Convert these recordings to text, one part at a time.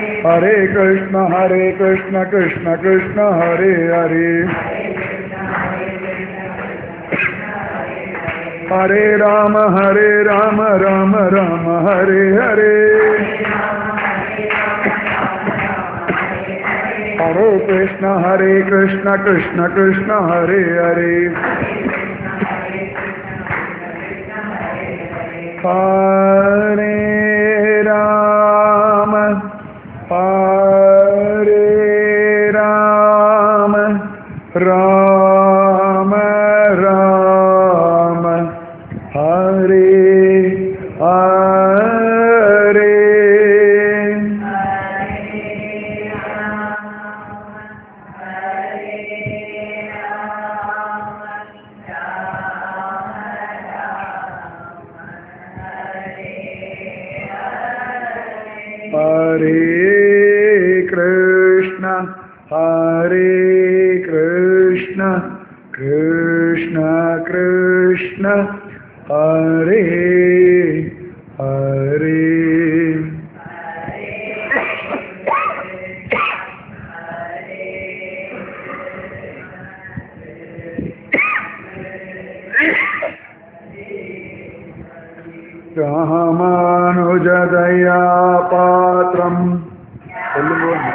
हरे कृष्ण हरे कृष्ण कृष्ण कृष्ण हरे हरे हरे राम हरे राम राम राम हरे हरे हरे कृष्ण हरे कृष्ण कृष्ण कृष्ण हरे हरे हरे राम हरे राम राम राम हरे हरे हरे कृष्ण हरे कृष्ण कृष्ण कृष्ण हरे हरे ராமானுஜதயா பாத்திரம் சொல்லுங்க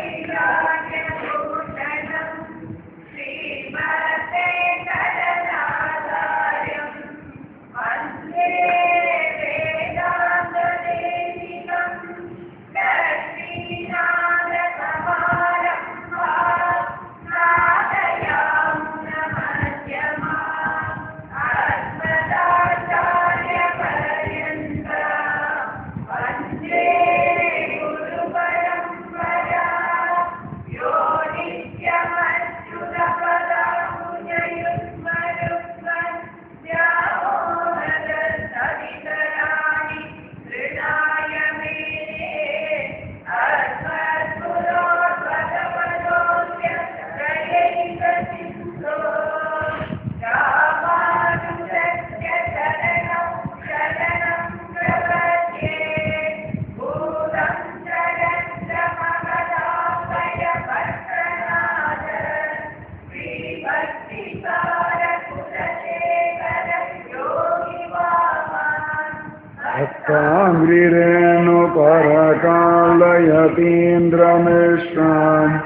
भक्ताङ्गिरेणुपरकालयतीन्द्रमिश्राम्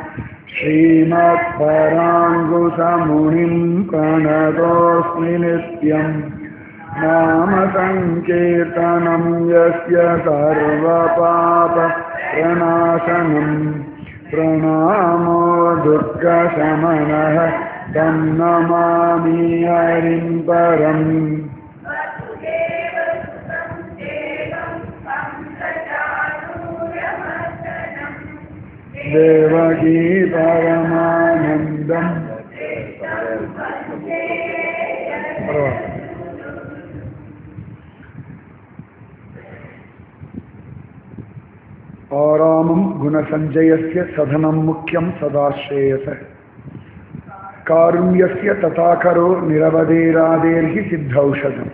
श्रीमत्पराङ्गुसमुनिं प्रणतोऽस्मि नित्यम् नाम सङ्कीर्तनं यस्य सर्वपापप्रणाशनम् प्रणामो दुःखशमनः तं नमामि हरिं परम् देवकी परमानन्दम् आरामं गुणसञ्जयस्य सधनं मुख्यं सदाश्रेयस कारुण्यस्य तथाकरो निरवधेरादेर्हि सिद्धौषधम्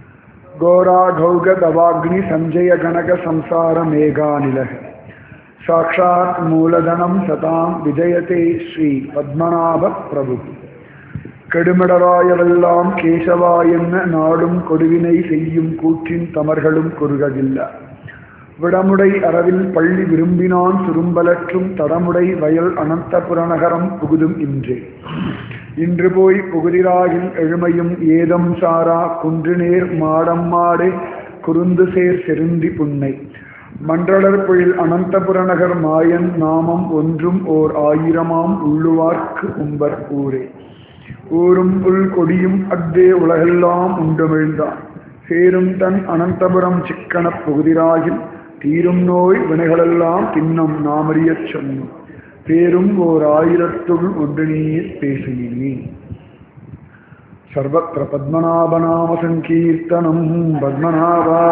घोराघौगदवाग्निसञ्जयगणकसंसारमेघानिलः साक्षात् मूलधनं सतां विजयते ஸ்ரீ பத்மநாப பிரபு கெடுமிடராயவெல்லாம் கேசவா என்ன நாடும் கொடுவினை செய்யும் கூற்றின் தமர்களும் குறுகவில்ல விடமுடை அறவில் பள்ளி விரும்பினான் சுரும்பலற்றும் தடமுடை வயல் அனந்தபுரநகரம் புகுதும் இன்றே இன்று போய் புகுதிராகில் எழுமையும் ஏதம் சாரா குன்றுநேர் மாடம் மாடே குறுந்து சேர் செருந்தி புன்னை மன்றளர் பொழில் அனந்தபுரநகர் மாயன் நாமம் ஒன்றும் ஓர் ஆயிரமாம் உள்ளுவார்க்கு உம்பர் ஊரே ஊரும் புல் கொடியும் அக்தே உலகெல்லாம் உண்டுமிழ்ந்தான் சேரும் தன் அனந்தபுரம் சிக்கனப் புகுதிராகில் தீரும் நோய் வினைகளெல்லாம் தின்னம் நாமறியச் சொன்னோம் பேரும் ஓர் ஆயிரத்துள் ஒன்று நீர் பேசினே சர்வத்திர பத்மநாபநாம சங்கீர்த்தனம் பத்மநாபா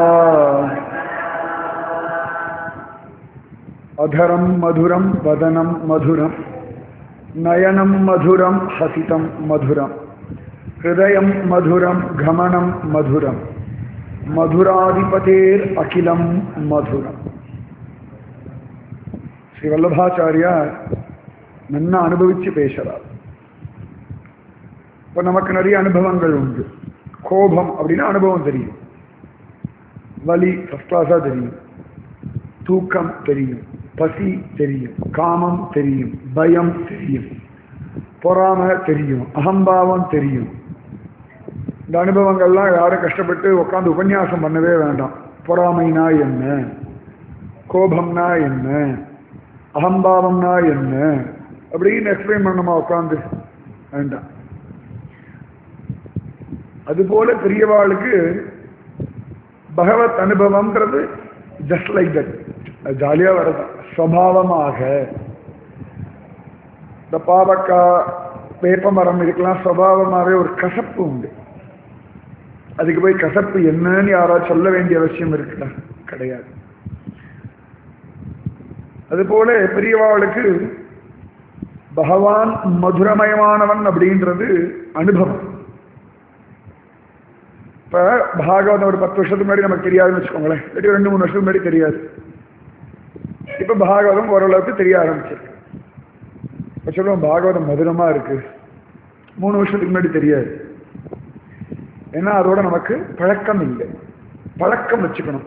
अधरं मधुरं वदनं मधुरं नयनं मधुरं हसितं मधुरं हृदयं मधुरं घमनं मधुरं मधुराधिपतेरखिलं मधुरम् ஸ்ரீ வல்லபாச்சாரியார் நன்னா அனுபவிச்சு பேசுறார் இப்போ நமக்கு நிறைய அனுபவங்கள் உண்டு கோபம் அப்படின்னா அனுபவம் தெரியும் வலி ஃபஸ்ட் கிளாஸாக தெரியும் தூக்கம் தெரியும் பசி தெரியும் காமம் தெரியும் பயம் தெரியும் பொறாமை தெரியும் அகம்பாவம் தெரியும் இந்த அனுபவங்கள்லாம் யாரும் கஷ்டப்பட்டு உட்காந்து உபன்யாசம் பண்ணவே வேண்டாம் பொறாமைனா என்ன கோபம்னா என்ன அகம்பாவம்னா என்ன அப்படின்னு எக்ஸ்பிளைன் பண்ணணுமா உட்காந்து வேண்டாம் அதுபோல பெரியவாளுக்கு பகவத் அனுபவம்ன்றது ஜஸ்ட் லைக் தட் ஜாலியாக வரதான் ஸ்வபாவமாக இந்த பாவக்காய் வேப்பமரம் இதுக்கெல்லாம் சுவாவமாகவே ஒரு கசப்பு உண்டு அதுக்கு போய் கசப்பு என்னன்னு யாராவது சொல்ல வேண்டிய அவசியம் இருக்குதா கிடையாது அதுபோல பெரியவாளுக்கு பகவான் மதுரமயமானவன் அப்படின்றது அனுபவம் இப்ப பாகவதம் ஒரு பத்து வருஷத்துக்கு முன்னாடி நமக்கு தெரியாதுன்னு வச்சுக்கோங்களேன் இல்லாட்டி ரெண்டு மூணு வருஷத்துக்கு முன்னாடி தெரியாது இப்ப பாகவதம் ஓரளவுக்கு தெரிய ஆரம்பிச்சிருக்கு இப்ப சொல்லுவோம் பாகவதம் மதுரமா இருக்கு மூணு வருஷத்துக்கு முன்னாடி தெரியாது ஏன்னா அதோட நமக்கு பழக்கம் இல்லை பழக்கம் வச்சுக்கணும்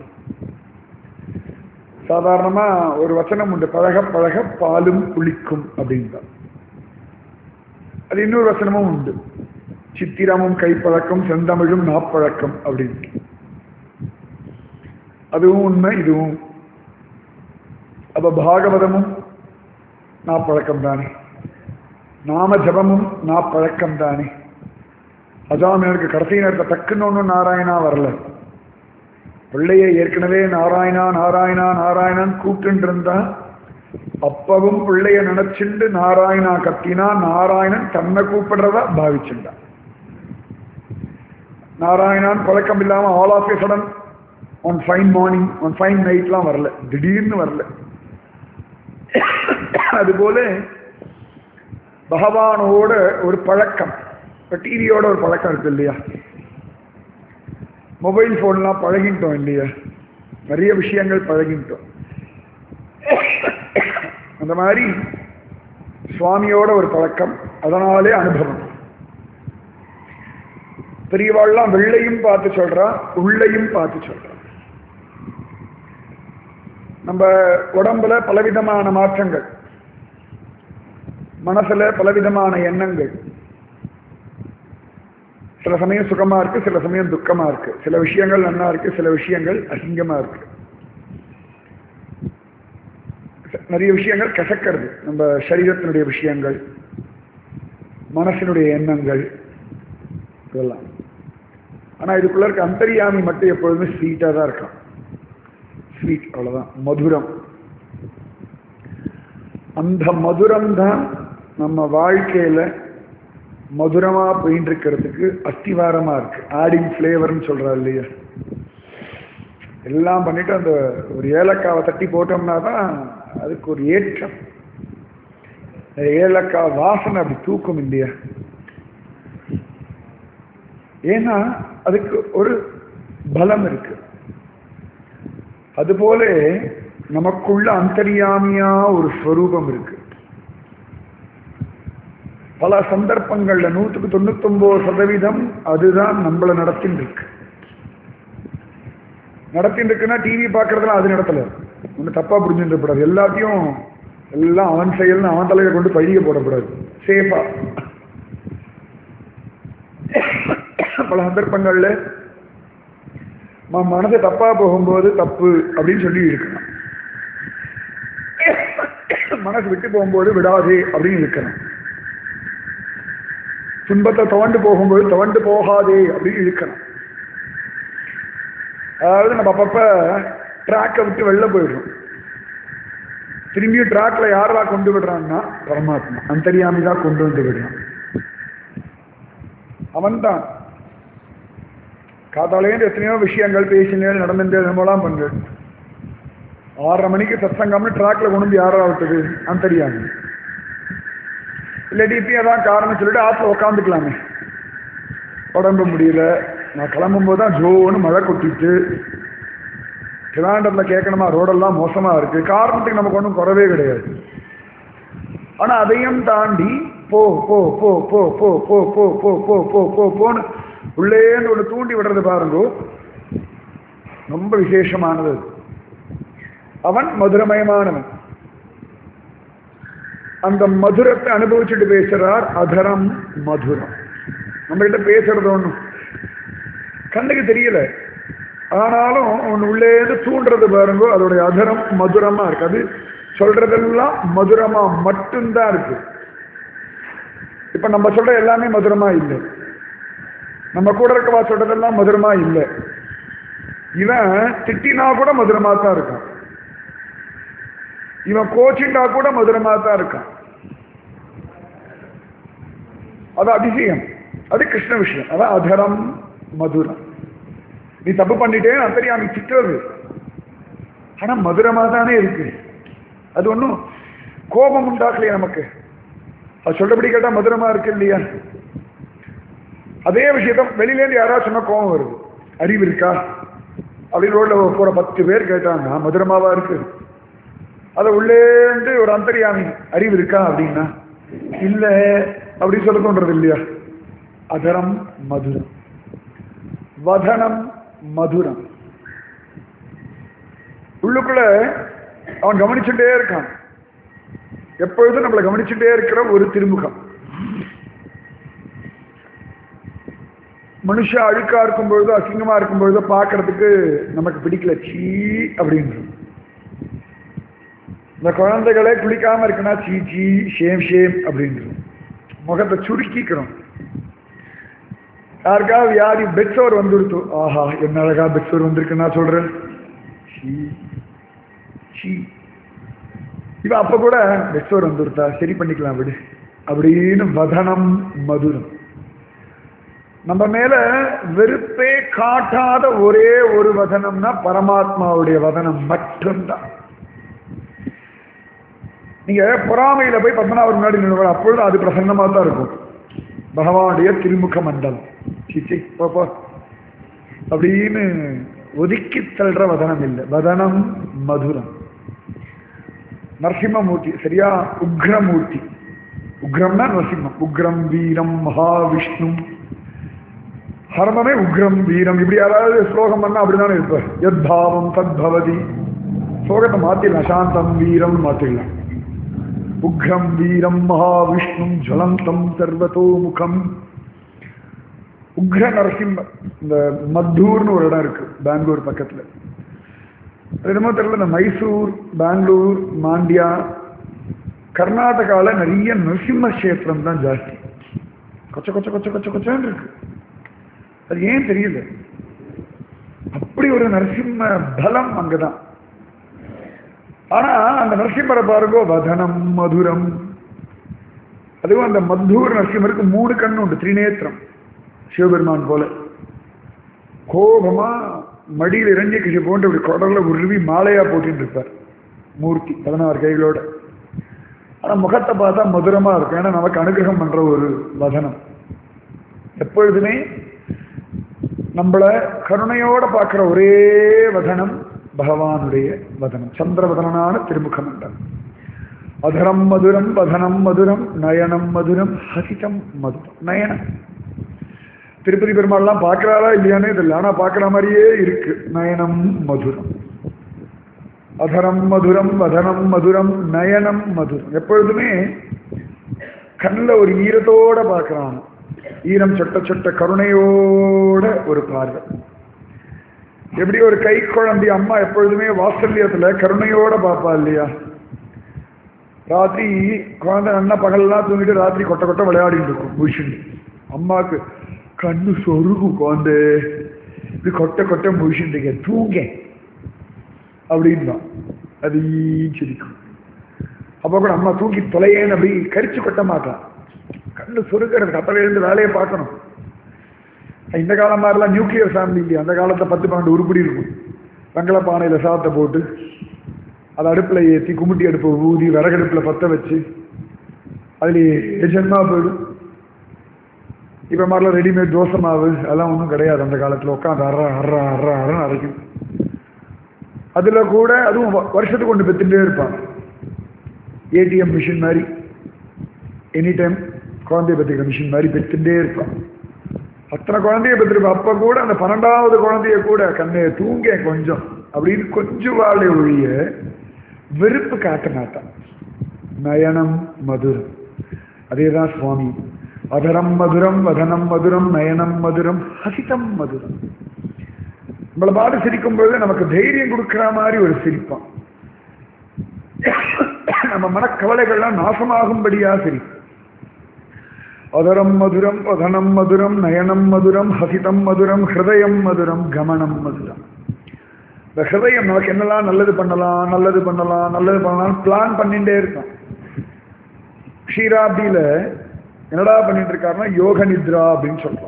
சாதாரணமா ஒரு வச்சனம் உண்டு பழக பழக பாலும் புளிக்கும் அப்படின்தான் அது இன்னொரு வசனமும் உண்டு சித்திரமும் கைப்பழக்கம் செந்தமிழும் நாப்பழக்கம் அப்படின்னு அதுவும் உண்மை இதுவும் அப்ப பாகவதமும் நாப்பழக்கம் தானே நாம ஜபமும் நாப்பழக்கம் தானே அதான் எனக்கு கடைசி நேரத்தை டக்குன்னு ஒன்றும் நாராயணா வரல பிள்ளைய ஏற்கனவே நாராயணா நாராயணா நாராயணான்னு கூப்பிட்டு இருந்தா அப்பவும் பிள்ளைய நினைச்சுண்டு நாராயணா கத்தினா நாராயணன் தன்னை கூப்பிடுறதா பாவிச்சுண்டான் நாராயணான் பழக்கம் இல்லாம all of a sudden one fine morning one fine நைட்லாம் வரல திடீர்னு வரல அதுபோல பகவானோட ஒரு பழக்கம் இப்போ டிவியோட ஒரு பழக்கம் இருக்கு இல்லையா மொபைல் ஃபோன்லாம் பழகிட்டோம் இல்லையா நிறைய விஷயங்கள் பழகிட்டோம் அந்த மாதிரி சுவாமியோட ஒரு பழக்கம் அதனாலே அனுபவம் பெரியவாள்லாம் வெள்ளையும் பார்த்து சொல்றா உள்ளையும் பார்த்து சொல்றா நம்ம உடம்புல பலவிதமான மாற்றங்கள் மனசுல பலவிதமான எண்ணங்கள் சில சமயம் சுகமா இருக்கு சில சமயம் துக்கமா இருக்கு சில விஷயங்கள் நன்னா இருக்கு சில விஷயங்கள் அசிங்கமா இருக்கு நிறைய விஷயங்கள் கசக்கிறது நம்ம சரீரத்தினுடைய விஷயங்கள் மனசினுடைய எண்ணங்கள் இதெல்லாம் ஆனா இதுக்குள்ள இருக்க அந்தரியாமி மட்டும் எப்பொழுதுமே ஸ்வீட்டா தான் இருக்கான் ஸ்வீட் அவ்வளவுதான் மதுரம் அந்த மதுரம் தான் நம்ம வாழ்க்கையில மதுரமா போயின்னு இருக்கிறதுக்கு அஸ்திவாரமா இருக்கு ஆடிங் ஃப்ளேவர்னு சொல்றா இல்லையா எல்லாம் பண்ணிட்டு அந்த ஒரு ஏலக்காவை தட்டி போட்டோம்னா தான் அதுக்கு ஒரு ஏற்றம் ஏலக்காய் வாசனை அப்படி தூக்கும் இல்லையா ஏன்னா அதுக்கு ஒரு பலம் இருக்கு அதுபோல நமக்குள்ள அந்தரியாமியா ஒரு ஸ்வரூபம் இருக்கு பல சந்தர்ப்பங்கள்ல நூற்றுக்கு தொண்ணூத்தொன்பது சதவீதம் அதுதான் நம்மளை நடத்தின்னு இருக்கு நடத்தின்னு இருக்குன்னா டிவி பார்க்கறதுலாம் அது நடத்தல ஒன்று தப்பா புரிஞ்சுட்டு கூடாது எல்லாத்தையும் எல்லாம் அவன் செயல்னு அவன் தலையில கொண்டு பழிய போடக்கூடாது சேஃபா பல சந்தர்ப்பங்கள்ல மனசு தப்பா போகும்போது தப்பு அப்படின்னு சொல்லி இருக்கணும் மனசு விட்டு போகும்போது விடாதே அப்படின்னு இருக்கணும் துன்பத்தை துவண்டு போகும்போது துவண்டு போகாதே அப்படின்னு இருக்கணும் அதாவது நம்ம அப்பப்ப ட்ராக்கை விட்டு வெளில போயிடுறோம் திரும்பியும் ட்ராக்ல யாரா கொண்டு விடுறான்னா பரமாத்மா அந்தரியாமி தான் கொண்டு வந்து விடுறான் அவன் தான் காத்தாலேருந்து எத்தனையோ விஷயங்கள் பேசினேன் நடந்துட்டு நம்மளாம் பண்றேன் ஆறரை மணிக்கு சத்சங்கம்னு ட்ராக்ல கொண்டு வந்து யாரா விட்டது அந்தரியாமி இல்லாட்டி இப்பயும் அதான் காரணம் சொல்லிட்டு ஆற்றுல உக்காந்துக்கலாமே உடம்பு முடியல நான் கிளம்பும்போது தான் ஜோன்னு மழை கொட்டிட்டு திருவாண்டத்தில் கேட்கணுமா ரோடெல்லாம் மோசமா இருக்கு காரணத்துக்கு நமக்கு ஒன்றும் குறவே கிடையாது ஆனா அதையும் தாண்டி போ போ போ போ போ போ போ போ போ போ போ போன்னு உள்ளேந்து ஒன்று தூண்டி விடுறது பாருங்க ரொம்ப விசேஷமானது அவன் மதுரமயமானவன் அந்த மதுரத்தை அனுபவிச்சுட்டு பேசுறார் அதரம் மதுரம் நம்ம கிட்ட பேசுறது ஒண்ணும் கண்ணுக்கு தெரியல ஆனாலும் ஒன்று உள்ளேந்து தூண்டுறது பாருங்க அதோடைய அதரம் மதுரமா இருக்கு அது சொல்றதெல்லாம் மதுரமா மட்டும்தான் இருக்கு இப்ப நம்ம சொல்ற எல்லாமே மதுரமா இல்லை நம்ம கூட இருக்கவா சொல்றதெல்லாம் மதுரமா இல்லை இவன் திட்டினா கூட மதுரமா தான் இருக்கான் இவன் கோச்சிண்டா கூட மதுரமா தான் இருக்கான் அது அதிசயம் அது கிருஷ்ண விஷயம் அதான் அதரம் மதுரம் நீ தப்பு பண்ணிட்டே அந்தரியாமி திட்டுறது ஆனா மதுரமா தானே இருக்கு அது ஒன்றும் கோபம் உண்டாக்கலையா நமக்கு அது சொல்றபடி கேட்டா மதுரமா இருக்கு இல்லையா அதே விஷயத்த வெளியிலேருந்து யாராவது சொன்னா கோபம் வருது அறிவு இருக்கா அப்படின்னு ரோட்ல போற பத்து பேர் கேட்டாங்க மதுரமாவா இருக்கு அதை உள்ளேந்து ஒரு அந்தரியாமி அறிவு இருக்கா அப்படின்னா இல்ல அப்படி சொல்ல தோன்றது இல்லையா அதரம் மதுரம் வதனம் மதுரம் உள்ளுக்குள்ள அவன் கவனிச்சுட்டே இருக்கான் எப்பொழுதும் நம்மளை கவனிச்சுட்டே இருக்கிற ஒரு திருமுகம் மனுஷன் அழுக்கா இருக்கும் பொழுதோ அசிங்கமா இருக்கும் பொழுதோ பார்க்கறதுக்கு நமக்கு பிடிக்கல சீ அப்படின்றது இந்த குழந்தைகளே குளிக்காம இருக்குன்னா சீ சீ ஷேம் ஷேம் அப்படின்றது முகத்தை சுருக்கிக்கிறோம் யாருக்காவது வியாதி பெட்சோர் வந்துருத்து ஆஹா என்ன அழகா பெட்சோர் வந்திருக்கு நான் சொல்றேன் சீ சீ இவன் அப்ப கூட பெட்சோர் வந்துருத்தா சரி பண்ணிக்கலாம் விடு அப்படின்னு வதனம் மதுரம் நம்ம மேல வெறுப்பே காட்டாத ஒரே ஒரு வதனம்னா பரமாத்மாவுடைய வதனம் மட்டும்தான் நீங்க பொறாமையில போய் பத்மநாபர் முன்னாடி நின்று அப்பொழுது அது பிரசன்னமா தான் இருக்கும் பகவானுடைய திருமுக மண்டலம் சிச்சி போ போ அப்படின்னு ஒதுக்கி தள்ளுற வதனம் இல்லை வதனம் மதுரம் நரசிம்மமூர்த்தி சரியா உக்ரமூர்த்தி உக்ரம்னா நரசிம்மம் உக்ரம் வீரம் மகாவிஷ்ணு ஹர்மமே உக்ரம் வீரம் இப்படி யாராவது ஸ்லோகம் பண்ணா அப்படிதானே இருப்பார் எத் பாவம் தத் பவதி ஸ்லோகத்தை மாத்திடலாம் சாந்தம் வீரம் மாத்திடலாம் உக்ரம் வீரம் மகாவிஷ்ணு ஜலந்தம் சர்வதோ முகம் உக்ர நரசிம்ம இந்த மத்தூர்னு ஒரு இடம் இருக்கு பெங்களூர் பக்கத்துல என்னமோ தெரியல இந்த மைசூர் பெங்களூர் மாண்டியா கர்நாடகாவில் நிறைய நரசிம்ம கஷேத்திரம் தான் ஜாஸ்தி கொச்ச கொச்ச கொச்ச கொச்ச கொச்சன்னு இருக்கு அது ஏன் தெரியல அப்படி ஒரு நரசிம்ம பலம் அங்கதான் ஆனா அந்த நரசிம்மரை பாருங்க வதனம் மதுரம் அதுவும் அந்த மத்தூர் நரசிம்மருக்கு மூணு கண்ணு உண்டு திரிநேத்திரம் சிவபெருமான் போல கோபமா மடியில் இறங்கி கிஷி போன்று இப்படி குடல்ல உருவி மாலையா போட்டுட்டு இருப்பார் மூர்த்தி பதினாறு கைகளோட ஆனா முகத்தை பார்த்தா மதுரமா இருக்கும் ஏன்னா நமக்கு அனுகிரகம் பண்ற ஒரு வதனம் எப்பொழுதுமே நம்மள கருணையோட பார்க்கிற ஒரே வதனம் பகவானுடைய வதனம் சந்திரவதனான திருமுக மண்டலம் அதரம் மதுரம் வதனம் மதுரம் நயனம் மதுரம் ஹசிதம் மதுரம் நயனம் திருப்பதி பெருமாள்லாம் பார்க்கறாரா இல்லையானே தெரியல ஆனா பார்க்குற மாதிரியே இருக்கு நயனம் மதுரம் அதரம் மதுரம் வதனம் மதுரம் நயனம் மதுரம் எப்பொழுதுமே கண்ணில் ஒரு ஈரத்தோட பார்க்கறான் ஈரம் சொட்ட சொட்ட கருணையோட ஒரு பார்வை எப்படி ஒரு கை குழந்தை அம்மா எப்பொழுதுமே வாசல்யத்துல கருணையோட பார்ப்பா இல்லையா ராத்திரி குழந்தை நல்லா பகல்லாம் தூங்கிட்டு ராத்திரி கொட்ட கொட்ட விளையாடிட்டு இருக்கும் முழிச்சுட்டு அம்மாவுக்கு கண்ணு சொருகும் குழந்தை இது கொட்ட கொட்ட முழிச்சுட்டு தூங்க அப்படின்னா அது சிரிக்கும் அப்போ கூட அம்மா தூக்கி தொலையேன்னு அப்படி கரிச்சு கொட்ட மாட்டான் கண்ணு சொருக்கிறது கத்தல இருந்து வேலையை பார்க்கணும் இந்த காலம் மாதிரிலாம் நியூக்ளியர் ஃபேமிலி இல்லையா அந்த காலத்தில் பத்து பன்னெண்டு உருப்படி இருக்கும் வெங்கல பானையில் சாதத்தை போட்டு அதை அடுப்பில் ஏற்றி கும்பிட்டி அடுப்பை ஊதி விறகடுப்பில் பற்ற வச்சு அதில் எஜன்மா போயிடும் இப்போ மாதிரிலாம் ரெடிமேட் தோசை மாவு அதெல்லாம் ஒன்றும் கிடையாது அந்த காலத்தில் உட்காந்து அற அற அற அறன்னு அரைக்கும் அதுல கூட அதுவும் வ- வருஷத்துக்கு ஒன்று பெற்றுட்டே இருப்பான் ஏடிஎம் மிஷின் மாதிரி எனி டைம் குழந்தைய பெற்றுக்கிற மிஷின் மாதிரி பெற்றுட்டே இருப்பான் அத்தனை குழந்தைய பெற்றிருப்பான் அப்ப கூட அந்த பன்னெண்டாவது குழந்தைய கூட கண்ணே தூங்க கொஞ்சம் அப்படின்னு கொஞ்சம் வாழை ஒழிய வெறுப்பு காட்ட மாட்டான் நயனம் மதுரம் அதேதான் சுவாமி அதரம் மதுரம் வதனம் மதுரம் நயனம் மதுரம் ஹசிதம் மதுரம் நம்மளை பாடு சிரிக்கும் பொழுது நமக்கு தைரியம் கொடுக்கிற மாதிரி ஒரு சிரிப்பான் நம்ம மனக்கவலைகள்லாம் நாசமாகும்படியா சிரிக்கும் அதரம் மதுரம் வதனம் மதுரம் நயனம் மதுரம் ஹசிதம் மதுரம் ஹிருதயம் மதுரம் கமனம் மதுரம் இந்த ஹிருதயம் நமக்கு என்னெல்லாம் நல்லது பண்ணலாம் நல்லது பண்ணலாம் நல்லது பண்ணலாம் பிளான் பண்ணிட்டே இருக்கும் க்ஷீராப்தியில என்னடா பண்ணிட்டு இருக்காருன்னா யோக நித்ரா அப்படின்னு சொல்றோம்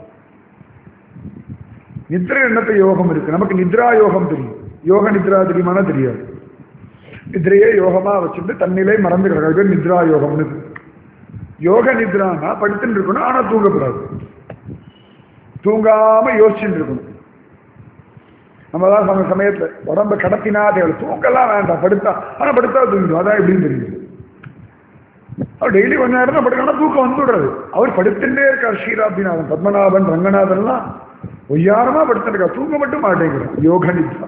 நித்ரை என்னத்த யோகம் இருக்கு நமக்கு நித்ரா யோகம் தெரியும் யோக நித்ரா தெரியுமானா தெரியாது நித்ரையே யோகமா வச்சுட்டு தன்னிலை மறந்துக்கிறாங்க பேர் நித்ரா யோகம்னு இருக்கு. யோக நித்ரானா படுத்துட்டு இருக்கணும் ஆனா தூங்கக்கூடாது தூங்காம யோசிச்சுட்டு இருக்கணும் நம்ம தான் சம சமயத்துல உடம்ப கடத்தினா தேவை தூங்கலாம் வேண்டாம் படுத்தா ஆனா படுத்தா தூங்கிடும் அதான் எப்படின்னு தெரியுது அவர் டெய்லி கொஞ்ச நேரம் தான் படுக்கணும் தூக்கம் வந்துடுறது அவர் படுத்துட்டே இருக்கார் ஸ்ரீராபிநாதன் பத்மநாபன் ரங்கநாதன்லாம் ஒய்யாரமா படுத்துருக்கார் தூங்க மட்டும் மாட்டேங்கிறார் யோக நித்ரா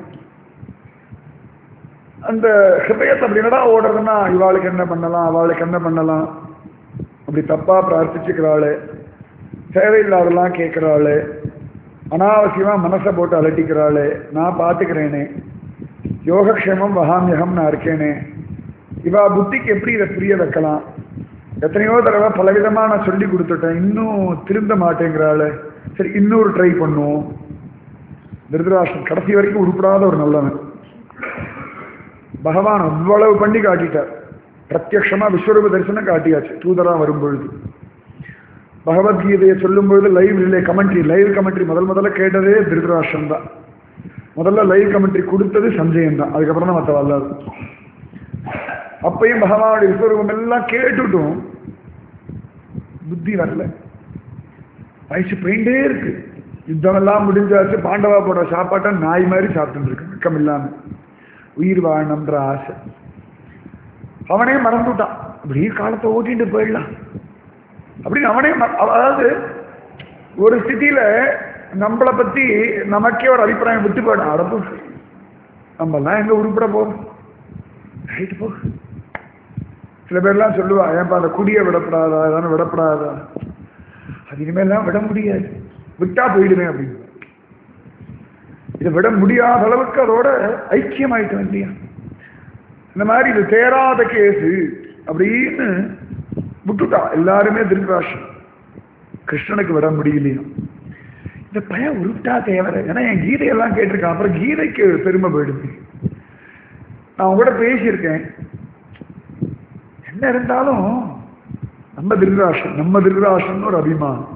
அந்த ஹிருதயத்தை அப்படி என்னடா ஓடுறதுன்னா இவாளுக்கு என்ன பண்ணலாம் அவளுக்கு என்ன பண்ணலாம் அப்படி தப்பா பிரார்த்திச்சுக்கிறாளு தேவையில்லாதெல்லாம் கேட்கிறாளு அனாவசியமா மனசை போட்டு அலட்டிக்கிறாளு நான் பார்த்துக்கிறேனே யோகக்ஷேமம் வகாமியகம் நான் இருக்கேனே இவா புத்திக்கு எப்படி இதை புரிய வைக்கலாம் எத்தனையோ தடவை பலவிதமா நான் சொல்லி கொடுத்துட்டேன் இன்னும் திருந்த மாட்டேங்கிறாளு சரி இன்னொரு ட்ரை பண்ணுவோம் திருதராஷ்டிரம் கடைசி வரைக்கும் உருப்படாத ஒரு நல்லவன் பகவான் அவ்வளவு பண்ணி காட்டிட்டார் பிரத்யக்ஷமா விஸ்வரூப தரிசனம் காட்டியாச்சு தூதரா வரும்பொழுது பகவத்கீதையை சொல்லும் பொழுது live relay commentary live commentary முதல் முதல்ல கேட்டதே திருதராஷ்டிரம் தான் முதல்ல லைவ் கமெண்ட்ரி கொடுத்தது சஞ்சயன் தான் அதுக்கப்புறம் தான் மற்ற வல்லாது அப்பையும் பகவானுடைய விஸ்வரூபம் எல்லாம் கேட்டுட்டும் புத்தி வரல வயசு போயிட்டே இருக்கு யுத்தம் எல்லாம் முடிஞ்சாச்சு பாண்டவா போடுற சாப்பாட்டை நாய் மாதிரி சாப்பிட்டு இருக்கு வெக்கம் இல்லாம உயிர் வாழணும்ன்ற ஆசை அவனே மறந்துட்டான் அப்படியே காலத்தை ஓட்டிட்டு போயிடலாம் அப்படின்னு அவனே ம- அதாவது ஒரு ஸ்திதியில நம்மளை பத்தி நமக்கே ஒரு அபிப்பிராயம் விட்டு போயிடும் அடப்பு நம்ம எல்லாம் எங்க உருப்பட போறோம் ரைட்டு போ சில பேர்லாம் சொல்லுவா ஏன்பா அந்த குடியை விடப்படாதா ஏதாவது விடப்படாதா அது இனிமேல்லாம் விட முடியாது விட்டா போயிடுவேன் அப்படின்னு இதை விட முடியாத அளவுக்கு அதோட ஐக்கியமாயிட்டோம் இல்லையா இந்த மாதிரி இது தேராத கேஸு அப்படின்னு விட்டுட்டா எல்லாருமே திருதராஷ்டிரம் கிருஷ்ணனுக்கு விட முடியலையா இந்த பையன் உருட்டா தேவரை ஏன்னா என் கீதையெல்லாம் கேட்டிருக்கான் அப்புறம் கீதைக்கு பெருமை போயிடுது நான் உங்க கூட பேசியிருக்கேன் என்ன இருந்தாலும் நம்ம திருதராஷ்டிரம் நம்ம திருதராஷ்டிரம்னு ஒரு அபிமானம்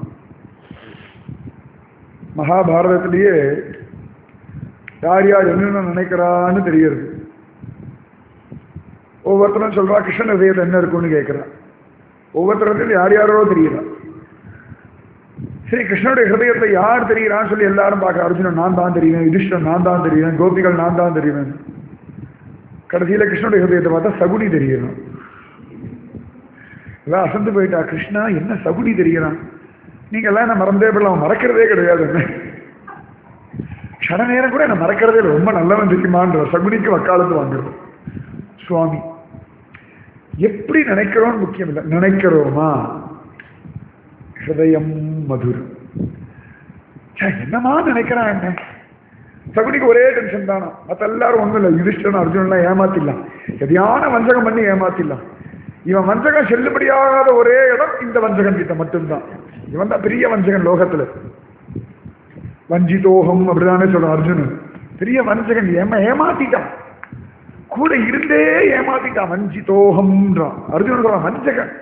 மகாபாரதத்திலேயே யார் யார் என்னென்ன நினைக்கிறான்னு தெரியுது ஒவ்வொருத்தரும் சொல்றா கிருஷ்ண ஹிருதயத்தில் என்ன இருக்கும்னு கேட்கிறான் ஒவ்வொருத்தரத்தில் யார் யாரோ தெரியலாம் சரி கிருஷ்ணனுடைய ஹிருதயத்தை யார் தெரிகிறான்னு சொல்லி எல்லாரும் பார்க்க அர்ஜுனன் நான் தான் தெரியுவேன் யுதிஷ்டன் நான் தான் தெரியுவேன் கோபிகள் நான் தான் தெரியுவேன் கடைசியில கிருஷ்ணனுடைய ஹிருதயத்தை பார்த்தா சகுனி தெரியணும் இவன் அசந்து போயிட்டா கிருஷ்ணா என்ன சகுனி தெரியறான் நீங்க எல்லாம் என்ன மறந்தே போயிடலாம் அவன் மறக்கிறதே கிடையாது என்ன க்ஷண நேரம் கூட என்ன மறக்கிறதே இல்லை ரொம்ப நல்லவன் தெரியுமான்ற சகுனிக்கு வக்காலத்து வாங்குறது சுவாமி எப்படி நினைக்கிறோம் முக்கியம் இல்லை நினைக்கிறோமா ஹிருதயம் மதுரம் ச்சே, என்னமா நினைக்கிறான் என்ன சகுனிக்கு ஒரே டென்ஷன் தானா மற்ற எல்லாரும் ஒண்ணும் இல்லை யுதிஷ்டன் அர்ஜுனன்லாம் ஏமாத்திடலாம் எதையான வஞ்சகம் பண்ணி ஏமாத்திடலாம் இவன் வஞ்சகம் செல்லுபடியாகாத ஒரே இடம் இந்த வஞ்சகன் கிட்ட மட்டும்தான் இவன் தான் பெரிய வஞ்சகன் லோகத்துல வஞ்சிதோகம் அப்படிதானே சொல்றான் அர்ஜுனன் பெரிய வஞ்சகன் ஏமா ஏமாத்திட்டான் கூட இருந்தே ஏமாத்திட்டான் வஞ்சிதோகம்ன்றான் அர்ஜுனன் சொல்றான் வஞ்சகன்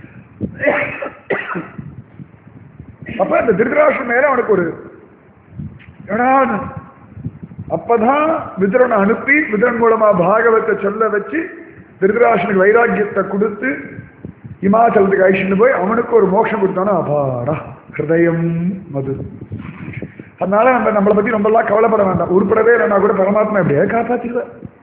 அப்ப இந்த திருதராஷ்டிரம் மேல அவனுக்கு ஒரு எடான்னு அப்பதான் விதுரனை அனுப்பி விதுரன் மூலமா பாகவத்தை சொல்ல வச்சு திருதராஷ்டனுக்கு வைராக்கியத்தை கொடுத்து இமாச்சலத்துக்கு அழிச்சுட்டு போய் அவனுக்கு ஒரு மோட்சம் கொடுத்தானா அபாடா ஹிருதயம் மது அதனால நம்ம நம்மளை பத்தி ரொம்பலாம் கவலைப்பட வேண்டாம் உருப்படவே இல்லைன்னா கூட பரமாத்மா எப்படியே காப்பாத்திடுவார்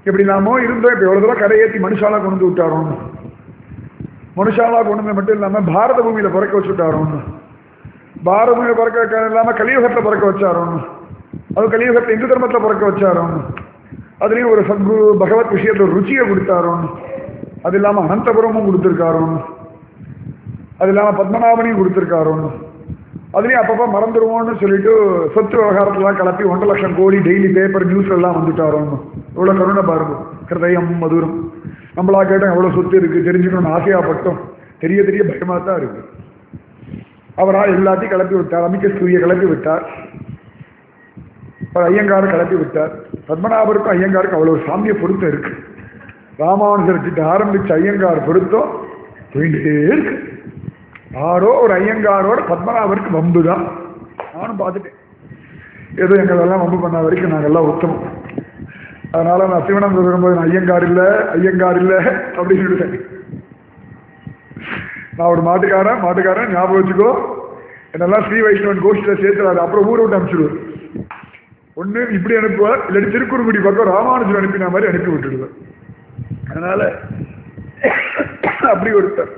எப்படி நாமோ இருந்தோம் இப்போ எவ்வளோ தூரம் கரையேற்றி மனுஷாலா கொண்டு வந்து விட்டாரோன்னு மனுஷாலா கொண்டு வந்து மட்டும் இல்லாமல் பாரத பூமியில் பிறக்க வச்சுட்டாரோன்னு பாரத பூமியில் பிறக்க வைக்க இல்லாமல் கலியுகத்தில் பிறக்க வச்சாரோன்னு அது கலியுகத்தில் இந்து தர்மத்தில் பிறக்க வச்சாரோன்னு அதுலேயும் ஒரு சத்குரு பகவத் விஷயத்தில் ஒரு ருச்சியை கொடுத்தாரோன்னு அது இல்லாமல் அனந்தபுரமும் கொடுத்துருக்காரோன்னு அது இல்லாமல் பத்மநாபனையும் கொடுத்துருக்காரோன்னு அதுலேயும் அப்பப்போ மறந்துடுவோம்னு சொல்லிட்டு சொத்து விவகாரத்தெல்லாம் கிளப்பி ஒன்றரை லட்சம் கோடி டெய்லி பேப்பர் நியூஸ் எல்லாம் வந்துட்டாரோன்னு இவ்வளோ கருணை பாருங்க கிருதயம் மதுரம் நம்மளா கேட்டோம் எவ்வளோ சொத்து இருக்குது தெரிஞ்சுக்கணும்னு ஆசையாப்பட்டோம் தெரிய தெரிய பயமாக தான் இருக்கு அவரா எல்லாத்தையும் கிளப்பி விட்டார் அமிக்க சூரிய கிளப்பி விட்டார் அவர் ஐயங்கார் கிளப்பி விட்டார் பத்மநாபருக்கும் ஐயங்காருக்கும் அவ்வளோ சாமிய பொருத்தம் இருக்கு ராமானுஜர் கிட்ட ஆரம்பிச்ச ஐயங்கார் பொருத்தம் போயிட்டே இருக்கு யாரோ ஒரு ஐயங்காரோட பத்மநாபருக்கு வம்பு தான் நானும் பார்த்துட்டேன் ஏதோ எங்களெல்லாம் வம்பு பண்ண வரைக்கும் நாங்கள்லாம் உத்தமம் அதனால நான் சிவனம் வரும்போது நான் ஐயங்கார் இல்லை ஐயங்கார் இல்லை அப்படின்னு சொல்லிட்டேன் நான் ஒரு மாட்டுக்காரன் மாட்டுக்காரன் ஞாபகம் வச்சுக்கோ என்னெல்லாம் ஸ்ரீ வைஷ்ணவன் கோஷ்டியில் சேர்த்துறாரு அப்புறம் ஊரை விட்டு அனுப்பிச்சிடுவார் ஒன்று இப்படி அனுப்புவார் இல்லாட்டி திருக்குறுங்குடி பக்கம் ராமானுஜர் அனுப்பின மாதிரி அனுப்பி விட்டுடுவார் அதனால அப்படி ஒருத்தர்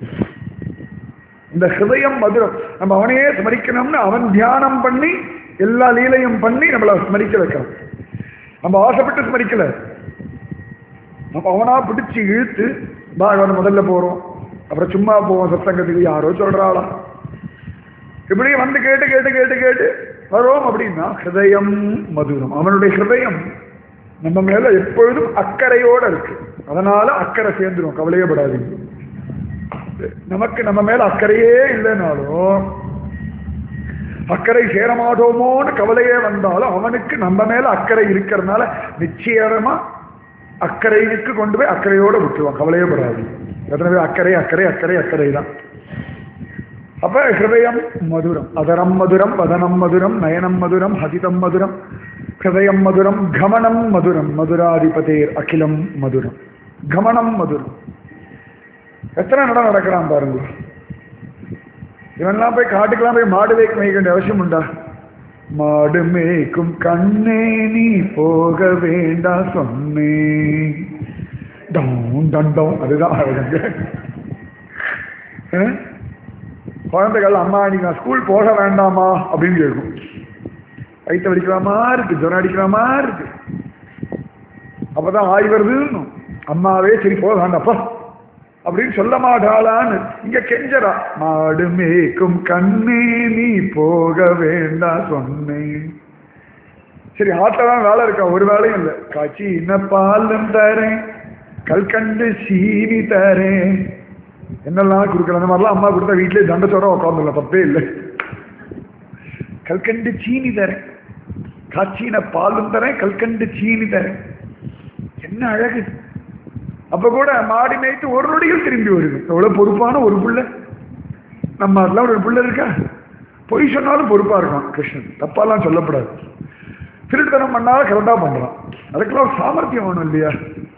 இந்த ஹிருதயம் மதுரம் நம்ம அவனையே ஸ்மரிக்கணும்னு அவன் தியானம் பண்ணி எல்லா லீலையும் பண்ணி நம்மளை ஸ்மரிக்க வைக்கணும் நம்ம ஆசைப்பட்டு ஸ்மரிக்கல நம்ம அவனா பிடிச்சு இழுத்து பாகவன் முதல்ல போறோம் அப்புறம் சும்மா போவோம் சத்தங்கத்துக்கு யாரோ சொல்றாளாம் இப்படி வந்து கேட்டு கேட்டு கேட்டு கேட்டு வரோம் அப்படின்னா ஹிருதயம் மதுரம் அவனுடைய ஹிருதயம் நம்ம மேல எப்பொழுதும் அக்கறையோட இருக்கு அதனால அக்கறை சேர்ந்துடும் கவலையே படாதீங்க நமக்கு நம்ம மேல அக்கறையே இல்லைனாலும் அக்கறை சேரமாட்டோமோன்னு கவலையே வந்தாலும் அவனுக்கு நம்ம மேல அக்கறை இருக்கிறதுனால நிச்சயமா அக்கறைக்கு கொண்டு போய் அக்கறையோட விட்டுருவான் கவலையே படாது எத்தனை பேர் அக்கறை அக்கறை அக்கறை அக்கறை தான் அப்ப ஹிருதயம் மதுரம் அதரம் மதுரம் வதனம் மதுரம் நயனம் மதுரம் ஹதிதம் மதுரம் ஹிருதயம் மதுரம் கமனம் மதுரம் மதுராதிபதேர் அகிலம் மதுரம் கமனம் மதுரம் எத்தனை நடம் நடக்கிறான் பாருங்க இவன்லாம் போய் காட்டுக்கெல்லாம் போய் மாடு வைக்க வைக்க வேண்டிய அவசியம் உண்டா மாடு மேய்க்கும் கண்ணே நீ போக வேண்டா சொன்னே டவுன் டண்டோம் அதுதான் அவங்க குழந்தைகள் அம்மா நீங்க ஸ்கூல் போக வேண்டாமா அப்படின்னு கேட்கும் வயிற்று வலிக்கலாமா இருக்கு ஜுரம் அடிக்கலாமா இருக்கு அப்பதான் ஆய் வருதுன்னு அம்மாவே சரி போக வேண்டாப்பா அப்படின்னு சொல்ல மாட்டாளான்னு இங்க கெஞ்சரா மாடு மேய்க்கும் கண்ணே நீ போக வேண்டாம் சொன்னேன் சரி ஆட்டெல்லாம் வேலை இருக்கா ஒரு வேலையும் இல்லை காய்ச்சி இன்ன பாலும் தரேன் கல்கண்டு சீனி தரேன் என்னெல்லாம் கொடுக்கல அந்த மாதிரிலாம் அம்மா கொடுத்தா வீட்டிலே தண்டச்சோட உட்காந்துல தப்பே இல்லை கல்கண்டு சீனி தரேன் காய்ச்சின பாலும் தரேன் கல்கண்டு சீனி தரேன் என்ன அழகு அப்ப கூட மாடி மேய்த்து ஒரு நொடியில் திரும்பி வருது எவ்வளவு பொறுப்பான ஒரு புள்ள நம்ம அதெல்லாம் ஒரு புள்ள இருக்கா பொய் சொன்னாலும் பொறுப்பா இருக்கான் கிருஷ்ணன் தப்பாலாம் சொல்லப்படாது திருட்டுத்தனம் பண்ணாலும் கரெக்டா பண்றான் அதுக்கெல்லாம் ஒரு சாமர்த்தியம் வேணும் இல்லையா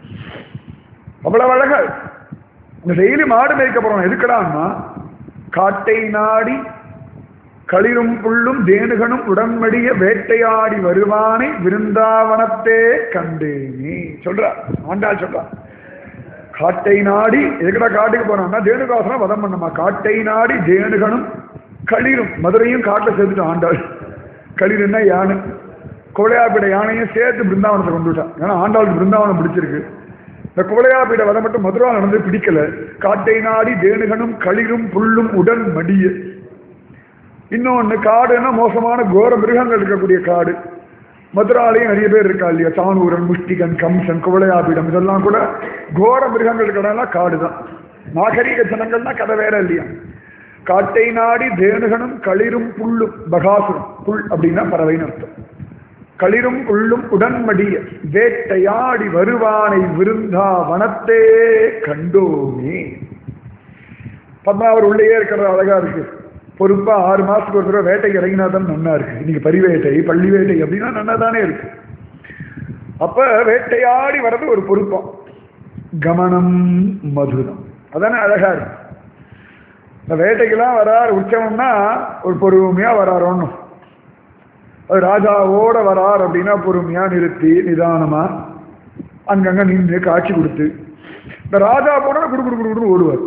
அவ்வளவு அழகா இந்த டெய்லி மாடு மேய்க்க போறோம் எதுக்கடான்னா காட்டை நாடி களிரும் புள்ளும் தேனுகனும் உடன்படிய வேட்டையாடி வருவானை விருந்தாவனத்தே கண்டேனே சொல்றா ஆண்டாள் சொல்றா காட்டை நாடி எதுக்கடா காட்டுக்கு போனோம்னா தேனுகாசனம் வதம் பண்ணமா காட்டை நாடி தேனுகனும் களிரும் மதுரையும் காட்டில் சேர்த்துட்டு ஆண்டாள் களிருன்னா யானை குவளையாப்பீட யானையும் சேர்த்து பிருந்தாவனத்தை கொண்டு விட்டான் ஏன்னா ஆண்டாளுக்கு பிருந்தாவனம் பிடிச்சிருக்கு இந்த குவளையாப்பீட வதம் மட்டும் மதுரா நடந்து பிடிக்கல காட்டை நாடி தேனுகனும் களிரும் புல்லும் உடன் மடிய இன்னொன்னு காடுன்னா மோசமான கோர மிருகங்கள் இருக்கக்கூடிய காடு மதுராலையும் நிறைய பேர் இருக்கா இல்லையா தானூரன் முஷ்டிகன் கம்சன் குவளையாபீடம் இதெல்லாம் கூட கோர மிருகங்கள் இருக்கிறதெல்லாம் காடு தான் நாகரீக ஜனங்கள்னா கதை வேற இல்லையா காட்டை நாடி தேனுகனும் களிரும் புல்லும் பகாசுரம் புல் அப்படின்னா பறவைன்னு அர்த்தம் களிரும் புல்லும் உடன்மடிய வேட்டையாடி வருவானை விருந்தா வனத்தே கண்டோமே பத்மாவர் உள்ளேயே இருக்கிறது அழகா இருக்கு பொறுப்பா ஆறு மாசத்துக்கு ஒரு தடவை வேட்டைக்கு இறங்கினா தான் நன்னா இருக்கு இன்னைக்கு பரிவேட்டை பள்ளி வேட்டை அப்படின்னா நன்னா தானே இருக்கு அப்ப வேட்டையாடி வர்றது ஒரு பொறுப்பம் கமனம் மதுரம் அதானே அழகா இருக்கு இந்த வேட்டைக்கெல்லாம் வரார் உற்சவம்னா ஒரு பொறுமையா வரார் ஒன்றும் அது ராஜாவோட வரார் அப்படின்னா பொறுமையா நிறுத்தி நிதானமா அங்கங்க நின்று காட்சி கொடுத்து இந்த ராஜா போனா குடு குடு குடு குடுன்னு ஓடுவார்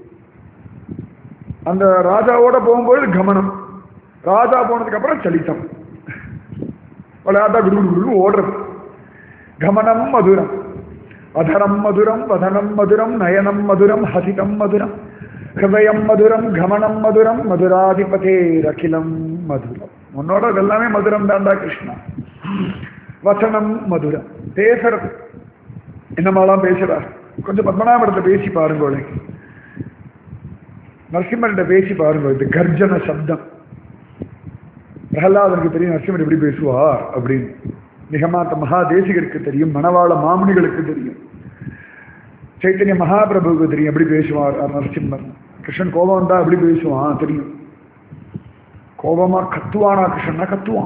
அந்த ராஜாவோட போகும்போது கமனம் ராஜா போனதுக்கு அப்புறம் சலித்தம் விளையாட்டா குடு குடு குடுன்னு ஓடுறது கமனம் மதுரம் அதரம் மதுரம் வதனம் மதுரம் நயனம் மதுரம் ஹசிதம் மதுரம் ஹிருதயம் மதுரம் கமனம் மதுரம் மதுராதிபதே அகிலம் மதுரம் உன்னோட எல்லாமே மதுரம் தாண்டா கிருஷ்ணா வசனம் மதுரம் பேசுறது என்னமாலாம் பேசுறார் கொஞ்சம் பத்மநாபடத்தை பேசி பாருங்களே நரசிம்மர்கிட்ட பேசி பாருங்க இது கர்ஜன சப்தம் பிரகலாதனுக்கு தெரியும் நரசிம்மர் எப்படி பேசுவார் அப்படின்னு நிகமாத்த மகாதேசிகருக்கு தெரியும் மணவாள மாமுனிகளுக்கு தெரியும் சைத்தன்ய மகாபிரபுவுக்கு தெரியும் எப்படி பேசுவார் நரசிம்மர் கிருஷ்ணன் கோபம் வந்தா எப்படி பேசுவான் தெரியும் கோபமா கத்துவானா கிருஷ்ணனா கத்துவான்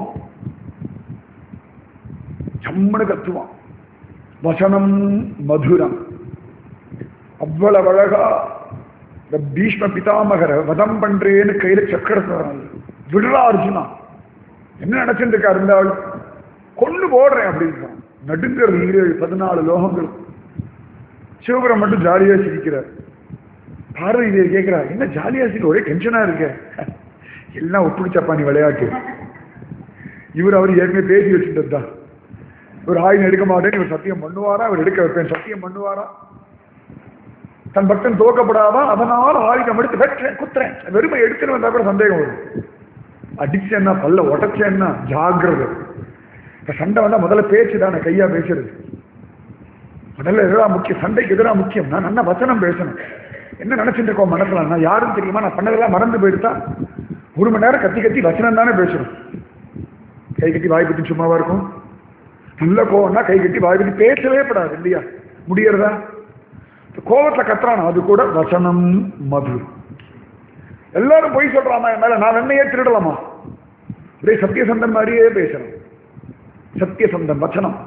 சம்மனு கத்துவான் வசனம் மதுரம் அவ்வளவு அழகா இந்த பீஷ்ம பிதாமகர வதம் பண்றேன்னு கையில சக்கரத்தை விடுறா அர்ஜுனா என்ன நினைச்சிட்டு இருக்கா இருந்தாலும் கொண்டு போடுறேன் அப்படின்றான் நடுங்கிறது ஈரேழு பதினாலு லோகங்கள் சிவபுரம் மட்டும் ஜாலியா சிரிக்கிறார் பார்வதி தேவி கேட்கிறா என்ன ஜாலியா சிரிக்க ஒரே டென்ஷனா இருக்க எல்லாம் ஒப்பிடிச்சப்பா நீ விளையாட்டு இவர் அவர் ஏற்கனவே பேசி வச்சுட்டது தான் இவர் ஆயுதம் எடுக்க மாட்டேன்னு இவர் சத்தியம் பண்ணுவாரா அவர் எடுக்க வைப்பேன் சத்தியம் பண்ணுவாரா தன் பக்தன் துவக்கப்படாதா அதனால ஆயுதம் எடுத்து வெட்டுறேன் குத்துறேன் வெறுமை எடுத்துன்னு வந்தா கூட சந்தேகம் வரும் அடிச்சேன்னா பல்ல உடச்சேன்னா ஜாகிரதை இப்ப சண்டை வந்தா முதல்ல பேச்சு தானே கையா பேசுறது முதல்ல எதிராக முக்கியம் சண்டைக்கு எதிராக முக்கியம் நான் நல்ல வசனம் பேசணும் என்ன நினைச்சிட்டு இருக்கோம் மனசுல நான் யாரும் தெரியுமா நான் பண்ணதெல்லாம் மறந்து போயிடுதா ஒரு மணி நேரம் கத்தி கத்தி வசனம் தானே பேசணும் கை கட்டி வாய் பத்தி சும்மாவா இருக்கும் நல்ல கோவம்னா கை கட்டி வாய் பத்தி பேசவே படாது இல்லையா முடியறதா கோவத்துல கத்துறான் அது கூட வசனம் மது எல்லாரும் பொய் சொல்றாமா என் மேல நான் என்னையே திருடலாமா ஒரே சத்தியசந்தன் மாதிரியே பேசணும் சத்தியசந்தன் வச்சனம்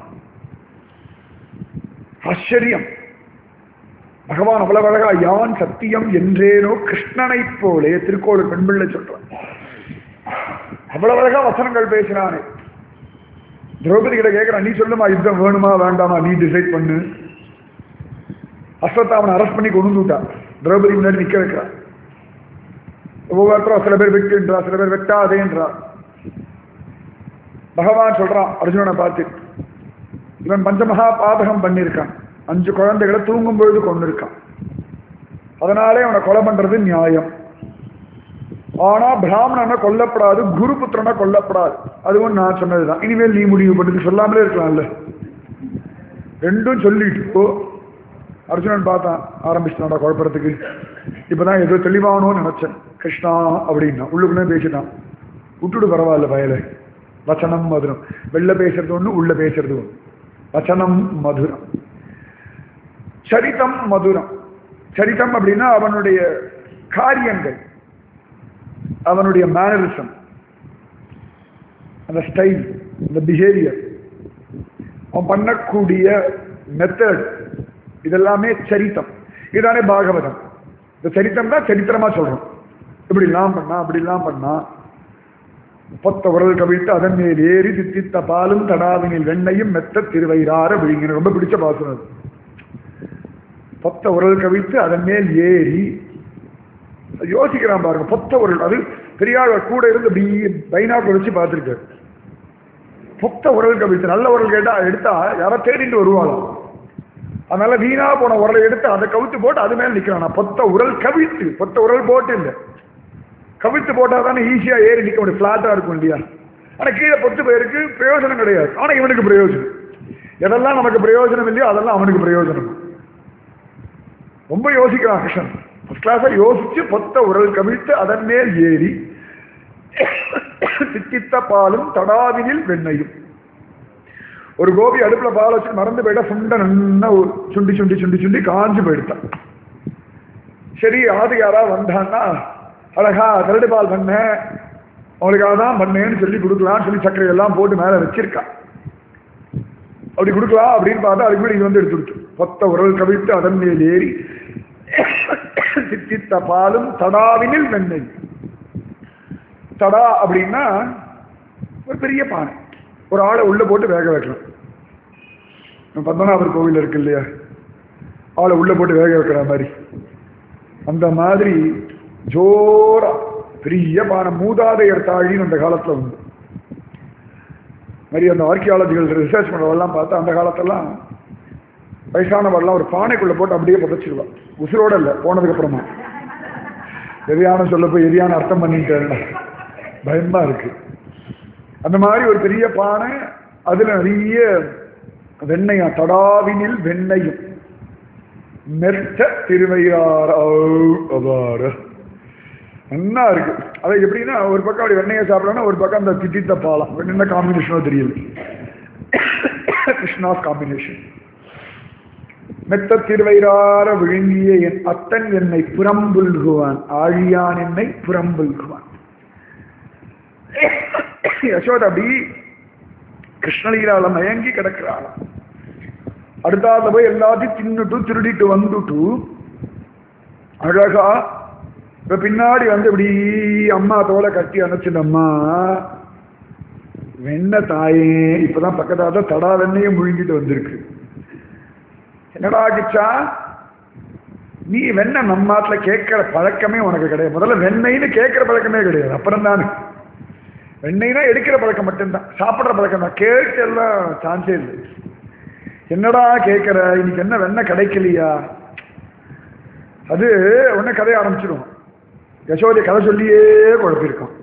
ஆச்சரியம் பகவான் அவ்வளவு அழகா யான் சத்தியம் என்றேனோ கிருஷ்ணனைப் போலே திருக்கோளு பெண்பிள்ளை சொல்றான் அவ்வளவு அழகா வசனங்கள் பேசினானே திரௌபதி கிட்ட கேட்கிறான் நீ சொல்லுமா யுத்தம் வேணுமா வேண்டாமா நீ டிசைட் பண்ணு அஸ்வத்தாமனை அரெஸ்ட் பண்ணி கொண்டு வந்து விட்டான் திரௌபதி முன்னாடி நிக்க வைக்கிறான் ஒவ்வொருத்தரும் சில பேர் வெட்டுன்றா சில பேர் வெட்டாதேன்றா பகவான் சொல்றான் அர்ஜுனனை பார்த்து இவன் பஞ்சமகா பாதகம் பண்ணியிருக்கான் அஞ்சு குழந்தைகளை தூங்கும் பொழுது கொண்டிருக்கான் அதனாலே அவனை கொலை பண்றது நியாயம் ஆனா பிராமணனை கொல்லப்படாது குரு புத்திரனை கொல்லப்படாது அதுவும் நான் சொன்னதுதான் இனிமேல் நீ முடிவு பண்ணி சொல்லாமலே இருக்கலாம்ல ரெண்டும் சொல்லிட்டு போ அர்ஜுனன் பார்த்தான் ஆரம்பிச்சிட்டான்டா குழப்பறதுக்கு இப்பதான் ஏதோ தெளிவாகணும்னு நினைச்சேன் கிருஷ்ணா அப்படின்னா உள்ளுக்குள்ளே பேசிட்டான் விட்டுடு பரவாயில்ல பயல வச்சனம் மதுரம் வெளில பேசுறது ஒண்ணு உள்ள பேசுறது ஒண்ணு வச்சனம் மதுரம் சரிதம் மதுரம் சரிதம் அப்படின்னா அவனுடைய காரியங்கள் அவனுடைய மேனரிசம் அந்த ஸ்டைல் அந்த பிஹேவியர் அவன் பண்ணக்கூடிய மெத்தட் இதெல்லாமே சரித்தம் இதுதானே பாகவதம் இந்த சரித்தம் தான் சரித்திரமா சொல்றோம் இப்படிலாம் பண்ணா அப்படிலாம் பண்ணா பொத்த உரல் கவிழ்த்து அதன் மேல் ஏறி தித்தித்த பாலும் தடாவினில் வெண்ணையும் மெத்த திருவயிறார விழுங்கின ரொம்ப பிடிச்ச பாசனம் அது பொத்த உரல் கவிழ்த்து அதன் மேல் ஏறி யோசிக்கிறான் பாருங்க பொத்த உரல் அது பெரியாள் கூட இருந்து அப்படி பைனாக்கு வச்சு பார்த்துருக்காரு பொத்த உரல் கவிழ்த்து நல்ல உரல் கேட்டா எடுத்தா யாரோ தேடிட்டு வருவாளாம் அதனால வீணா போன உரலை எடுத்து அதை கவித்து போட்டு அது மேல நிக்கிறான் பொத்த உரல் கவித்து பொத்த உரல் போட்டு இல்லை கவித்து போட்டா தானே ஈஸியா ஏறி நிக்க முடியும் பிளாட்டா இருக்கும் இல்லையா ஆனா கீழே பொத்து போயிருக்கு பிரயோஜனம் கிடையாது ஆனா இவனுக்கு பிரயோஜனம் எதெல்லாம் நமக்கு பிரயோஜனம் இல்லையோ அதெல்லாம் அவனுக்கு பிரயோஜனம் ரொம்ப யோசிக்கிறான் கிருஷ்ணன் ஃபர்ஸ்ட் கிளாஸா யோசிச்சு பொத்த உரல் கவிழ்த்து அதன் மேல் ஏறி சித்தித்த பாலும் தடாவினில் வெண்ணையும் ஒரு கோபி அடுப்புல பால் வச்சு மறந்து போயிட்டா சுண்ட நன்னா ஒரு சுண்டி சுண்டி சுண்டி சுண்டி காஞ்சு போயிடுத்தான் சரி ஆது யாரா வந்தான்னா அழகா கரடு பால் பண்ண அவளுக்காக தான் பண்ணேன்னு சொல்லி கொடுக்கலாம்னு சொல்லி சர்க்கரை எல்லாம் போட்டு மேல வச்சிருக்கா அப்படி கொடுக்கலாம் அப்படின்னு பார்த்தா அதுக்கு முன்னாடி இது வந்து எடுத்துடுச்சு பொத்த உரல் கவிழ்த்து அதன் மேல் ஏறி சித்தித்த பாலும் தடாவினில் வெண்ணெய் தடா அப்படின்னா ஒரு பெரிய பானை ஒரு ஆளை உள்ள போட்டு வேக வைக்கலாம் நம்ம பத்மநாபர் கோவில் இருக்கு இல்லையா அவளை உள்ள போட்டு வேக வைக்கிற மாதிரி அந்த மாதிரி ஜோரா பெரிய பானை மூதாதையர் தாழின்னு அந்த காலத்துல உண்டு மாதிரி அந்த ஆர்கியாலஜிகள் ரிசர்ச் பண்ணுறதெல்லாம் பார்த்தா அந்த காலத்தெல்லாம் வயசானவரெல்லாம் ஒரு பானைக்குள்ள போட்டு அப்படியே புதைச்சிருவா உசுரோட இல்லை போனதுக்கு அப்புறமா எரியான சொல்ல போய் எரியான அர்த்தம் பண்ணிட்டேன் பயமா இருக்கு அந்த மாதிரி ஒரு பெரிய பானை அதுல நிறைய வெண்ணெயா தடாவினில் வெண்ணெயும் மெத்த திருவையார் அபார நல்லா இருக்கு அது எப்படின்னா ஒரு பக்கம் அப்படி வெண்ணெயை சாப்பிடணும் ஒரு பக்கம் அந்த திட்டித்த பாலம் என்ன காம்பினேஷனோ தெரியல கிருஷ்ணாஸ் காம்பினேஷன் மெத்த திருவைரார விழுங்கிய என் அத்தன் என்னை புறம்புல்குவான் ஆழியான் என்னை புறம்புல்குவான் யசோத அப்படி கிருஷ்ணலீலால மயங்கி கிடக்கிறாளாம் அடுத்தாத போய் எல்லாத்தையும் தின்னுட்டு திருடிட்டு வந்துட்டு அழகா இப்ப பின்னாடி வந்து இப்படி அம்மா தோலை கட்டி அணைச்சிட்டம்மா வெண்ண தாயே இப்பதான் பக்கத்தாத தடா வெண்ணையே முழுங்கிட்டு வந்திருக்கு என்னடா கிச்சா நீ வெண்ணெய் நம்ம நாட்டுல கேட்கிற பழக்கமே உனக்கு கிடையாது முதல்ல வெண்ணெய்னு கேட்கிற பழக்கமே கிடையாது அப்புறம் தானே வெண்ணெய்னா எடுக்கிற பழக்கம் மட்டும்தான் சாப்பிட்ற பழக்கம் தான் கேட்டு எல்லாம் சான்ஸே இல்லை என்னடா கேட்கிற இன்னைக்கு என்ன வெண்ணெய் கிடைக்கலையா அது உடனே கதைய ஆரம்பிச்சிடும் யசோதை கதை சொல்லியே குழப்பிருக்கான்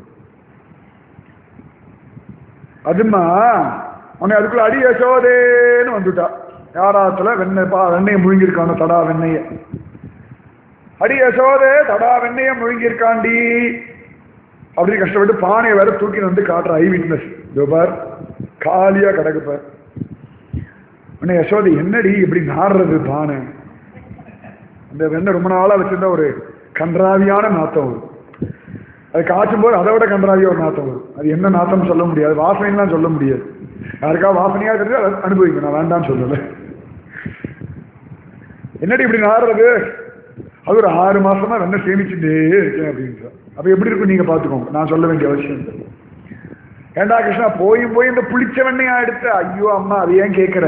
அதுமா உன்னை அதுக்குள்ள அடி யசோதேன்னு வந்துட்டா யாராத்துல வெண்ணெய் பா வெண்ணெயை முழுங்கியிருக்கான தடா வெண்ணெய அடி யசோதே தடா வெண்ணெய முழுங்கியிருக்காண்டி அப்படின்னு கஷ்டப்பட்டு பானையை வேற தூக்கின்னு வந்து காட்டுற ஐ விட்னஸ் பார் காலியா கிடக்கு பார் உன்னை யசோதை என்னடி இப்படி நாடுறது பானை இந்த வெண்ணெய் ரொம்ப நாளா வச்சிருந்தா ஒரு கன்றாவியான நாத்தம் வரும் அது காய்ச்சும் போது அதை விட கன்றாவியா ஒரு நாத்தம் வரும் அது என்ன நாத்தம் சொல்ல முடியாது வாசனைலாம் சொல்ல முடியாது யாருக்கா வாசனையா தெரிஞ்சு அதை அனுபவிங்க நான் வேண்டாம்னு சொல்லலை என்னடி இப்படி நாடுறது அது ஒரு ஆறு மாசமா வெண்ணெய் சேமிச்சுட்டே இருக்கேன் அப்படின்ற அப்ப எப்படி இருக்கும் நீங்க பாத்துக்கோங்க நான் சொல்ல வேண்டிய அவசியம் இல்லை ஏண்டா கிருஷ்ணா போயும் போய் இந்த புளிச்ச வெண்ணையா எடுத்து ஐயோ அம்மா அதை ஏன் கேட்கிற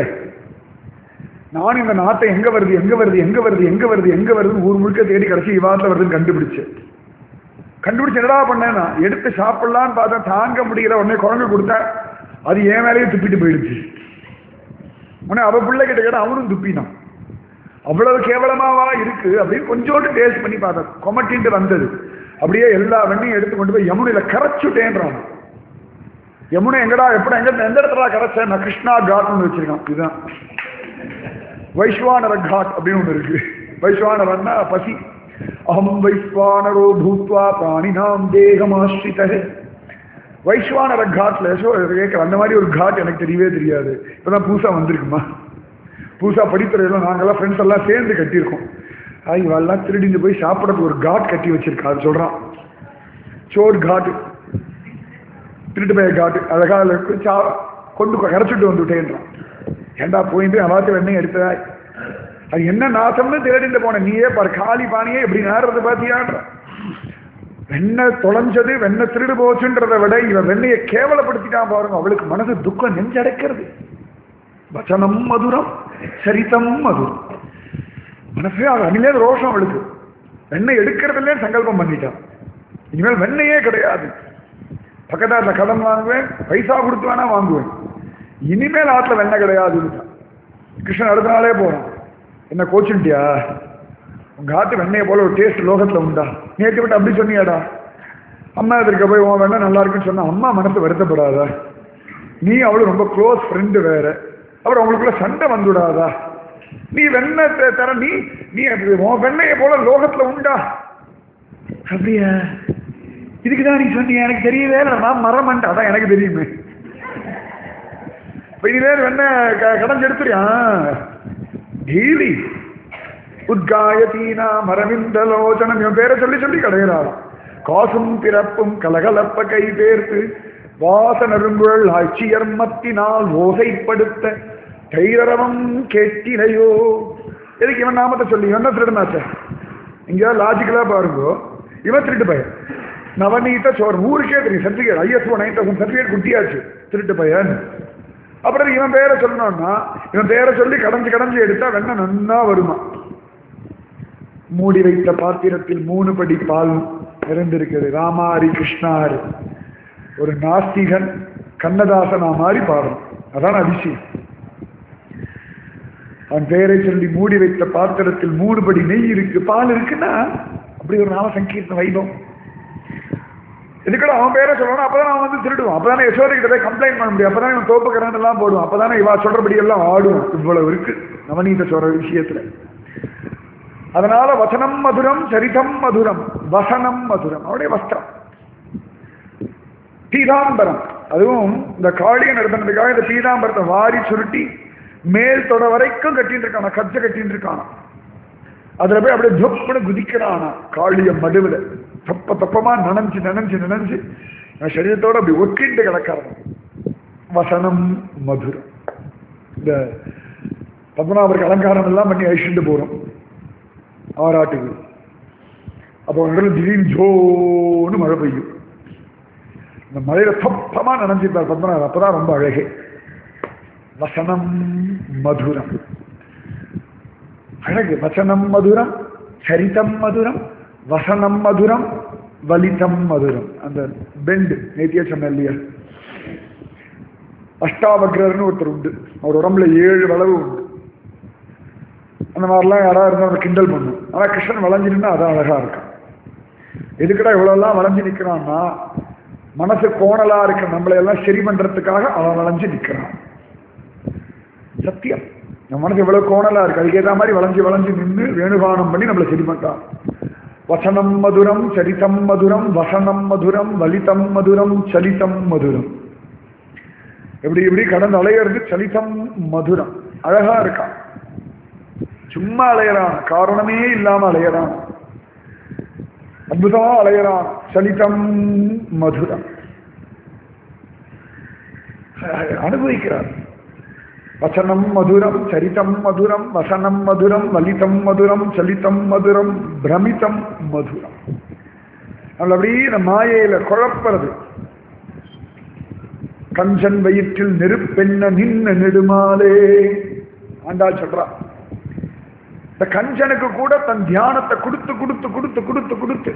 நானும் இந்த நாட்டை எங்க வருது எங்க வருது எங்க வருது எங்க வருது எங்க வருதுன்னு ஊர் முழுக்க தேடி கடைசி விவாதத்தில் வருதுன்னு கண்டுபிடிச்சேன் கண்டுபிடிச்சு என்னடா பண்ணேன் நான் எடுத்து சாப்பிடலான்னு பார்த்தேன் தாங்க முடியல உடனே குரங்கு கொடுத்தேன் அது என் மேலேயே துப்பிட்டு போயிடுச்சு உடனே அவ பிள்ளை கிட்ட கேட்ட அவனும் துப்பினான் அவ்வளவு கேவலமாவா இருக்கு அப்படின்னு கொஞ்சோண்டு டேஸ்ட் பண்ணி பார்த்தேன் கொமட்டின்ட்டு வந்தது அப்படியே எல்லா வெண்ணையும் எடுத்து கொண்டு போய் யமுனையில கரைச்சுட்டேன்றான் யமுனை எங்கடா எப்படி எங்க எந்த இடத்துல கரைச்சேன் நான் கிருஷ்ணா காட்னு வச்சிருக்கான் இதுதான் வைஸ்வானர காட் அப்படின்னு ஒன்று இருக்கு வைஸ்வானரன்னா பசி அகம் வைஸ்வானரோ பூத்வா பிராணினாம் தேகமாஸ்ரிதே வைஸ்வானர காட்ல ஸோ கேட்குற அந்த மாதிரி ஒரு காட் எனக்கு தெரியவே தெரியாது இப்போதான் புதுசாக வந்திருக்குமா புதுசாக படித்துறையெல்லாம் நாங்கள்லாம் ஃப்ரெண்ட்ஸ் எல்லாம் சேர்ந்து கட்டியிருக்கோம் ஆய் இவெல்லாம் திருடிந்து போய் சாப்பிட்றதுக்கு ஒரு காட் கட்டி வச்சிருக்கா அது சொல்கிறான் சோர் காட்டு திருட்டு பைய காட்டு அழகாக சா கொண்டு கரைச்சிட்டு வந்துட்டேன்றான் ஏண்டா போயிட்டு அவாத்து வெண்ணெய் எடுத்த அது என்ன நாசம்னு தேடிட்டு போன நீயே பாரு காலி பானியே எப்படி நேரத்தை பார்த்தியான்ற வெண்ணெய் தொலைஞ்சது வெண்ணெய் திருடு போச்சுன்றதை விட இவன் வெண்ணையை கேவலப்படுத்திட்டான் பாருங்க அவளுக்கு மனசு துக்கம் நெஞ்சடைக்கிறது வச்சனம் மதுரம் சரிதம் மதுரம் மனசே அது அணிலே ரோஷம் அவளுக்கு வெண்ணெய் எடுக்கிறதுலே சங்கல்பம் பண்ணிட்டான் இனிமேல் வெண்ணையே கிடையாது பக்கத்தாட்டில் கடன் வாங்குவேன் பைசா கொடுத்து வேணா வாங்குவேன் இனிமேல் ஆற்றுல வெண்ணெய் கிடையாதுன்னு கிருஷ்ணன் அடுத்த நாளே போகிறான் என்ன கோச்சுட்டியா உங்க ஆத்து வெண்ணையை போல ஒரு டேஸ்ட் லோகத்தில் உண்டா நேற்று விட்டு அப்படி சொன்னியாடா அம்மா எதிர்க்க போய் உன் வெண்ணெய் நல்லா இருக்குன்னு சொன்னா அம்மா மனசு வருத்தப்படாதா நீ அவளும் ரொம்ப க்ளோஸ் ஃப்ரெண்டு வேற அப்புறம் உங்களுக்குள்ள சண்டை வந்துடாதா நீ வெண்ணெய் த- தர நீ நீ அப்படி உன் வெண்ணையை போல லோகத்துல உண்டா அப்படியா இதுக்குதான் நீ சொன்னீங்க எனக்கு தெரியவே இல்லை நான் மரமன்ட்டு அதான் எனக்கு தெரியுமே இப்ப இனிமேல் வெண்ண கடன் எடுத்துறியா டெய்லி உத்காயத்தீனா மரவிந்தலோச்சனம் இவன் பேரை சொல்லி சொல்லி கடைகிறாராம் காசும் பிறப்பும் கலகலப்ப கை பேர்த்து வாசனருங்குழல் அச்சியர்மத்தினால் ஓசைப்படுத்த தைரவம் கேட்டிலையோ எதுக்கு இவன் நாமத்தை சொல்லி இவன் தான் திருடனாச்ச இங்க லாஜிக்கலா பாருங்க இவன் திருட்டு பையன் நவநீத சோர் ஊருக்கே தெரியும் certificate ISO nine thousand certificate குட்டியாச்சு திருட்டு பையன் அப்புறம் இவன் பேரை சொல்லணும்னா இவன் பேரை சொல்லி கடைஞ்சு கடைஞ்சு எடுத்தா வெண்ணெய் நன்னா வருமா மூடி வைத்த பாத்திரத்தில் மூணு படி பால் நிறைந்திருக்கிறது ராமாரி கிருஷ்ணாரி ஒரு நாஸ்திகன் கண்ணதாசனா மாதிரி பாடணும் அதான் அதிசயம் அவன் பெயரை சொல்லி மூடி வைத்த பாத்திரத்தில் மூணு படி நெய் இருக்கு பால் இருக்குன்னா அப்படி ஒரு நாம சங்கீர்த்தன வைபவம் இதுக்கூட அவன் பேரை சொல்லணும் அப்பதான் அவன் வந்து திருடுவான் அப்பதானே யசோதை கிட்ட போய் கம்ப்ளைண்ட் பண்ண முடியும் அப்பதான் இவன் தோப்புக்கிறான் எல்லாம் போடுவான் அப்பதானே இவா சொல்றபடி எல்லாம் ஆடுவான் இவ்வளவு இருக்கு நவநீத சொல்ற விஷயத்துல அதனால வசனம் மதுரம் சரிதம் மதுரம் வசனம் மதுரம் அவருடைய வஸ்திரம் பீதாம்பரம் அதுவும் இந்த காளிய நடத்தினதுக்காக இந்த பீதாம்பரத்தை வாரி சுருட்டி மேல் தொட வரைக்கும் கட்டின்னு இருக்கானா கச்ச கட்டின்னு இருக்கானா அதுல போய் அப்படியே தொப்புன்னு குதிக்கிறானா காளிய மடுவுல தப்ப தப்பமா நனைஞ்சு நனைஞ்சு நனைஞ்சு என் சரீரத்தோட அப்படி ஒட்டிட்டு கிடக்கிறான் வசனம் மதுரம் இந்த பத்மநாபருக்கு அலங்காரம் எல்லாம் பண்ணி அழிச்சுட்டு போறோம் ஆராட்டுக்கு அப்போ அங்கே திடீர்னு ஜோன்னு மழை பெய்யும் இந்த மழையில தப்பமா நனைஞ்சிருப்பார் பத்மநாபர் அப்பதான் ரொம்ப அழகே வசனம் மதுரம் அழகு வசனம் மதுரம் சரிதம் மதுரம் வசனம் மதுரம் வலிதம் மதுரம் அந்த பெண்டு நேத்திய சொன்ன இல்லையா அஷ்டாவக்ரர்னு ஒருத்தர் உண்டு அவர் உடம்புல ஏழு வளவு உண்டு அந்த மாதிரிலாம் யாராவது இருந்தால் அவனை கிண்டல் பண்ணும் ஆனால் கிருஷ்ணன் வளைஞ்சு நின்னா அதான் அழகா இருக்கும் எதுக்கடா இவ்வளோலாம் வளைஞ்சு நிற்கிறான்னா மனசு கோணலா இருக்கிற நம்மளை எல்லாம் சரி பண்றதுக்காக அவன் வளைஞ்சு நிற்கிறான் சத்தியம் நம்ம மனசு இவ்வளவு கோணலா இருக்கு அதுக்கேற்ற மாதிரி வளைஞ்சு வளைஞ்சு நின்று வேணுகானம் பண்ணி நம்மளை சரி பண்றான் வசனம் மதுரம் சரிதம் மதுரம் வசனம் மதுரம் வலிதம் மதுரம் சலிதம் மதுரம் எப்படி எப்படி கடந்து அலையிறது சலிதம் மதுரம் அழகா இருக்கான் சும்மா அலையறான் காரணமே இல்லாம அலையறான் அற்புதமா அலையறான் சலிதம் மதுரம் அனுபவிக்கிறார் வசனம் மதுரம் சரிதம் மதுரம் வசனம் மதுரம் வலிதம் மதுரம் சலிதம் மதுரம் பிரமிதம் மதுரம் நம்மள அப்படியே இந்த மாயையில குழப்பறது கஞ்சன் வயிற்றில் நெருப்பென்ன நின்ன நெடுமாலே ஆண்டாள் சொல்றான் இந்த கஞ்சனுக்கு கூட தன் தியானத்தை கொடுத்து கொடுத்து கொடுத்து கொடுத்து கொடுத்து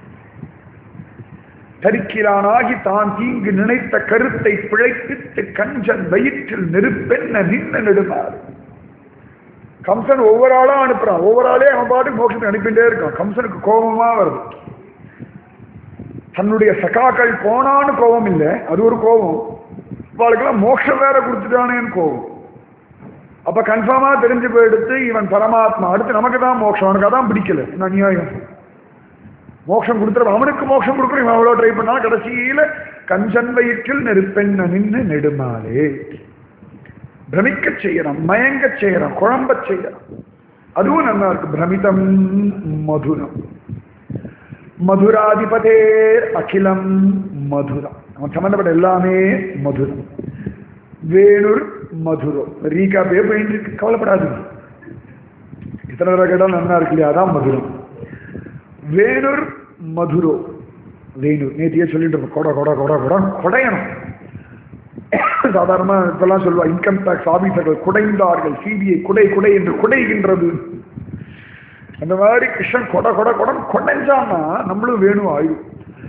தரிக்கிறானாகி தான் தீங்கு நினைத்த கருத்தை பிழைப்பித்து கஞ்சன் வயிற்றில் நெருப்பென்ன நின்ன நெடுமாறு கம்சன் ஒவ்வொரு ஆளா அனுப்புறான் ஒவ்வொரு ஆளே அவன் பாட்டு மோட்சத்தை அனுப்பிட்டே இருக்கான் கம்சனுக்கு கோபமா வருது தன்னுடைய சகாக்கள் போனான்னு கோபம் இல்லை அது ஒரு கோபம் அவளுக்கெல்லாம் மோட்சம் வேற கொடுத்துட்டானேன்னு கோபம் அப்ப கன்ஃபார்மா தெரிஞ்சு போயிடுத்து இவன் பரமாத்மா அடுத்து நமக்கு தான் மோட்சம் அவனுக்கு அதான் பிடிக்கல என்ன நியாயம் மோட்சம் கொடுத்துற அவனுக்கு மோட்சம் கொடுக்குறோம் இவன் அவ்வளோ ட்ரை பண்ணா கடைசியில கஞ்சன் வயிற்றில் நெருப்பெண்ண நின்று நெடுமாலே பிரமிக்க செய்யறான் மயங்க செய்யறான் குழம்ப செய்யறான் அதுவும் நல்லா இருக்கு பிரமிதம் மதுரம் மதுராதிபதே அகிலம் மதுரம் அவன் சம்பந்தப்பட்ட எல்லாமே மதுரம் வேணுர் மதுரம் ரீகா பே போயிட்டு இருக்கு கவலைப்படாதீங்க இத்தனை தடவை கேட்டாலும் நல்லா இருக்கு இல்லையா அதான் மதுரம் வேணுர் மதுரோ வேணூர் நேத்தியே சொல்லிட்டு இருக்கோம் கொடை கொடை கொடை கொடை கொடையணும் சாதாரணமா இப்பெல்லாம் சொல்லுவா இன்கம் டேக்ஸ் ஆபீசர்கள் குடைந்தார்கள் சிபிஐ குடை குடை என்று குடைகின்றது அந்த மாதிரி கிருஷ்ணன் கொடை கொடை கொடன் கொடைஞ்சான்னா நம்மளும் வேணும் ஆயுள்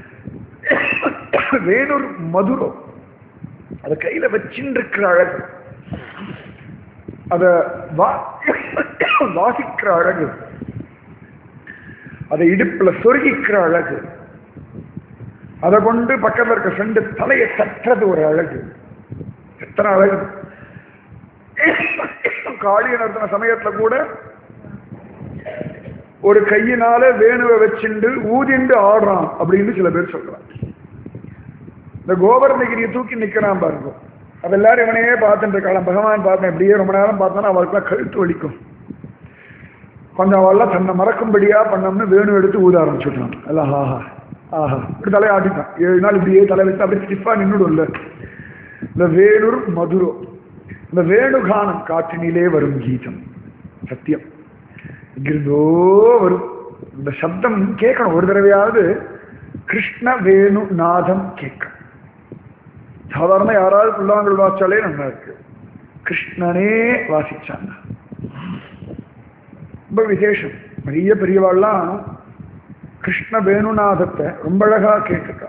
வேணூர் மதுரோ அதை கையில வச்சின்னு இருக்கிற அழகு அத வாசிக்கிற அழகு அதை இடுப்புல சொருகிக்கிற அழகு அதை கொண்டு பக்கத்துல இருக்க ஃப்ரெண்டு தலையை தட்டுறது ஒரு அழகு எத்தனை அழகு காளிய நடத்தின சமயத்துல கூட ஒரு கையினால வேணுவை வச்சுண்டு ஊதிண்டு ஆடுறான் அப்படின்னு சில பேர் சொல்றாங்க இந்த கோவர்ணகிரியை தூக்கி நிக்கிறான் பாருங்க அது எல்லாரும் இவனையே பார்த்துட்டு இருக்கலாம் பகவான் பார்த்தேன் இப்படியே ரொம்ப நேரம் பார்த்தானா அவளுக்குலாம் கழுத்து வலிக்கும் கொஞ்சம் அவள்லாம் தன்னை மறக்கும்படியா பண்ணோம்னு வேணு எடுத்து ஊத ஆரம்பிச்சுட்டான் எல்லாம் ஆஹா ஆஹா இப்படி தலையை ஆட்டிட்டான் ஏழு நாள் இப்படியே தலை வச்சு அப்படியே ஸ்டிஃபா நின்றுடும்ல இந்த வேணூர் மதுரோ இந்த வேணுகானம் காற்றினிலே வரும் கீதம் சத்தியம் இங்கிருந்தோ வரும் இந்த சப்தம் கேட்கணும் ஒரு தடவையாவது கிருஷ்ண வேணு நாதம் கேட்கணும் சாதாரண யாராவது புல்லாங்குழல் வாசிச்சாலே நல்லா இருக்கு கிருஷ்ணனே வாசிச்சாங்க ரொம்ப விசேஷம் நிறைய பெரியவாள்லாம் கிருஷ்ண வேணுநாதத்தை ரொம்ப அழகா கேட்டிருக்கா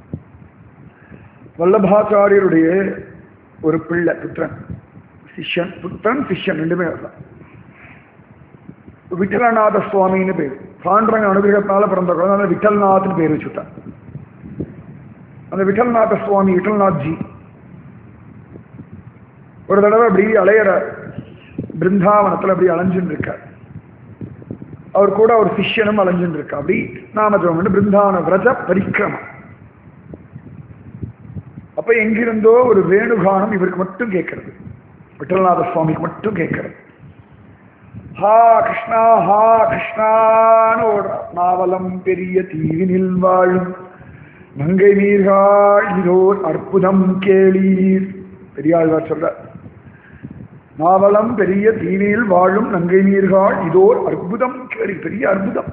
வல்லபாச்சாரியருடைய ஒரு பிள்ளை புத்திரன் சிஷ்யன் புத்திரன் சிஷ்யன் ரெண்டுமே வரலாம் விட்டலநாத சுவாமின்னு பேர் பாண்டரங்க அனுகிரகத்தால பிறந்த குழந்தை விட்டல்நாத்னு பேர் வச்சுட்டான் அந்த விட்டல்நாத சுவாமி விட்டல்நாத்ஜி ஒரு தடவை அப்படி அலையிற பிருந்தாவனத்தில் அப்படி அலைஞ்சுன்னு இருக்கார் அவர் கூட ஒரு சிஷ்யனும் அலைஞ்சுன்னு இருக்கா அப்படி நாமஜபம் பிருந்தாவன விரஜ பரிக்கிரமம் அப்ப எங்கிருந்தோ ஒரு வேணுகானம் இவருக்கு மட்டும் கேட்கறது விட்டல்நாத சுவாமிக்கு மட்டும் கேட்கறது ஹா கிருஷ்ணா ஹா கிருஷ்ணான்னு ஓடுறா நாவலம் பெரிய தீவினில் வாழும் நங்கை நீர்காள் இதோர் அற்புதம் கேளீர் பெரியாழ்வார் சொல்ற நாவலம் பெரிய தீனில் வாழும் நங்கை நீர்காள் இதோர் அற்புதம் கேளி பெரிய அற்புதம்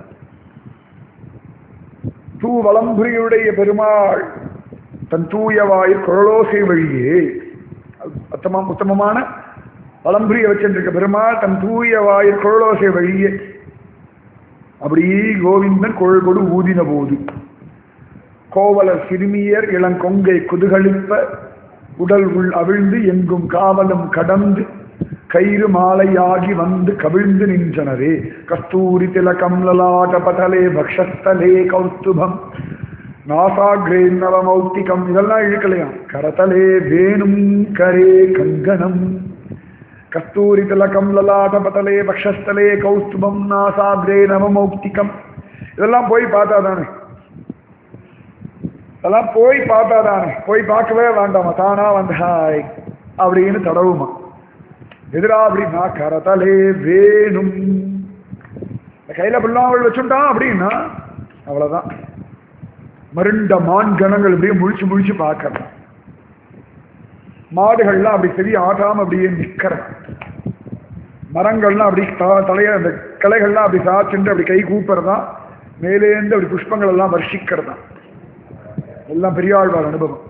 தூவலம்புரியுடைய பெருமாள் தன் தூய வாயில் குழலோசை வழியே உத்தமம் உத்தமமான வலம்புரிய வச்சிருக்க பெருமாள் தன் தூய வாயில் குழலோசை வழியே அப்படி கோவிந்தன் குழல் கொடு ஊதின போது கோவலர் சிறுமியர் இளங்கொங்கை குதுகளிப்ப உடல் உள் அவிழ்ந்து எங்கும் காவலும் கடந்து கயிறு மாலையாகி வந்து கவிழ்ந்து நின்றனரே கஸ்தூரி திலகம் லலாட பதலே பக்ஷஸ்தலே கௌஸ்துபம் நாசாகிரே நவமௌத்திகம் இதெல்லாம் இழுக்கலையாம் கரதலே வேணும் கரே கங்கணம் கஸ்தூரி திலகம் லலாட பதலே பக்ஷஸ்தலே கௌஸ்துபம் நாசாகிரே நவமௌக்திகம் இதெல்லாம் போய் பார்த்தா தானே அதெல்லாம் போய் பார்த்தா தானே போய் பார்க்கவே வேண்டாமா தானா வந்து ஹாய் அப்படின்னு தடவுமா எதிரா அப்படின்னா கரதலே வேணும் கையில புல்லாவள் வச்சுட்டான் அப்படின்னா அவ்வளவுதான் மருண்ட மான் கணங்கள் அப்படியே முழிச்சு முழிச்சு பார்க்கறது மாடுகள்லாம் அப்படி சரி ஆட்டாம அப்படியே நிக்கிற மரங்கள்லாம் அப்படி த- தலைய அந்த கிளைகள்லாம் அப்படி சாச்சுட்டு அப்படி கை கூப்புறதா மேலேந்து அப்படி புஷ்பங்கள் எல்லாம் வர்ஷிக்கிறதா எல்லாம் பெரியாழ்வார் அனுபவம்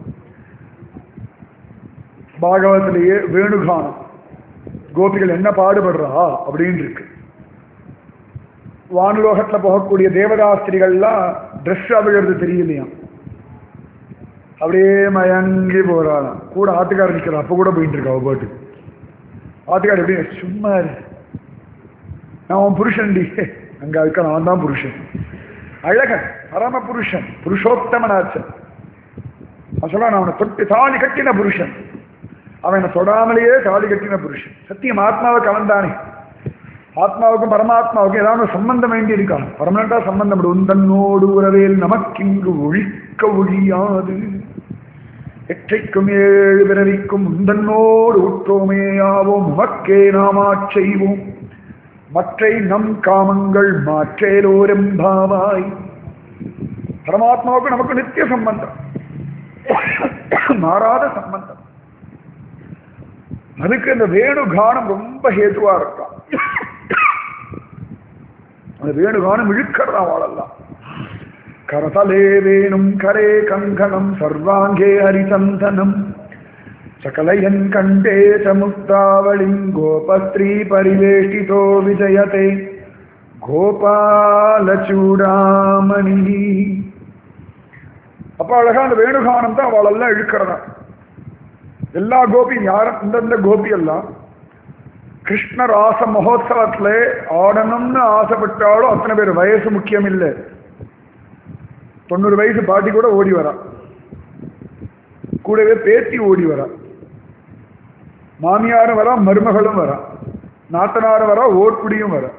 பாகவத்திலேயே வேணுகானம் கோபிகள் என்ன பாடுபடுறா அப்படின்னு இருக்கு வானுலோகத்துல போகக்கூடிய தேவதாஸ்திரிகள்லாம் ட்ரெஸ் அவிழறது தெரியலையாம் அப்படியே மயங்கி போறாளாம் கூட ஆத்துக்காரர் நிக்கிறா அப்ப கூட போயிட்டு இருக்கா அவ பாட்டு ஆத்துக்காரர் எப்படி சும்மா இரு. நான் உன் புருஷன்டி அங்க இருக்க நான் தான் புருஷன் அழகன் பரம புருஷன் புருஷோத்தமனாச்சன் அவன் சொல்ல நான் அவனை தொட்டு தாலி கட்டின புருஷன் அவனை தொடாமலேயே தாலி கட்டின புருஷன் சத்தியம் ஆத்மாவை கலந்தானே ஆத்மாவுக்கும் பரமாத்மாவுக்கும் ஏதாவது ஒரு சம்பந்தம் வேண்டி இருக்கான் பர்மனண்டா சம்பந்தம் விடு. உந்தன்னோடு உறவேல் நமக்கிங்கு ஒழிக்க ஒழியாது எற்றைக்கும் ஏழு பிறவிக்கும் உந்தன்னோடு உற்றோமேயாவோம் உமக்கே நாமாச் செய்வோம் மற்றை நம் காமங்கள் மாற்றேலோரெம்பாவாய் பரமாத்மாவுக்கு நமக்கு நித்திய சம்பந்தம் மாறாத சம்பந்தம் அதுக்கு இந்த வேணுகானம் ரொம்ப ஹேதுவா இருக்கான் அந்த வேணுகானம் இழுக்கிறதா வாழலாம் கரதலே வேணும் கரே கங்கணம் சர்வாங்கே ஹரிசந்தனம் சகலயன் கண்டே சமுக்தாவளிம் கோபஸ்திரீ பரிவேஷ்டிதோ விஜயதே கோபாலச்சூடாமணி அப்ப அழகா அந்த வேணுகானம் தான் அவளெல்லாம் இழுக்கிறதா எல்லா கோபியும் யாரும் இந்தந்த கோபி எல்லாம் கிருஷ்ண ராச மகோத்சவத்துல ஆடணும்னு ஆசைப்பட்டாலும் அத்தனை பேர் வயசு முக்கியம் இல்லை தொண்ணூறு வயசு பாட்டி கூட ஓடி வரா கூடவே பேத்தி ஓடி வரா மாமியாரும் வரா மருமகளும் வரா நாத்தனாரும் வரா ஓட்குடியும் வரா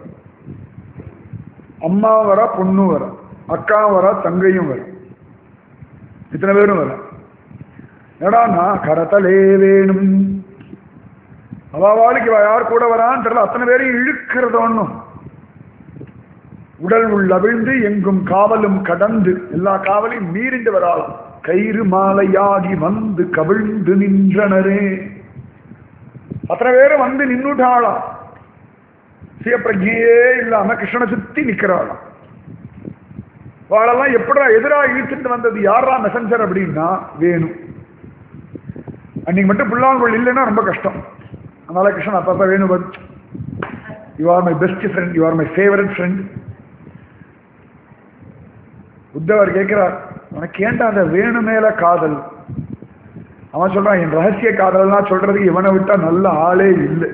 அம்மா வரா பொண்ணும் வரா அக்கா வரா தங்கையும் வரா இத்தனை பேரும் வரா என்னடான்னா கரத்தலே வேணும் அவாவாளுக்கு இவ யார் கூட வரான்னு தெரியல அத்தனை பேரையும் இழுக்கிறது ஒண்ணும் உடல் உள் அவிழ்ந்து எங்கும் காவலும் கடந்து எல்லா காவலையும் மீறிண்டு வராளாம் கயிறு மாலையாகி வந்து கவிழ்ந்து நின்றனரே அத்தனை பேரும் வந்து நின்னுட்டாளாம் சுயப்பிரஜையே இல்லாம கிருஷ்ணனை சுத்தி நிக்கிறாளாம் வாழெல்லாம் எப்படா எதிரா இழுத்துட்டு வந்தது யாரா மெசஞ்சர் அப்படின்னா வேணும் அன்னைக்கு மட்டும் புல்லாங்குழல் இல்லைன்னா ரொம்ப கஷ்டம் அதனால கிருஷ்ணன் அப்பப்ப வேணும் you are my best friend you are my favourite friend உத்தவர் கேட்கிறார் உனக்கு ஏன்டா அந்த வேணு மேல காதல் அவன் சொல்றான் என் ரகசிய காதல்லாம் சொல்றதுக்கு இவனை விட்டா நல்ல ஆளே இல்லை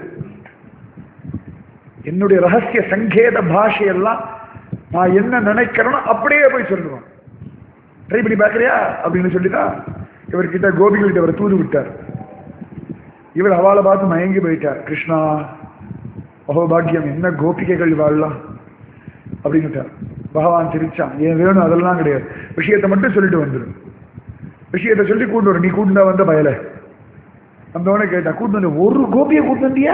என்னுடைய ரகசிய சங்கேத பாஷையெல்லாம் நான் என்ன நினைக்கிறேனோ அப்படியே போய் சொல்லுவான் ட்ரை பண்ணி பார்க்கறியா அப்படின்னு சொல்லிதான் இவர்கிட்ட கோபிகள்கிட்ட அவர் தூது விட்டார் இவர் அவளை பார்த்து மயங்கி போயிட்டார் கிருஷ்ணா அகோபாக்கியம் என்ன கோபிகைகள் வாழலாம் அப்படின்னுட்டார் பகவான் சிரிச்சான் ஏன் வேணும் அதெல்லாம் கிடையாது விஷயத்தை மட்டும் சொல்லிட்டு வந்துடும் விஷயத்தை சொல்லி கூட்டு வரும் நீ கூட்டுண்டா வந்த பயல வந்தவனே கேட்டா கூட்டு வந்து ஒரு கோபியை கூட்டு வந்தியா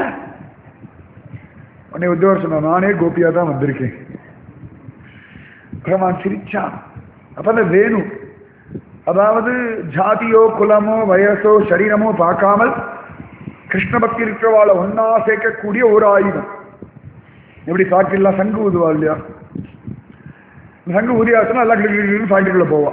உடனே உத்தவர் சொன்னா நானே கோபியா தான் வந்திருக்கேன் பகவான் சிரிச்சான் அப்ப அந்த வேணு அதாவது ஜாதியோ குலமோ வயசோ சரீரமோ பார்க்காமல் கிருஷ்ண பக்தி இருக்கிறவாளை ஒன்னா சேர்க்கக்கூடிய ஒரு ஆயுதம் எப்படி ஃபேக்டரிலாம் சங்கு ஊதுவா இல்லையா சங்கு ஊதியாச்சுன்னா எல்லாம் கிளிக்கு ஃபேக்டரிக்குள்ள போவா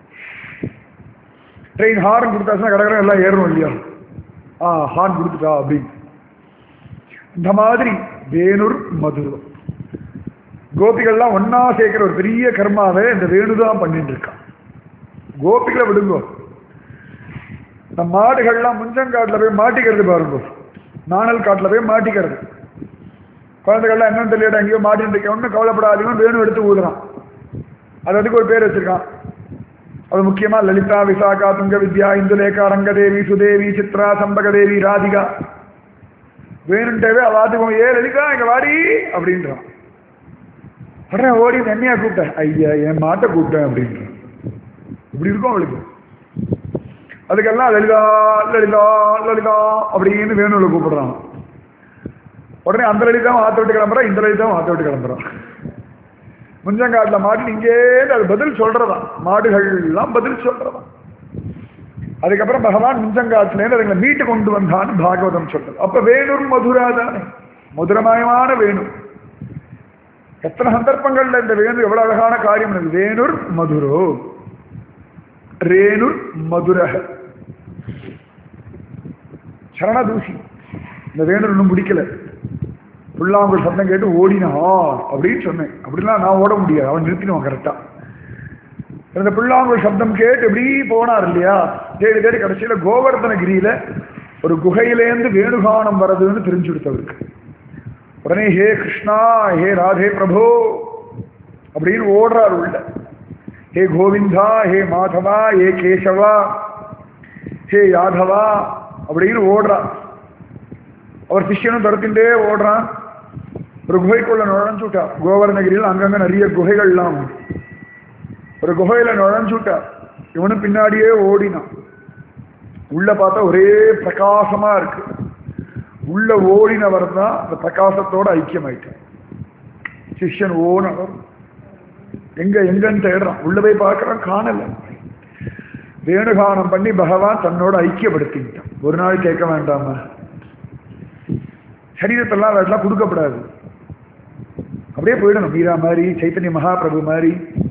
ட்ரெயின் ஹார்ன் கொடுத்தாச்சுன்னா கடற்கரை எல்லாம் ஏறணும் இல்லையா ஆ ஹார்ன் கொடுத்துட்டா அப்படின்னு இந்த மாதிரி வேணுர் மதுரம் கோபிகள்லாம் ஒன்னா சேர்க்கிற ஒரு பெரிய கர்மாவை இந்த வேணுதான் பண்ணிட்டு இருக்கான் கோபிகளை விடுங்கோ இந்த மாடுகள்லாம் முஞ்சங்காட்டில் போய் மாட்டிக்கிறது பாருங்க நாணல் காட்டில் போய் மாட்டிக்கிறது குழந்தைகள்லாம் என்னன்னு தெரியல எங்கேயோ மாட்டின்னு இருக்க ஒன்றும் கவலைப்படாதீங்க வேணும் எடுத்து ஊதுறான் அது அதுக்கு ஒரு பேர் வச்சிருக்கான் அது முக்கியமா லலிதா விசாகா துங்க வித்யா இந்துலேகா ரங்கதேவி சுதேவி சித்ரா சம்பகதேவி ராதிகா வேணுன்ட்டவே அவாத்துக்கும் ஏ லலிதா இங்க வாடி அப்படின்றான் உடனே ஓடி என்னையா கூப்பிட்டேன் ஐயா என் மாட்டை கூப்பிட்டேன் அப்படின்றான் இப்படி இருக்கும் அவளுக்கு அதுக்கெல்லாம் லலிதா லலிதா லலிதா அப்படின்னு வேணும்ல கூப்பிடுறான் உடனே அந்த லலிதாவும் ஆத்த விட்டு கிளம்புறான் இந்த லலிதாவும் ஆத்த விட்டு கிளம்புறான் முஞ்சங்காட்டில் மாட்டு இங்கே அது பதில் சொல்றதா மாடுகள் எல்லாம் பதில் சொல்றதா அதுக்கப்புறம் பகவான் முஞ்சங்காட்டிலேருந்து அதுங்களை மீட்டு கொண்டு வந்தான்னு பாகவதம் சொல்றது அப்ப வேணூர் மதுரா தானே மதுரமயமான வேணு எத்தனை சந்தர்ப்பங்கள்ல இந்த வேணு எவ்வளவு அழகான காரியம் இருக்கு வேணுர் மதுரோ ரேணுர் மதுரக சரணதூசி இந்த வேணூர் இன்னும் முடிக்கல புல்லாங்குழல் சத்தம் கேட்டு ஓடினா அப்படின்னு சொன்னேன் அப்படிலாம் நான் ஓட முடியாது அவன் நிறுத்தினுவான் கரெக்டா இந்த புல்லாங்குழல் சப்தம் கேட்டு எப்படி போனார் இல்லையா தேடி தேடி கடைசியில கோவர்தனகிரியில ஒரு குகையிலேருந்து வேணுகானம் வர்றதுன்னு தெரிஞ்சு கொடுத்தவருக்கு உடனே ஹே கிருஷ்ணா ஹே ராதே பிரபோ அப்படின்னு ஓடுறார் உள்ள ஹே கோவிந்தா ஹே மாதவா ஹே கேசவா ஹே யாதவா அப்படின்னு ஓடுறார் அவர் சிஷ்யனும் துரத்தின்றே ஓடுறான் ஒரு குகைக்குள்ள நுழைஞ்சு விட்டா கோவர்ணகிரியில் அங்கங்க நிறைய குகைகள்லாம் உண்டு. ஒரு குகையில நுழைஞ்சு விட்டா இவனும் பின்னாடியே ஓடினான் உள்ள பார்த்தா ஒரே பிரகாசமா இருக்கு உள்ள ஓடினவர் தான் அந்த பிரகாசத்தோட ஐக்கியமாயிட்டான் சிஷ்யன் ஓனவர் எங்க எங்கன்னு தேடுறான் உள்ள போய் பார்க்கறான் காணல வேணுகானம் பண்ணி பகவான் தன்னோட ஐக்கியப்படுத்திக்கிட்டான் ஒரு நாள் கேட்க வேண்டாமா சரீரத்தெல்லாம் அதெல்லாம் கொடுக்கப்படாது அப்படியே போயிடணும் மீரா மாதிரி சைத்தன்ய மகாபிரபு மாதிரி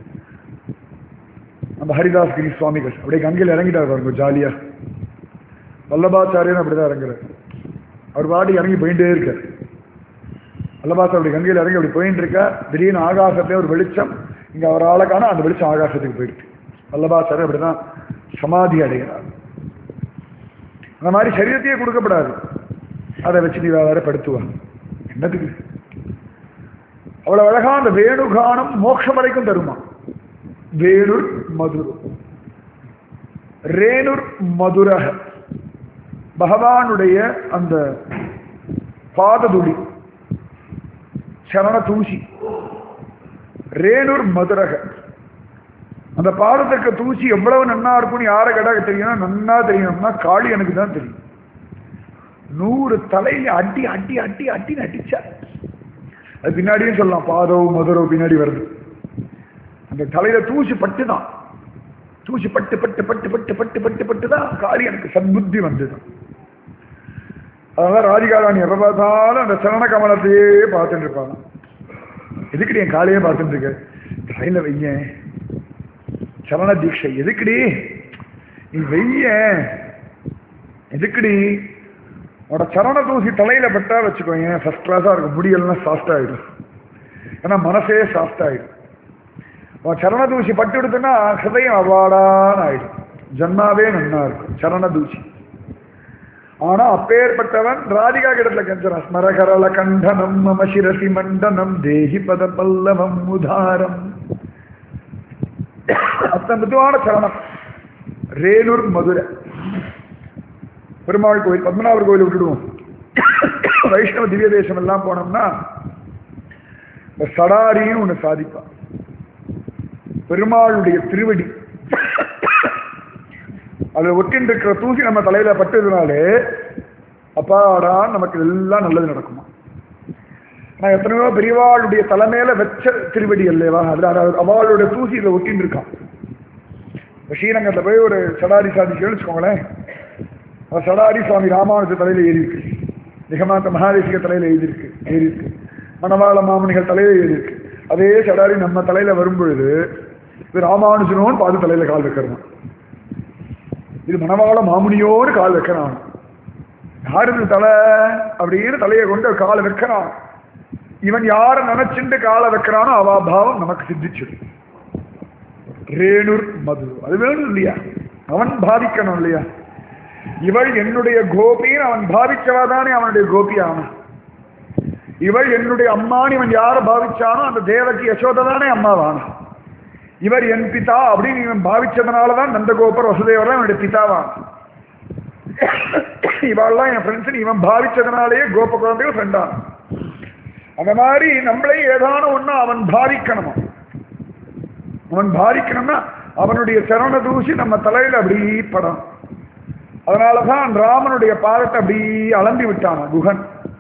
நம்ம ஹரிதாஸ் கிரி சுவாமிகள் அப்படியே கங்கையில் இறங்கிட்டார் பாருங்க ஜாலியா வல்லபாச்சாரியன் அப்படிதான் இறங்குறார் அவர் பாட்டு இறங்கி போயிட்டே இருக்கார் வல்லபாசர் அப்படி கங்கையில் இறங்கி அப்படி போயிட்டு இருக்கா திடீர்னு ஆகாசத்துல ஒரு வெளிச்சம் இங்க அவர் ஆளை காண அந்த வெளிச்சம் ஆகாசத்துக்கு போயிடுச்சு வல்லபாச்சாரியர் அப்படிதான் சமாதி அடைகிறார் அந்த மாதிரி சரீரத்தையே கொடுக்கப்படாது அதை வச்சு நீ வேற படுத்துவா என்னத்துக்கு அவ்வளவு அழகா அந்த வேணுகானம் மோட்சம் வரைக்கும் தருமா வேணுர் மதுரு ரேணுர் மதுரக பகவானுடைய அந்த பாததுளி சரண தூசி ரேணுர் மதுரக அந்த பாதத்துக்கு தூசி எவ்வளவு நன்னா இருக்கும்னு யாரை கேட்டாக்க தெரியும் நன்னா தெரியணும்னா காளி எனக்கு தான் தெரியும் நூறு தலையில அடி அடி அடி அடின்னு அடிச்சா அது பின்னாடியும் சொல்லலாம் பாதோ மதுரோ பின்னாடி வருது அந்த தலையில தூசி பட்டு தான் தூசி பட்டு பட்டு பட்டு பட்டு பட்டு பட்டு பட்டு தான் காளி எனக்கு சத்புத்தி வந்தது அதனால ராதிகாராணி எப்ப பார்த்தாலும் அந்த சரண கமலத்தையே பார்த்துட்டு இருப்பாங்க எதுக்குடி என் காலையே பார்த்துட்டு இருக்க தலையில வைய சரண தீட்சை எதுக்குடி நீ வெய்ய இதுக்குடி உன்னோட சரண தூசி தலையில பட்டா வச்சுக்கோங்க ஃபர்ஸ்ட் கிளாஸா இருக்கும் முடியெல்லாம் சாஃப்ட் ஆயிடும் ஏன்னா மனசே சாஃப்ட் ஆயிடும் உன் சரண தூசி பட்டு எடுத்துன்னா ஹிருதயம் அவாடான்னு ஆயிடும் ஜன்மாவே நன்னா இருக்கும் சரண தூசி ஆனா அப்பேற்பட்டவன் ராதிகா கிடத்துல கெஞ்சனா ஸ்மரகரள கண்டனம் மம சிரசி மண்டனம் தேஹி பத பல்லவம் உதாரம் அத்த மிதுவான சரணம் ரேலூர் மதுரை பெருமாள் கோயில் பத்மநாபர் கோயில் விட்டுடுவோம் வைஷ்ணவ திவ்ய தேசம் எல்லாம் போனோம்னா இந்த சடாரின்னு ஒண்ணு சாதிப்பான் பெருமாளுடைய திருவடி அதுல ஒட்டின்னு இருக்கிற தூசி நம்ம தலையில பட்டதுனாலே அப்பாடா நமக்கு எல்லாம் நல்லது நடக்குமா நான் எத்தனையோ பெரியவாளுடைய தலைமையில வச்ச திருவடி அல்லவா அதுல அது அவளுடைய தூசி இதுல ஒட்டின்னு இருக்கான் இப்ப ஸ்ரீரங்கத்துல போய் ஒரு சடாரி சாதிச்சு வச்சுக்கோங்களேன் அந்த சடாரி சுவாமி ராமானுஜ தலையில ஏறி இருக்கு நிகமாந்த மகாதேசிக தலையில எழுதியிருக்கு ஏறி இருக்கு மணவாள மாமனிகள் தலையில ஏறி இருக்கு அதே சடாரி நம்ம தலையில வரும் பொழுது இது ராமானுஜனோன்னு பாது தலையில கால் வைக்கிறோம் இது மணவாள மாமுனியோடு கால் வைக்கிறான் யாரு இது தலை அப்படின்னு தலையை கொண்டு காலை வைக்கிறான் இவன் யார நினைச்சுட்டு காலை வைக்கிறானோ அவா பாவம் நமக்கு சித்திச்சிடும் ரேணுர் மது அது வேணும் இல்லையா அவன் பாதிக்கணும் இல்லையா இவள் என்னுடைய கோபின்னு அவன் பாவிச்சவாதானே அவனுடைய கோபி அவன் இவள் என்னுடைய அம்மான்னு இவன் யார பாவிச்சானோ அந்த தேவகி யசோதானே அம்மாவான இவர் என் பிதா அப்படின்னு இவன் பாவிச்சதுனாலதான் நந்தகோபர் வசுதேவர் அவனுடைய பிதாவான் இவாள்லாம் என் ஃப்ரெண்ட்ஸ் இவன் பாவிச்சதுனாலேயே கோப குழந்தைகள் ஃப்ரெண்டான் அந்த மாதிரி நம்மளே ஏதான ஒண்ணு அவன் பாவிக்கணுமா அவன் பாதிக்கணும்னா அவனுடைய சரண தூசி நம்ம தலையில அப்படி படம் அதனாலதான் ராமனுடைய பாதத்தை அப்படி அலம்பி விட்டான் குகன்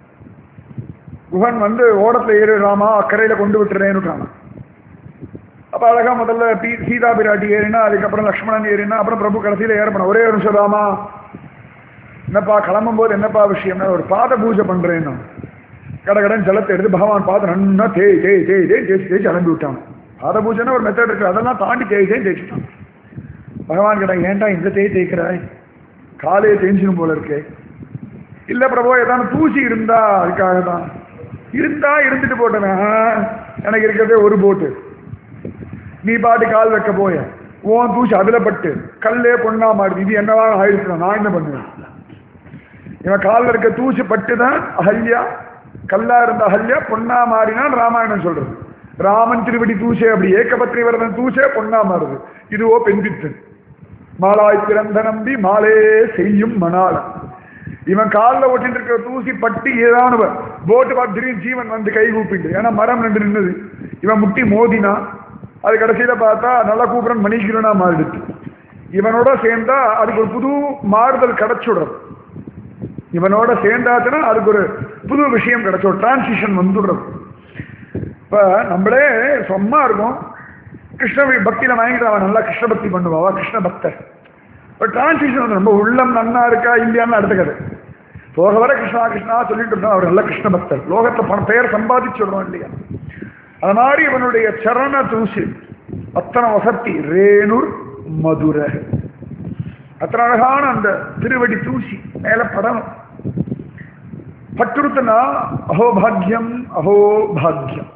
குகன் வந்து ஓடத்துல ஏறு ராமா அக்கறையில கொண்டு விட்டுறேன்னு அப்ப அழகா முதல்ல பி சீதா பிராட்டி ஏறினா அதுக்கப்புறம் லக்ஷ்மணன் ஏறினா அப்புறம் பிரபு கடைசியில ஏறப்படும் ஒரே ஒரு நிமிஷம் ராமா என்னப்பா கிளம்பும் போது என்னப்பா விஷயம்னா ஒரு பாத பூஜை பண்றேன்னு கடகடன் ஜலத்தை எடுத்து பகவான் பார்த்து நன்னா தேய் தேய் தேய் தேய் தேய்ச்சி தேய்ச்சி அலம்பி விட்டான் பாத பூஜைன்னா ஒரு மெத்தட் இருக்கு அதெல்லாம் தாண்டி தேய் தேய் தேய்ச்சிட்டான் பகவான் கிட்ட ஏன்டா இந்த தேய் தேய்க்கிறாய் காலையை தேஞ்சிடும் போல இருக்கே இல்ல பிரபு ஏதாவது தூசி இருந்தா அதுக்காக தான் இருந்தா இருந்துட்டு போட்டேன் எனக்கு இருக்கிறதே ஒரு போட்டு நீ பாட்டு கால் வைக்க போய உன் தூசி அதுல பட்டு கல்லே பொண்ணா மாறுது இது என்னவா ஆயிடுச்சு நான் என்ன பண்ணுவேன் இவன் காலில் இருக்க தூசி பட்டு தான் அகல்யா கல்லா இருந்த அகல்யா பொண்ணா மாறினான் ராமாயணம் சொல்றது ராமன் திருவடி தூசே அப்படி ஏகபத்ரி வரதன் தூசே பொண்ணா மாறுது இதுவோ பெண்பித்து மாலாய் பிறந்த நம்பி மாலே செய்யும் மணாளன் இவன் காலில் ஒட்டிட்டு இருக்கிற தூசி பட்டு ஏதானவன் போட்டு பார்த்து திடீர்னு ஜீவன் வந்து கை கூப்பிட்டு ஏன்னா மரம் ரெண்டு நின்னுது இவன் முட்டி மோதினா அது கடைசியில பார்த்தா நல்லா கூப்பிடன் மணிக்கிறனா மாறிடுச்சு இவனோட சேர்ந்தா அதுக்கு ஒரு புது மாறுதல் கிடைச்சுடுறது இவனோட சேர்ந்தாச்சுன்னா அதுக்கு ஒரு புது விஷயம் கிடைச்சோம் டிரான்சிஷன் வந்துடுறது இப்ப நம்மளே சும்மா இருக்கும் கிருஷ்ண பக்தியில வாங்கிட்டு அவன் நல்லா கிருஷ்ண பக்தி பண்ணுவாவா கிருஷ்ண பக்தர் ஒரு டிரான்சிஷன் வந்து நம்ம உள்ளம் நன்னா இருக்கா இல்லையான்னு அடுத்த கதை போக வர கிருஷ்ணா கிருஷ்ணா சொல்லிட்டு இருந்தோம் அவர் நல்ல கிருஷ்ண பக்தர் லோகத்துல பணம் பெயர் சம்பாதிச்சுடுறோம் இல்லையா அது மாதிரி இவனுடைய சரண தூசி அத்தனை வசத்தி ரேணுர் மதுரை அத்தனை அழகான அந்த திருவடி தூசி மேல படம் பட்டுருத்தனா அஹோபாகியம் அஹோபாகியம்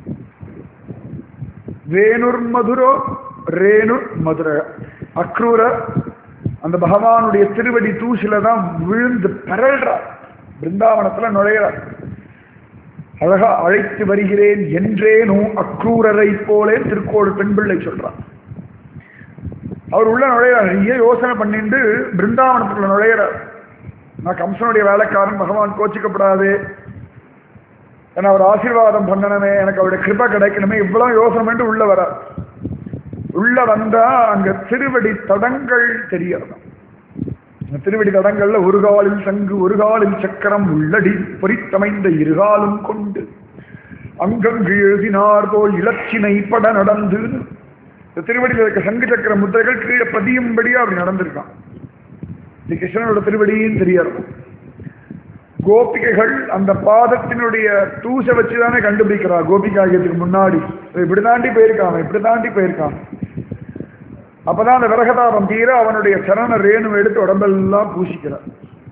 ரேணுர் மதுரோ ரேணுர் மதுரை அக்ரூர அந்த பகவானுடைய திருவடி தூசில தான் விழுந்து பரல்றார் பிருந்தாவனத்துல நுழையிறார் அழகா அழைத்து வருகிறேன் என்றேனோ அக்ரூரரை போலே திருக்கோடு பெண் பிள்ளை சொல்றார் அவர் உள்ள நுழையிறார் நிறைய யோசனை பண்ணிட்டு பிருந்தாவனத்துக்குள்ள நுழையிறார் நான் கம்சனுடைய வேலைக்காரன் பகவான் கோச்சிக்கப்படாது ஏன்னா அவர் ஆசீர்வாதம் பண்ணணுமே எனக்கு அவருடைய கிருபை கிடைக்கணுமே இவ்வளவு யோசனை பண்ணிட்டு உள்ள வர உள்ள வந்தா அங்க திருவடி தடங்கள் தெரியறது திருவடி தடங்கள்ல ஒரு காலில் சங்கு ஒரு காலில் சக்கரம் உள்ளடி பொறித்தமைந்த இருகாலும் கொண்டு அங்கங்கு எழுதினார் போல் இலச்சினை பட நடந்து இந்த திருவடியில் இருக்க சங்கு சக்கர முத்திரைகள் கீழே பதியும்படியா அப்படி நடந்திருக்கான் இது கிருஷ்ணனோட திருவடியும் தெரியாது கோபிகைகள் அந்த பாதத்தினுடைய தூசை வச்சுதானே கண்டுபிடிக்கிறா கோபிகாயத்துக்கு முன்னாடி இப்படி தாண்டி போயிருக்கான் இப்படி தாண்டி போயிருக்கான் அப்பதான் அந்த விரகதாபம் தீர அவனுடைய சரண ரேணு எடுத்து உடம்பெல்லாம் பூசிக்கிறார்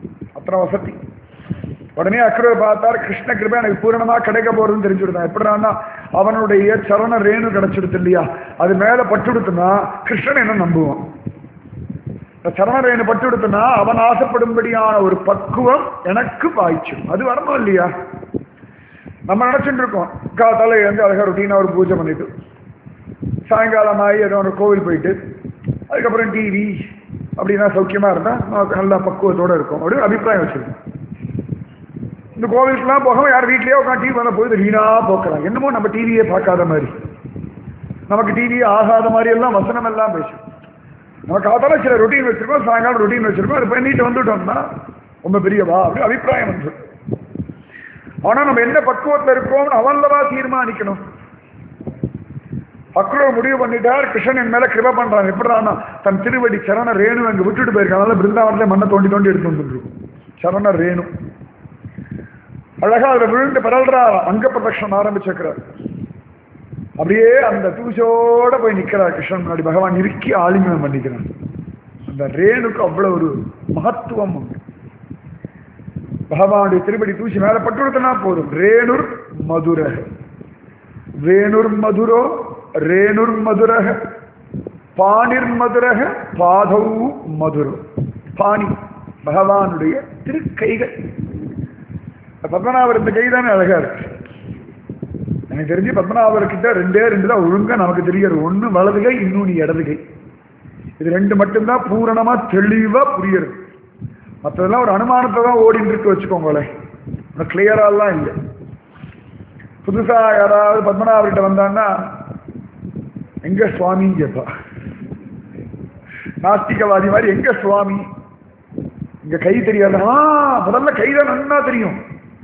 அத்தனை வசதி உடனே அக்ரூரை பார்த்தார் கிருஷ்ண கிருபை எனக்கு பூரணமா கிடைக்க போறதுன்னு தெரிஞ்சுடுதான் எப்படின்னா அவனுடைய சரண ரேணு கிடைச்சிடுது இல்லையா அது மேல பட்டுடுத்துனா கிருஷ்ணன் என்ன நம்புவான் இந்த சரண ரேணு பட்டுடுத்துனா அவன் ஆசைப்படும்படியான ஒரு பக்குவம் எனக்கு பாய்ச்சும் அது வரணும் இல்லையா நம்ம நினைச்சுட்டு இருக்கோம் காத்தால எழுந்து அழகா ருட்டீனா ஒரு பூஜை பண்ணிட்டு சாயங்காலம் ஆகி ஏதோ ஒரு கோவில் போயிட்டு அதுக்கப்புறம் டிவி அப்படின்னா சௌக்கியமா இருந்தா நமக்கு நல்லா பக்குவத்தோட இருக்கும் அப்படின்னு அபிப்பிராயம் வச்சிருக்கோம் இந்த கோவிலுக்குலாம் போகாம யார் வீட்லயே உட்காந்து டிவி வந்த போய் வீணா போக்கலாம் என்னமோ நம்ம டிவியே பார்க்காத மாதிரி நமக்கு டிவியே ஆகாத மாதிரி எல்லாம் வசனம் எல்லாம் பேசும் நம்ம காத்தால சில ரொட்டீன் வச்சிருக்கோம் சாயங்காலம் ரொட்டீன் வச்சிருக்கோம் அது பண்ணிட்டு வந்துட்டோம்னா ரொம்ப பெரியவா அப்படி அபிப்பிராயம் வந்து ஆனா நம்ம என்ன பக்குவத்துல இருக்கோம்னு அவன்லவா தீர்மானிக்கணும் அக்ரூர் முடிவு பண்ணிட்டார் கிருஷ்ணன் என் மேல கிருப பண்றான் எப்படின்னா தன் திருவடி சரண ரேணு அங்க விட்டுட்டு போயிருக்கான் அதனால பிருந்தாவனத்துல மண்ணை தோண்டி தோண்டி எடுத்து வந்துருக்கும் சரண ரேணு அழகா அதுல விழுந்து பரல்றா அங்க பிரதட்சணம் ஆரம்பிச்சிருக்கிறார் அப்படியே அந்த தூசோட போய் நிக்கிறார் கிருஷ்ணன் முன்னாடி பகவான் இறுக்கி ஆலிங்கனம் பண்ணிக்கிறான் அந்த ரேணுக்கு அவ்வளவு ஒரு மகத்துவம் உண்டு பகவானுடைய திருப்படி தூசி மேல பட்டுடுத்தினா போதும் ரேணுர் மதுரக வேணுர் மதுரோ ரேணுர் மதுரக பாணிர் மதுரக பாதௌ மதுரோ பாணி பகவானுடைய திருக்கைகள் பத்மநாபர் இந்த கை தானே அழகா இருக்கு எனக்கு தெரிஞ்சு பத்மநாபர் கிட்ட ரெண்டே ரெண்டு தான் ஒழுங்கா நமக்கு தெரியாது ஒண்ணு வலது கை இன்னொன்னு இடது கை இது ரெண்டு மட்டும்தான் பூரணமா தெளிவா புரியுது மற்றதெல்லாம் ஒரு அனுமானத்தை தான் ஓடிட்டு இருக்கு வச்சுக்கோங்களேன் கிளியராலாம் இல்லை புதுசா யாராவது பத்மநாபர்கிட்ட வந்தாங்கன்னா எங்க சுவாமின்னு கேட்பா நாஸ்திகவாதி மாதிரி எங்க சுவாமி இங்க கை தெரியாது ஆ முதல்ல கைதான் நன்னா தெரியும்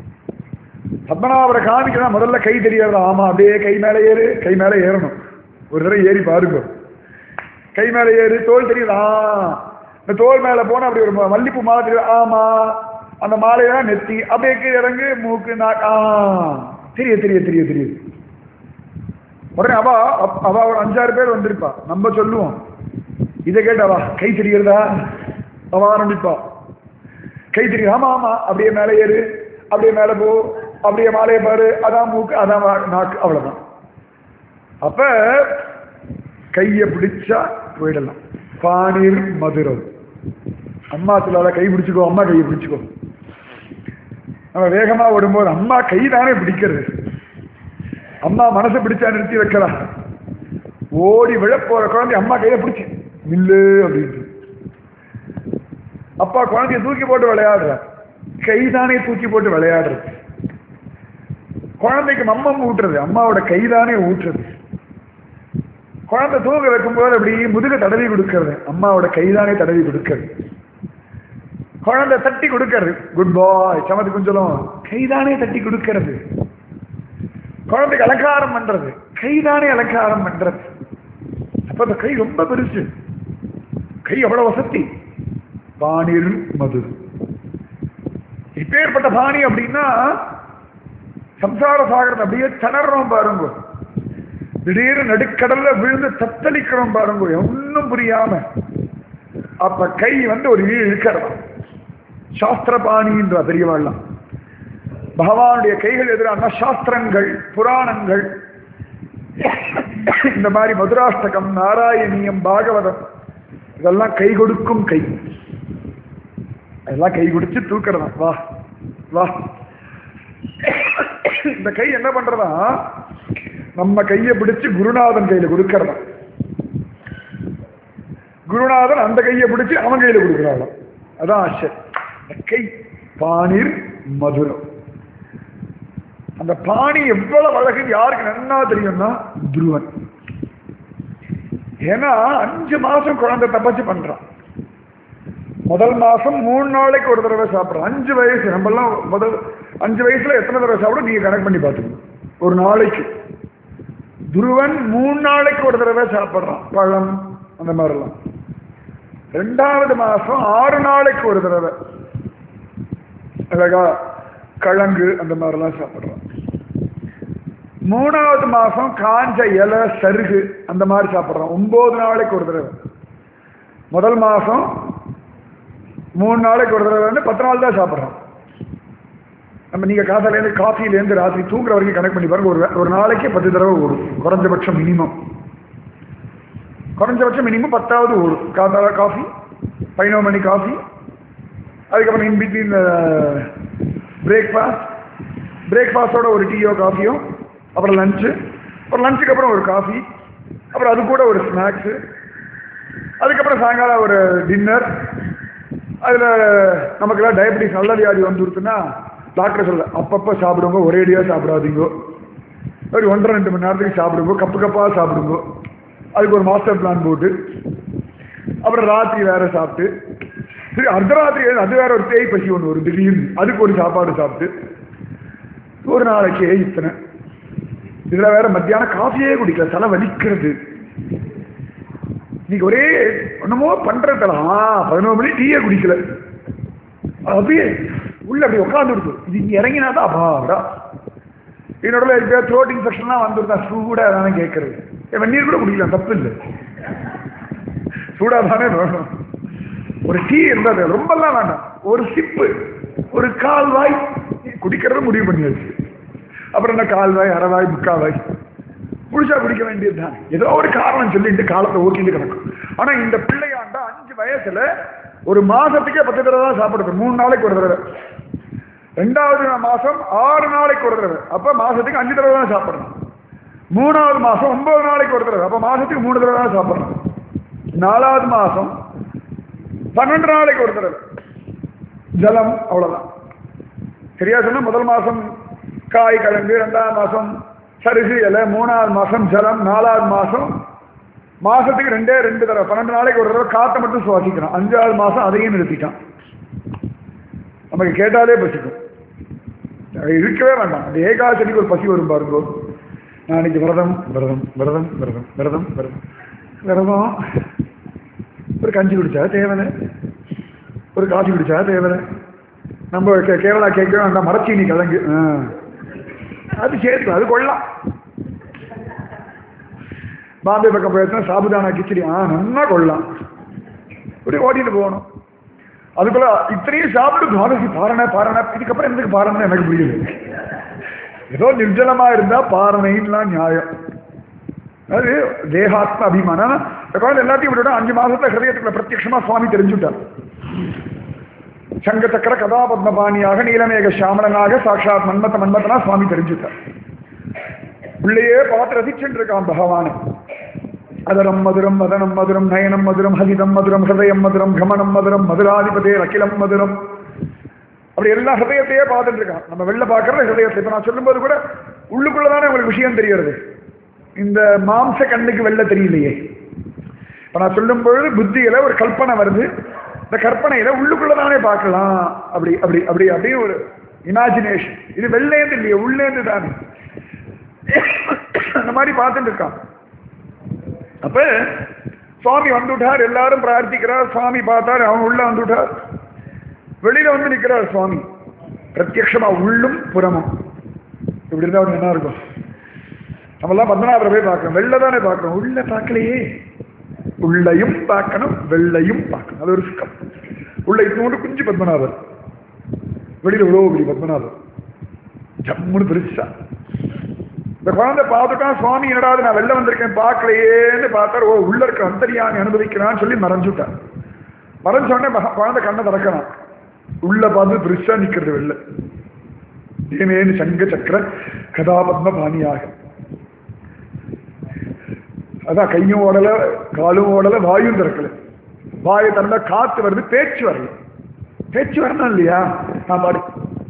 பத்மநாபரை காமிக்கலாம் முதல்ல கை தெரியாது ஆமா அப்படியே கை மேல ஏறு கை மேல ஏறணும் ஒரு தடவை ஏறி பாருங்க கை மேல ஏறு தோல் தெரியுது ஆ இந்த தோல் மேல போனா அப்படி ஒரு ம- மல்லிப்பூ மாலை தெரியும் ஆமா அந்த மாலையெல்லாம் நெத்தி அப்படியே கீழே இறங்கு மூக்கு நாக்கு ஆ தெரிய தெரிய தெரிய தெரியுது உடனே அவ அப்- அவ ஒரு அஞ்சாறு பேர் வந்திருப்பா நம்ம சொல்லுவோம் இதை கேட்டவா கை தெரிகிறதா அவ ஆரம்பிப்பா கை தெரியும் ஆமா ஆமா அப்படியே மேலே ஏறு அப்படியே மேலே போ அப்படியே மாலையை பாரு அதான் மூக்கு அதான் வா- நாக்கு அவ்வளவுதான் அப்ப கையை பிடிச்சா போயிடலாம் பானீர் மதுரம் அம்மா சில கை பிடிச்சுக்கோ அம்மா கையை பிடிச்சுக்கோ நம்ம வேகமா ஓடும்போது அம்மா கை தானே பிடிக்கிறது அம்மா மனசை பிடிச்சா நிறுத்தி வைக்கலாம் ஓடி விழ போற குழந்தை அம்மா கையை பிடிச்சு நில்லு அப்படின்ட்டு அப்பா குழந்தைய தூக்கி போட்டு விளையாடுற கைதானே தூக்கி போட்டு விளையாடுறது குழந்தைக்கு மம்மம் ஊட்டுறது அம்மாவோட கைதானே ஊட்டுறது குழந்தை தூங்க வைக்கும்போது அப்படி முதுக தடவி கொடுக்கறது அம்மாவோட கைதானே தடவி கொடுக்கறது குழந்தை தட்டி கொடுக்கறது குட் பாய் சமத்து குஞ்சலம் கைதானே தட்டி கொடுக்கறது குழந்தைக்கு அலங்காரம் பண்றது கைதானே அலங்காரம் பண்றது அப்ப அந்த கை ரொம்ப பெருசு கை எவ்வளவு வசதி பாணிர் மது இப்பேற்பட்ட பாணி அப்படின்னா சம்சார சாகரம் அப்படியே திணறோம் பாருங்க திடீர்னு நடுக்கடல்ல விழுந்து தத்தளிக்கிறோம் பாருங்க ஒன்னும் புரியாம அப்ப கை வந்து ஒரு இழு இழுக்கிறதா சாஸ்திரபாணின்ற பெரியவாள்லாம் பகவானுடைய கைகள் எதிரான சாஸ்திரங்கள் புராணங்கள் இந்த மாதிரி மதுராஷ்டகம் நாராயணியம் பாகவதம் இதெல்லாம் கை கொடுக்கும் கை அதெல்லாம் கை குடிச்சு தூக்கிறதா வா வா இந்த கை என்ன பண்றதா நம்ம கையை பிடிச்சு குருநாதன் கையில கொடுக்கறதா குருநாதன் அந்த கையை பிடிச்சு அவன் கையில கொடுக்கிறாளாம் அதான் ஆச்சரியம் இந்த கை பாணிர் மதுரம் அந்த பாணி எவ்வளவு அழகு யாருக்கு நன்னா தெரியும்னா துருவன் ஏன்னா அஞ்சு மாசம் குழந்தை தப்பச்சு பண்றான் முதல் மாசம் மூணு நாளைக்கு ஒரு தடவை சாப்பிட்றோம் அஞ்சு வயசு நம்மெல்லாம் முதல் அஞ்சு வயசுல எத்தனை தடவை சாப்பிடும் நீங்க கணக்கு பண்ணி பார்த்துக்கணும் ஒரு நாளைக்கு துருவன் மூணு நாளைக்கு ஒரு தடவை சாப்பிட்றான் பழம் அந்த மாதிரிலாம் ரெண்டாவது மாசம் ஆறு நாளைக்கு ஒரு தடவை அழகா கிழங்கு அந்த மாதிரிலாம் சாப்பிட்றான் மூணாவது மாசம் காஞ்ச இலை சருகு அந்த மாதிரி சாப்பிட்றான் ஒன்பது நாளைக்கு ஒரு தடவை முதல் மாசம் மூணு நாளைக்கு ஒரு தடவை வந்து பத்து நாள் தான் சாப்பிட்றோம் நம்ம நீங்க காத்தாலேருந்து காஃபிலேருந்து ராத்திரி தூங்குற வரைக்கும் கணக்கு பண்ணி பாருங்க ஒரு ஒரு நாளைக்கு பத்து தடவை ஓடும் குறைஞ்சபட்சம் மினிமம் குறைஞ்சபட்சம் மினிமம் பத்தாவது ஓடும் காத்தால காஃபி பதினோரு மணி காஃபி அதுக்கப்புறம் இன் பிட்வீன் பிரேக்ஃபாஸ்ட் பிரேக்ஃபாஸ்டோட ஒரு டீயோ காஃபியோ அப்புறம் லஞ்சு அப்புறம் லஞ்சுக்கு அப்புறம் ஒரு காஃபி அப்புறம் அது கூட ஒரு ஸ்நாக்ஸு அதுக்கப்புறம் சாயங்காலம் ஒரு டின்னர் அதில் நமக்கெல்லாம் டயபெட்டிஸ் நல்ல வியாதி வந்துருச்சுன்னா டாக்டர் சொல்ல அப்பப்போ சாப்பிடுங்க ஒரேடியாக சாப்பிடாதீங்க ஒரு ஒன்றரை ரெண்டு மணி நேரத்துக்கு சாப்பிடுங்க கப்பு கப்பாக சாப்பிடுங்க அதுக்கு ஒரு மாஸ்டர் பிளான் போட்டு அப்புறம் ராத்திரி வேற சாப்பிட்டு சரி அர்த்தராத்திரி அது வேற ஒரு தேய் பசி ஒன்று ஒரு திடீர்னு அதுக்கு ஒரு சாப்பாடு சாப்பிட்டு ஒரு நாளைக்கே இத்தனை இதுல வேற மத்தியானம் காஃபியே குடிக்கல தலை வலிக்கிறது இன்னைக்கு ஒரே என்னமோ பண்றதுல ஆ பதினோரு மணி டீயே குடிக்கல அப்படியே உள்ள அப்படி உட்காந்துருக்கு இது இங்க இறங்கினா தான் அப்பாடா என்னோட இருக்க த்ரோட் இன்ஃபெக்ஷன்லாம் வந்துருந்தா சூடா தானே கேட்கறது ஏன் வெந்நீர் கூட குடிக்கலாம் தப்பு இல்லை சூடா தானே வேணும் ஒரு டீ இருந்தால் ரொம்பலாம் வேண்டாம் ஒரு சிப்பு ஒரு கால்வாய் குடிக்கிறது முடிவு பண்ணியாச்சு அப்புறம் என்ன கால்வாய் அரைவாய் முக்கால்வாய் முழுசா குடிக்க வேண்டியது தான் ஏதோ ஒரு காரணம் சொல்லிட்டு காலத்தை ஓட்டிட்டு கிடக்கும் ஆனா இந்த பிள்ளையாண்டா அஞ்சு வயசுல ஒரு மாசத்துக்கே பத்து தடவை தான் சாப்பிடுறது மூணு நாளைக்கு ஒரு தடவை ரெண்டாவது மாசம் ஆறு நாளைக்கு ஒரு தடவை அப்ப மாசத்துக்கு அஞ்சு தடவை தான் சாப்பிடணும் மூணாவது மாசம் ஒன்பது நாளைக்கு ஒரு தடவை அப்ப மாசத்துக்கு மூணு தடவை தான் சாப்பிடணும் நாலாவது மாசம் பன்னெண்டு நாளைக்கு ஒரு தடவை ஜலம் அவ்வளவுதான் சரியா சொன்னா முதல் மாசம் காய் கிழங்கு ரெண்டாவது மாசம் சருகு இலை மூணாவது மாசம் ஜலம் நாலாவது மாசம் மாசத்துக்கு ரெண்டே ரெண்டு தடவை பன்னெண்டு நாளைக்கு ஒரு தடவை காற்றை மட்டும் சுவாசிக்கிறோம் அஞ்சாவது மாசம் அதையும் நிறுத்திட்டான் நமக்கு கேட்டாலே பசிக்கும் இருக்கவே வேண்டாம் அந்த ஏகாசனிக்கு ஒரு பசி வரும் பாருங்க நான் இன்னைக்கு விரதம் விரதம் விரதம் விரதம் விரதம் விரதம் விரதம் ஒரு கஞ்சி குடிச்சா தேவலை ஒரு காஃபி குடிச்சா தேவலை நம்ம கே- கேரளா கேட்க அந்த மரச்சீனி கிழங்கு ஆ. அது சேர்த்து அது கொள்ளலாம் பாம்பே பக்கம் போயிடுச்சுன்னா சாபுதானா கிச்சடி ஆ நல்லா கொள்ளலாம் இப்படி ஓட்டிட்டு போகணும் அதுக்குள்ள இத்தனையும் சாப்பிட்டு துவாதசி பாரணை பாரணை இதுக்கப்புறம் எதுக்கு பாரணை எனக்கு புரியுது ஏதோ நிர்ஜலமா இருந்தா பாரணைன்லாம் நியாயம் அது தேகாத்ம அபிமானம் இந்த குழந்தை எல்லாத்தையும் விட்டுவிட அஞ்சு மாசத்துல ஹிருதயத்துக்குள்ள பிரத்யட்சமா சுவாமி தெரிஞ்சுட்டார் சங்க சக்கர கதாபத்மபாணியாக நீலமேக சாமலனாக சாட்சாத் மன்மத்த மன்மத்தனா சுவாமி தெரிஞ்சுட்டார் உள்ளேயே பார்த்து ரசிச்சுட்டு இருக்கான் பகவான் அதரம் மதுரம் மதனம் மதுரம் நயனம் மதுரம் ஹதிதம் மதுரம் ஹிருதயம் மதுரம் கமனம் மதுரம் மதுராதிபதே அகிலம் மதுரம் அப்படி எல்லா ஹிருதயத்தையே பார்த்துட்டு இருக்கான் நம்ம வெளில பார்க்கறது ஹிருதயத்தை இப்ப நான் சொல்லும்போது கூட உள்ளுக்குள்ளதானே உங்களுக்கு விஷயம் தெரியறது இந்த மாம்ச கண்ணுக்கு வெளில தெரியலையே இப்ப நான் சொல்லும் பொழுது புத்தியில ஒரு கல்பனை வருது இந்த கற்பனையில உள்ளுக்குள்ளதானே பார்க்கலாம் அப்படி அப்படி அப்படி அப்படி ஒரு இமேஜினேஷன் இது வெளிலேந்து இல்லையே உள்ளேந்து தானே அந்த மாதிரி பார்த்துட்டு இருக்கான் அப்ப சுவாமி வந்துட்டார் எல்லாரும் பிரார்த்திக்கிறார் சுவாமி பார்த்தார் அவன் உள்ள வந்துட்டார் வெளியில வந்து நிக்கிறார் சுவாமி பிரத்யக்ஷமா உள்ளும் புறமும் இப்படி இருந்தா அவனுக்கு என்ன இருக்கும் நம்மெல்லாம் பத்மநாபரை போய் பார்க்கணும் வெளில தானே பார்க்கணும் உள்ள பார்க்கலையே உள்ளையும் பார்க்கணும் வெள்ளையும் பார்க்கணும் அது ஒரு சுக்கம் உள்ள இத்தோடு குஞ்சு பத்மநாபர் வெளியில இவ்வளவு பெரிய பத்மநாபர் ஜம்முன்னு பெருசா இந்த குழந்தை பார்த்துட்டான் சுவாமி என்னடாது நான் வெளில வந்திருக்கேன் பார்க்கலையேன்னு பார்த்தார் ஓ உள்ள இருக்க அந்தரியாமி அனுபவிக்கிறான்னு சொல்லி மறைஞ்சுட்டான் மறைஞ்ச உடனே மகா- குழந்தை கண்ணை திறக்கிறான் உள்ள பார்த்து பெருசா நிக்கிறது வெளில ஏமேனு சங்க சக்கர கதாபத்ம பாணியாக அதான் கையும் ஓடல காலும் ஓடல வாயும் திறக்கல வாயை திறந்தா காத்து வருது பேச்சு வரல பேச்சு வரணும் இல்லையா நான் பாடு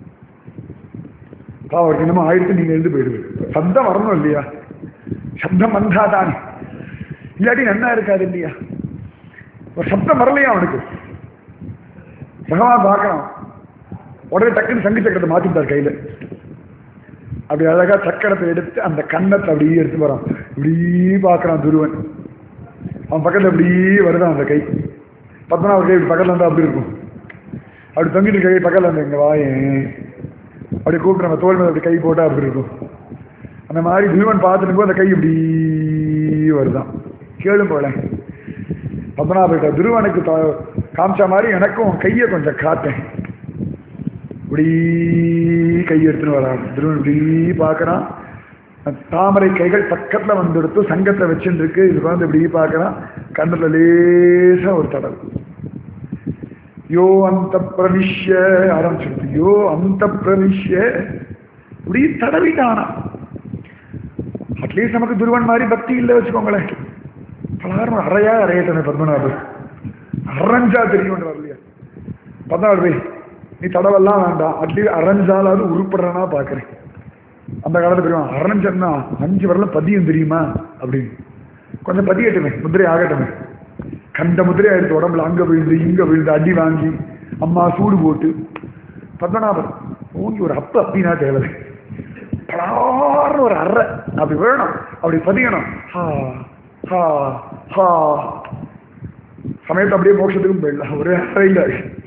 அவருக்கு என்னமோ ஆயிடுத்து நீங்க எழுந்து போயிடுவீங்க சப்தம் வரணும் இல்லையா சப்தம் வந்தா தானே இல்லாட்டி நன்னா இருக்காது இல்லையா ஒரு சப்தம் வரலையா அவனுக்கு பகவான் பார்க்கறான் உடனே டக்குன்னு சங்கு சக்கரத்தை மாத்திட்டார் கையில அப்படி அழகா சக்கரத்தை எடுத்து அந்த கன்னத்தை அப்படியே எடுத்து வரான் இப்படி பார்க்கறான் துருவன் அவன் பக்கத்துல அப்படியே வருதான் அந்த கை பத்மநாப கை இப்படி பக்கத்துல இருந்தா அப்படி இருக்கும் அப்படி தொங்கிட்டு கை பக்கத்துல இருந்தா இங்க வாயேன் அப்படி கூப்பிட்டு நம்ம தோல் மேல அப்படி கை போட்டா அப்படி இருக்கும் அந்த மாதிரி துருவன் பார்த்துட்டு போது அந்த கை இப்படி வருதான் கேளும் போல பத்மநாபிட்ட துருவனுக்கு த- காமிச்ச மாதிரி எனக்கும் உன் கையை கொஞ்சம் காட்டேன் இப்படி கை எடுத்துன்னு வரான் திருவன் இப்படி பார்க்கறான் தாமரை கைகள் பக்கத்துல வந்துடுத்து சங்கத்தை வச்சுட்டு இருக்கு இது வந்து இப்படி பார்க்கறான் கண்ணுல லேசா ஒரு தடவு யோ அந்த பிரவிஷ்ய ஆரம்பிச்சிருக்கு யோ அந்த பிரவிஷ்ய இப்படி தடவிட்டானா அட்லீஸ்ட் நமக்கு துருவன் மாதிரி பக்தி இல்லை வச்சுக்கோங்களேன் பலாரும் அறையா அறையட்டனே பத்மநாபர் அரைஞ்சா தெரியும்ன்றார் இல்லையா பத்மநாபர் போய் நீ தடவெல்லாம் வேண்டாம் அட்லீஸ்ட் அரைஞ்சாலாவது உருப்படுறனா பார்க்குறேன் அந்த காலத்துல தெரியும் அரைஞ்சன்னா அஞ்சு வரலாம் பதியம் தெரியுமா அப்படின்னு கொஞ்சம் பதியட்டுமே முதிரை ஆகட்டுமே கண்ட முதிரை ஆயிடுச்சு உடம்புல அங்க விழுந்து இங்க விழுந்து அடி வாங்கி அம்மா சூடு போட்டு பத்மநாபர் ஓங்கி ஒரு அப்பு அப்படின்னா தேவை பலார்னு ஒரு அறை அப்படி வேணும் அப்படி பதியணும் ஹா ஹா ஹா சமயத்தை அப்படியே மோட்சத்துக்கும் போயிடலாம் ஒரே அறையில்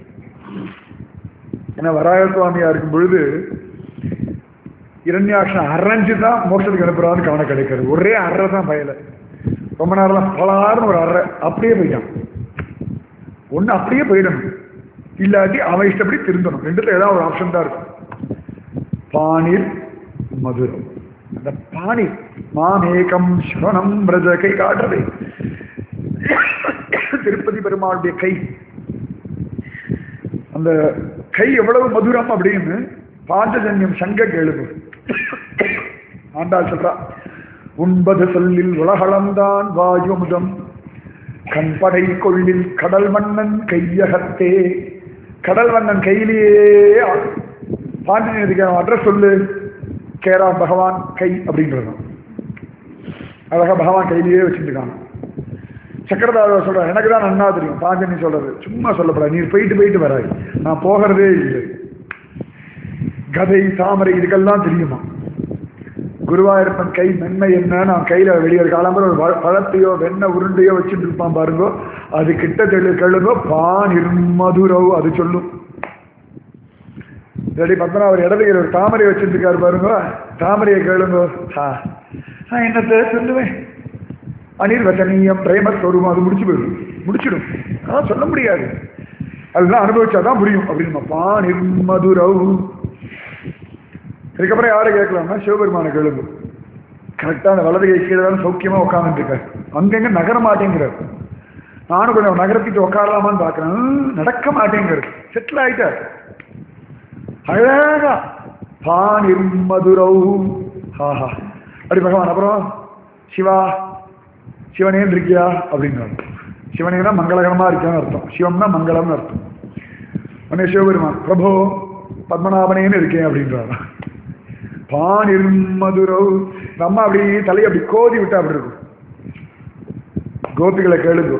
ஏன்னா வராக சுவாமியா இருக்கும் பொழுது இரண்யாட்சம் அரைஞ்சு தான் மோட்சத்துக்கு அனுப்புறான்னு கவனம் கிடைக்கிறது ஒரே அறை தான் பயல ரொம்ப நேரம் பலார்னு ஒரு அறை அப்படியே போயிட்டான் ஒன்று அப்படியே போயிடணும் இல்லாட்டி அவன் இஷ்டப்படி திருந்தணும் ரெண்டுத்துல ஏதாவது ஒரு ஆப்ஷன் தான் இருக்கும் பாணிர் மதுரம் அந்த பாணி மாமேகம் ஸ்வனம் பிரஜ கை காட்டுறது திருப்பதி பெருமாளுடைய கை அந்த கை எவ்வளவு மதுரம் அப்படின்னு பாஞ்சஜன்யம் சங்க கேளுங்க ஆண்டாள் சொல்றா உண்பது சொல்லில் உலகளந்தான் வாயுமுதம் கண்படை கொள்ளில் கடல் மன்னன் கையகத்தே கடல் மன்னன் கையிலேயே பாண்டியனுக்கு அட்ரஸ் சொல்லு கேரா பகவான் கை அப்படின்றது அழகா பகவான் கையிலேயே வச்சுருக்காங்க சக்கரதார சொல்ற எனக்கு தான் நன்னா தெரியும் பாஞ்சனி சொல்றது சும்மா சொல்லப்படாது நீ போயிட்டு போயிட்டு வராய் நான் போகிறதே இல்லை கதை தாமரை இதுக்கெல்லாம் தெரியுமா குருவாயூரப்பன் கை மென்மை என்ன நான் கையில வெளியே காலம்பர ஒரு வ- பழத்தையோ வெண்ணெய் உருண்டையோ வச்சுட்டு இருப்பான் பாருங்கோ அது கிட்ட தெளு கழுங்கோ பான் இருமதுரோ அது சொல்லும் இல்லாட்டி பத்மநாபர் இடதுகையில் ஒரு தாமரை வச்சிருக்காரு பாருங்க தாமரையை கேளுங்கோ ஆ நான் என்னத்தை சொல்லுவேன் அனிர்வச்சனீயம் பிரேமஸ்வரூபம் அது முடிச்சு போயிடும் முடிச்சிடும் அதான் சொல்ல முடியாது அதுதான் அனுபவிச்சாதான் புரியும் அப்படின்னு பான் இருமதுரவு இதுக்கப்புறம் யாரை கேட்கலாம்னா சிவபெருமான கேளுங்க கரெக்டாக அந்த வலது கை கீழே தான் சௌக்கியமாக உட்காந்துருக்காரு அங்கங்க நகர மாட்டேங்கிறார் நானும் கொஞ்சம் நகரத்திட்டு உட்காரலாமான்னு பார்க்குறேன் ஹம், நடக்க மாட்டேங்கிறார் செட்டில் ஆயிட்டார் அழகா பான் இருமதுரவு ஹாஹா அப்படி பகவான் அப்புறம் சிவா சிவனேன் இருக்கியா அப்படின்னாரு சிவனேனா மங்களகரமா இருக்கான்னு அர்த்தம் சிவம்னா மங்களம்னு அர்த்தம் உடனே சிவபெருமான் பிரபு பத்மநாபனேன்னு இருக்கேன் அப்படின்றாரு பான் இருமதுரவு இந்த அம்மா அப்படி தலையை அப்படி கோதி விட்டா அப்படி இருக்கும் கோபிகளை கேளுங்க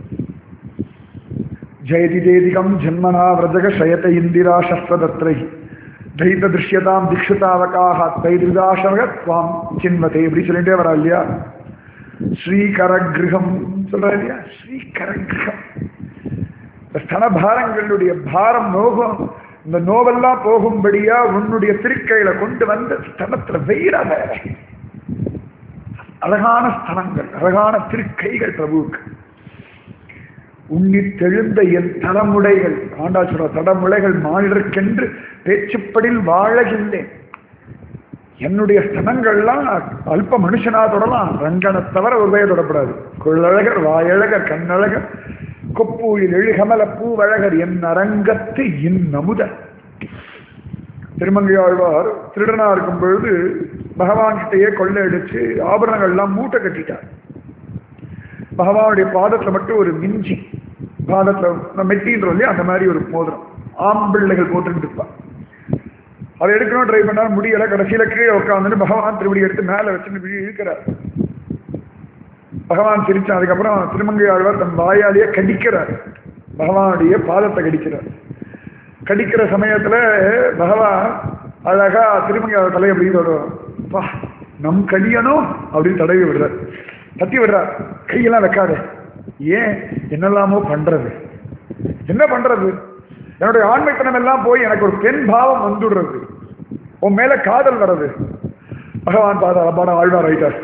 ஜெயதி ஜெயதிகம் ஜன்மனா விரஜக சயத இந்திரா சஸ்வதத்ரை தைத்த திருஷ்யதாம் திக்ஷுதாவகாக தைதிருதாசவக துவாம் சின்வதே இப்படி சொல்லிட்டே வரா இல்லையா ஸ்ரீகரகிருகம் சொல்றா இல்லையா ஸ்ரீகரகிருகம் இந்த ஸ்தனபாரங்களுடைய பாரம் நோகம் இந்த நோவெல்லாம் போகும்படியா உன்னுடைய திருக்கையில கொண்டு வந்து ஸ்தனத்துல வெயிறாத அழகான ஸ்தலங்கள் அழகான திருக்கைகள் பிரபுவுக்கு உன்னித் தெழுந்த என் தலமுடைகள் ஆண்டா சொல்ற தடமுடைகள் மாநிலர்க்கென்று பேச்சுப்படில் வாழகின்றேன் என்னுடைய ஸ்தனங்கள்லாம் அல்ப மனுஷனா தொடலாம் ரங்கனை தவிர ஒரு வய தொடப்படாது கொள்ளழகர் வாயழகர் கண்ணழகர் கொப்பூயில் எழுகமல பூவழகர் என் அரங்கத்து இன்னமுத திருமங்கையாழ்வார் திருடனா இருக்கும் பொழுது பகவான் கிட்டேயே கொள்ளையடிச்சு ஆபரணங்கள்லாம் மூட்டை கட்டிட்டார் பகவானுடைய பாதத்துல மட்டும் ஒரு மிஞ்சி பாதத்துல மெட்டின்றோம் இல்லையா அந்த மாதிரி ஒரு மோதிரம் ஆம்பிள்ளைகள் போட்டுட்டு இருப்பான் அதை எடுக்கணும் ட்ரை பண்ணால் முடியல கடைசியில கீழே உட்காந்துட்டு பகவான் திருவடி எடுத்து மேல வச்சுட்டு விழி இழுக்கிறார் பகவான் சிரிச்சான் அதுக்கப்புறம் திருமங்கை ஆழ்வார் தன் வாயாலேயே கடிக்கிறார் பகவானுடைய பாதத்தை கடிக்கிறார் கடிக்கிற சமயத்துல பகவான் அழகா திருமங்கை ஆழ்வார் தலையை அப்படி தொடுவார். பா நம் கடியணும் அப்படின்னு தடவி விடுறார் தட்டி விடுறார் கையெல்லாம் வைக்காத ஏன் என்னெல்லாமோ பண்றது என்ன பண்றது என்னுடைய ஆண்மைத்தனம் எல்லாம் போய் எனக்கு ஒரு பெண் பாவம் வந்துடுறது உன் மேல காதல் வர்றது பகவான் பாதா பாடம் ஆழ்வார் ஆயிட்டார்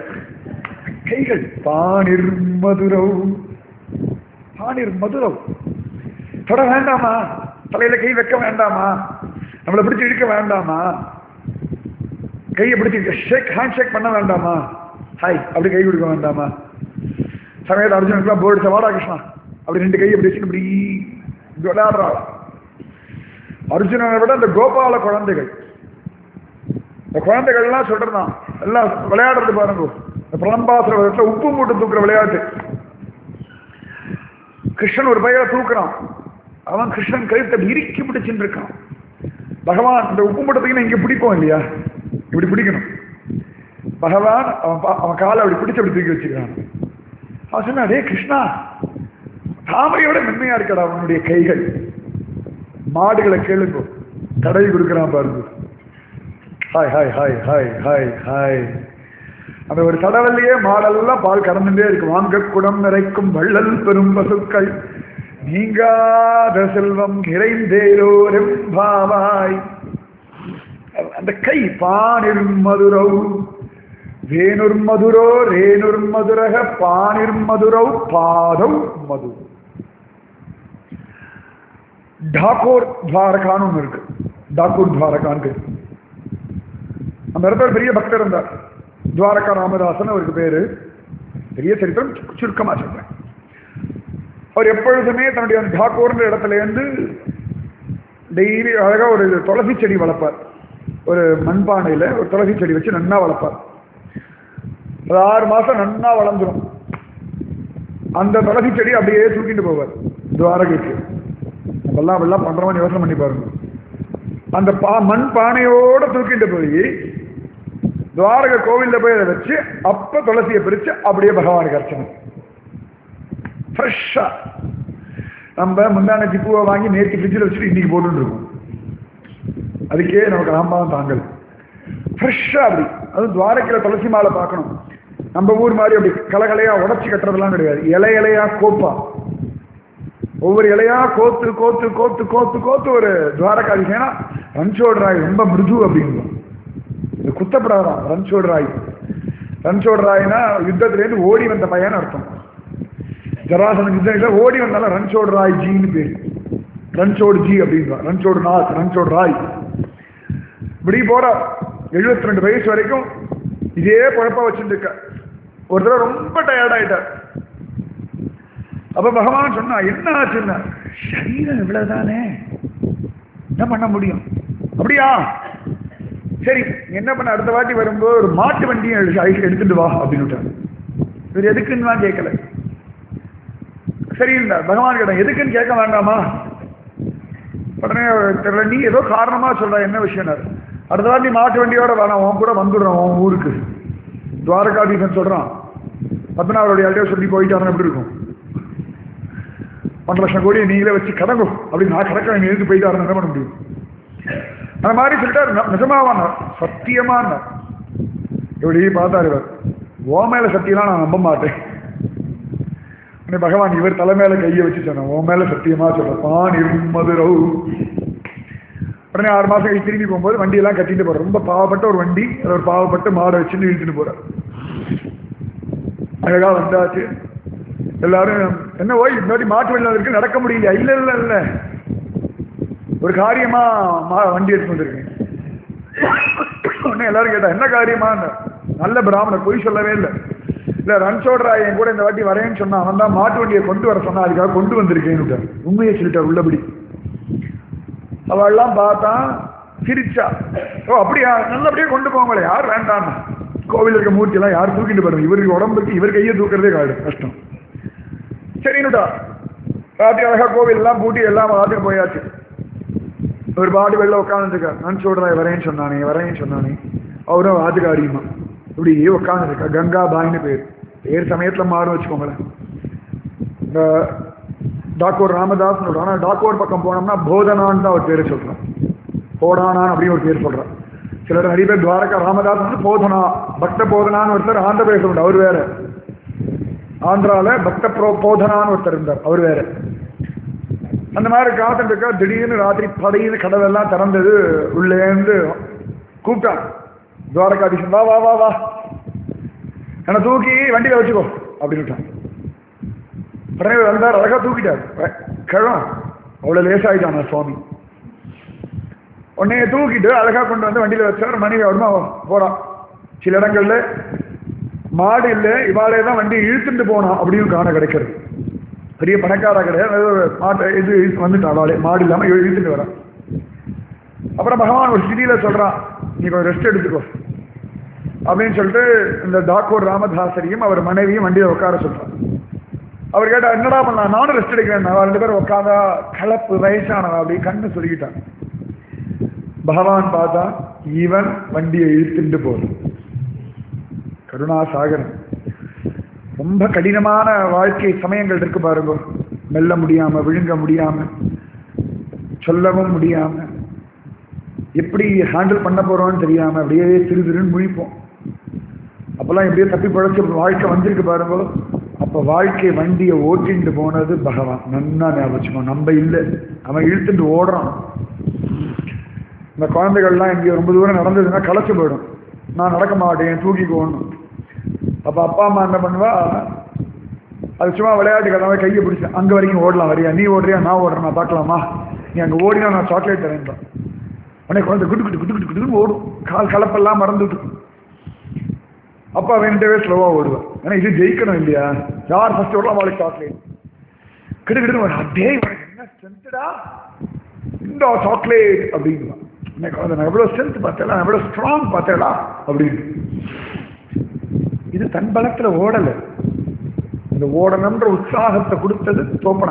கைகள் பாணிர் மதுரவ் பாணிர் மதுரவ் தொட வேண்டாமா தலையில கை வைக்க வேண்டாமா நம்மளை பிடிச்சி இழுக்க வேண்டாமா கையை பிடிச்சி ஷேக் ஹேண்ட் ஷேக் பண்ண வேண்டாமா ஹாய் அப்படி கை கொடுக்க வேண்டாமா சமயத்தில் அர்ஜுனுக்குலாம் போர்டு வாடா கிருஷ்ணா அப்படி ரெண்டு கையை இப்படி வச்சுட்டு இப்படி இப்படி விளையாடுறாள் அர்ஜுனனை விட இந்த கோபால குழந்தைகள் இந்த குழந்தைகள்லாம் சொல்றான் எல்லாம் விளையாடுறது பாருங்க இந்த பிரலம்பாசுர விதத்துல உப்பு மூட்டை தூக்குற விளையாட்டு கிருஷ்ணன் ஒரு பையனை தூக்குறான் அவன் கிருஷ்ணன் கழுத்தை அப்படி இறுக்கி பிடிச்சுட்டு இருக்கான் பகவான் இந்த உப்பு மூட்டத்துக்கு இங்க பிடிப்போம் இல்லையா இப்படி பிடிக்கணும் பகவான் அவன் பா- அவன் காலை அப்படி பிடிச்சு அப்படி தூக்கி வச்சுக்கிறான் அவன் சொன்னா டே கிருஷ்ணா தாமரையோட மென்மையா இருக்கடா அவனுடைய கைகள் மாடுகளை கேளுங்க தடவி கொடுக்குறான் பாருங்க hi hi hi hi hi hi அந்த ஒரு தடவல்லையே மாடெல்லாம் பால் கடந்துட்டே இருக்கு வாங்க குடம் நிறைக்கும் வள்ளல் பெரும் பசுக்கள் நீங்காத செல்வம் நிறைந்தேரோரெம்பாவாய் அந்த கை பானிர் மதுரௌ வேணுர் மதுரோ ரேணுர் மதுரக பானிர் மதுரௌ பாதௌ மது டாகூர் துவாரகான்னு ஒன்று இருக்கு டாகூர் துவாரகான்னு அந்த இடத்துல பெரிய பக்தர் இருந்தார் துவாரகா ராமதாசன் அவருக்கு பேரு பெரிய சரித்திரம் சு- சுருக்கமா சொல்றேன் அவர் எப்பொழுதுமே தன்னுடைய அந்த டாக்கூர்ன்ற இடத்துல இருந்து டெய்லி அழகா ஒரு துளசி செடி வளர்ப்பார் ஒரு மண்பானையில ஒரு துளசி செடி வச்சு நன்னா வளர்ப்பார் அது ஆறு மாசம் நன்னா வளர்ந்துரும் அந்த துளசி செடி அப்படியே தூக்கிட்டு போவார் துவாரகைக்கு நம்மெல்லாம் அப்படிலாம் பண்றோம்னு யோசனை பண்ணி பாருங்க அந்த பா மண் பானையோட தூக்கிட்டு போய் துவாரக கோவில்ல போய் அதை வச்சு அப்ப துளசியை பிரிச்சு அப்படியே பகவானுக்கு அர்ச்சனை ஃப்ரெஷ்ஷா நம்ம முந்தானத்தி பூவை வாங்கி நேற்று ஃப்ரிட்ஜில் வச்சுட்டு இன்னைக்கு போட்டுட்டு இருக்கோம் அதுக்கே நமக்கு ராம்பாவம் தாங்கல் ஃப்ரெஷ்ஷா அப்படி அதுவும் துவாரக்கையில் துளசி மாலை பார்க்கணும் நம்ம ஊர் மாதிரி அப்படி கலகலையா உடச்சி கட்டுறதெல்லாம் கிடையாது இலை இலையா கோப்பா ஒவ்வொரு இலையா கோத்து கோத்து கோத்து கோத்து கோத்து ஒரு துவாரகாதி ஏன்னா ரன்சோடு ராய் ரொம்ப மிருது அப்படிங்குவோம் இது குத்தப்படாதான் ரன்சோடு ராய் ரன்சோடு ராய்னா யுத்தத்திலேருந்து ஓடி வந்த பையன் அர்த்தம் ஜராசன யுத்தம் ஓடி வந்தாலும் ரன்சோடு ராய் ஜின்னு பேர் ரன்சோடு ஜி அப்படின்றான் ரன்சோடு நாத் ரன்சோடு ராய் இப்படி போறா எழுபத்தி ரெண்டு வயசு வரைக்கும் இதே குழப்பா வச்சுட்டு இருக்க ஒரு தடவை ரொம்ப டயர்ட் ஆயிட்டார் அப்ப பகவான் சொன்னா என்ன ஆச்சுன்னா சரீரம் இவ்வளவுதானே என்ன பண்ண முடியும் அப்படியா சரி நீ என்ன பண்ண அடுத்த வாட்டி வரும்போது ஒரு மாட்டு வண்டியும் எழு- அழி- எடுத்துட்டு வா அப்படின்னு விட்டார். இவர் எதுக்குன்னு தான் கேட்கல சரி இல்ல பகவான் கேட்டான் எதுக்குன்னு கேட்க வேண்டாமா உடனே அவர் தெரியல நீ ஏதோ காரணமா சொல்ற என்ன விஷயம் அடுத்த வாட்டி மாட்டு வண்டியோட வேணாம் உன் கூட வந்துடுறோம் உன் ஊருக்கு துவாரகாதீசன் சொல்றான் பத்மநாபருடைய யார்கிட்டயோ சொல்லி போயிட்டாருன்னு எப்படி இருக்கும் ஒன்றரை லட்சம் கோடி நீங்களே வச்சு கடங்கும் அப்படி நான் கடக்க வேண்டிய எழுந்து போயிட்டாருன்னு என்ன பண்ண முடியும் அந்த மாதிரி சொல்லிட்டாரு ந- நிஜமாவானார் சத்தியமானார் இப்படி பார்த்தாரு இவர் ஓ மேல சத்தியம்லாம் நான் நம்ப மாட்டேன் உடனே பகவான் இவர் தலை மேல கையை வச்சு சொன்னேன் உன் மேல சத்தியமா சொல்றேன் பான் இருமதுரௌ உடனே ஆறு மாசம் கழிச்சு திரும்பி போகும்போது வண்டியெல்லாம் கட்டிட்டு போறார் ரொம்ப பாவப்பட்ட ஒரு வண்டி அது ஒரு பாவப்பட்ட மாடை வச்சுட்டு இழுத்துட்டு போறார் அழகா வந்தாச்சு எல்லாரும் என்ன ஓய் இந்த மாதிரி மாட்டு வண்டியில் இருக்கு நடக்க முடியல இல்ல இல்ல இல்ல ஒரு காரியமா மா- வண்டி எடுத்து வந்திருக்கேன் உடனே எல்லாரும் கேட்டா என்ன காரியமா நல்ல பிராமணர் பொய் சொல்லவே இல்லை இல்ல ரன்சோட்ரா என் கூட இந்த வாட்டி வரேன்னு சொன்னா அவன் தான் மாட்டு வண்டியை கொண்டு வர சொன்னா அதுக்காக கொண்டு வந்திருக்கேன்னு உண்மையை சொல்லிட்டார் உள்ளபடி அவள்லாம் பார்த்தா சிரிச்சா ஓ அப்படியா நல்லபடியா கொண்டு போங்களே யார் வேண்டாம் கோவில் இருக்க மூர்த்தி எல்லாம் யார் தூக்கிட்டு போறது இவருக்கு உடம்புக்கு இவர் கையை தூக்குறதே காடு கஷ்டம் சரின்னுட்டா ராத்திரி அழகா கோவில் எல்லாம் பூட்டி எல்லாம் ராத்திரி போயாச்சு ஒரு பாடி வெளில உட்காந்துருக்கார் நான் சொல்றேன் வரேன்னு சொன்னானே வரேன்னு சொன்னானே அவரும் ஆத்துக்காரியுமா இப்படி உட்காந்துருக்கா கங்கா பாயின்னு பேர் பேர் சமயத்துல மாறும் வச்சுக்கோங்களேன் இந்த டாக்கூர் ராமதாஸ் ஆனா டாக்கூர் பக்கம் போனோம்னா போதனான்னு தான் ஒரு பேர் சொல்றான் போடானான் அப்படின்னு ஒரு பேர் சொல்றான் சிலர் நிறைய பேர் துவாரகா ராமதாஸ் வந்து போதனா பக்த போதனான்னு ஒருத்தர் ஆந்திர பிரதேசம் உண்டு அவர் வேற ஆந்திரால பக்த பிரோ போதனான்னு ஒருத்தர் இருந்தார் அவர் வேற அந்த மாதிரி காத்துட்டு இருக்கா திடீர்னு ராத்திரி படையின்னு கடவெல்லாம் திறந்தது உள்ளேந்து கூப்பிட்டான் துவாரகாதீசன் வா வா வா வா என்னை தூக்கி வண்டியில வச்சுக்கோ அப்படின்னு விட்டான் உடனே இவர் வந்தார் அழகா தூக்கிட்டார் கிழம் அவ்வளோ லேசாயிட்டான சுவாமி உன்னைய தூக்கிட்டு அழகா கொண்டு வந்து வண்டியில வச்சார் மனைவி அவருமா போறான் சில இடங்கள்ல மாடு இல்லை இவாளே தான் வண்டி இழுத்துட்டு போனான் அப்படின்னு காண கிடைக்கிறது பெரிய பணக்காரா கிடையாது ஏதோ ஒரு மாட்டை இது இழுத்து வந்துட்டான் அவளே மாடு இல்லாம இவ இழுத்துட்டு வரான் அப்புறம் பகவான் ஒரு ஸ்திதியில சொல்றான் நீ கொஞ்சம் ரெஸ்ட் எடுத்துக்கோ அப்படின்னு சொல்லிட்டு இந்த டாக்கூர் ராமதாசரியும் அவர் மனைவியும் வண்டியில உட்கார சொல்றான் அவர் கேட்டா என்னடா பண்ணலாம் நானும் ரெஸ்ட் எடுக்கிறேன் அவன் ரெண்டு பேரும் உட்காந்தா கலப்பு வயசானவன் அப்படி கண்ணு சொல்லிக்கிட்டான் பகவான் பார்த்தா இவன் வண்டியை இழுத்துட்டு போதும் கருணாசாகரன் ரொம்ப கடினமான வாழ்க்கை சமயங்கள் இருக்கு பாருங்க மெல்ல முடியாம விழுங்க முடியாம சொல்லவும் முடியாம எப்படி ஹேண்டில் பண்ண போறோம்னு தெரியாம அப்படியே திரு திருன்னு முழிப்போம் அப்பெல்லாம் எப்படியோ தப்பி பழச்சு வாழ்க்கை வந்திருக்கு பாருங்க அப்ப வாழ்க்கை வண்டியை ஓட்டிட்டு போனது பகவான் நன்னா ஞாபகம் நம்ம இல்லை அவன் இழுத்துட்டு ஓடுறான் இந்த குழந்தைகள்லாம் இங்கே ரொம்ப தூரம் நடந்ததுன்னா களைச்சு போயிடும் நான் நடக்க மாட்டேன் தூக்கிக்கோணும் அப்போ அப்பா அம்மா என்ன பண்ணுவா அது சும்மா விளையாட்டு கதாவே கையை பிடிச்சேன் அங்கே வரைக்கும் ஓடலாம் வரியா நீ ஓடுறியா நான் ஓடுறேன் நான் பார்க்கலாமா நீ அங்கே ஓடினா நான் சாக்லேட் தரேன்றான் உடனே குழந்தை குட்டு குட்டு குட்டு குட்டு குட்டுன்னு ஓடும் கால் கலப்பெல்லாம் மறந்துட்டு அப்பா ரெண்டு பேர் ஸ்லோவாக ஓடுவேன் ஏன்னா இது ஜெயிக்கணும் இல்லையா யார் ஃபர்ஸ்ட் ஓடலாம் அவளுக்கு சாக்லேட் கிடு கிடுன்னு டே உனக்கு என்ன ஸ்ட்ரென்த்துடா இந்த சாக்லேட் அப்படின்வான் என்ன குழந்தை நான் எவ்வளோ ஸ்ட்ரென்த் பார்த்தேடா எவ்வளோ ஸ்ட்ராங் பார்த்தேடா அப்படின்னு இது தன் பலத்தில் ஓடலை இந்த ஓடணுன்ற உற்சாகத்தை கொடுத்தது தோப்பனா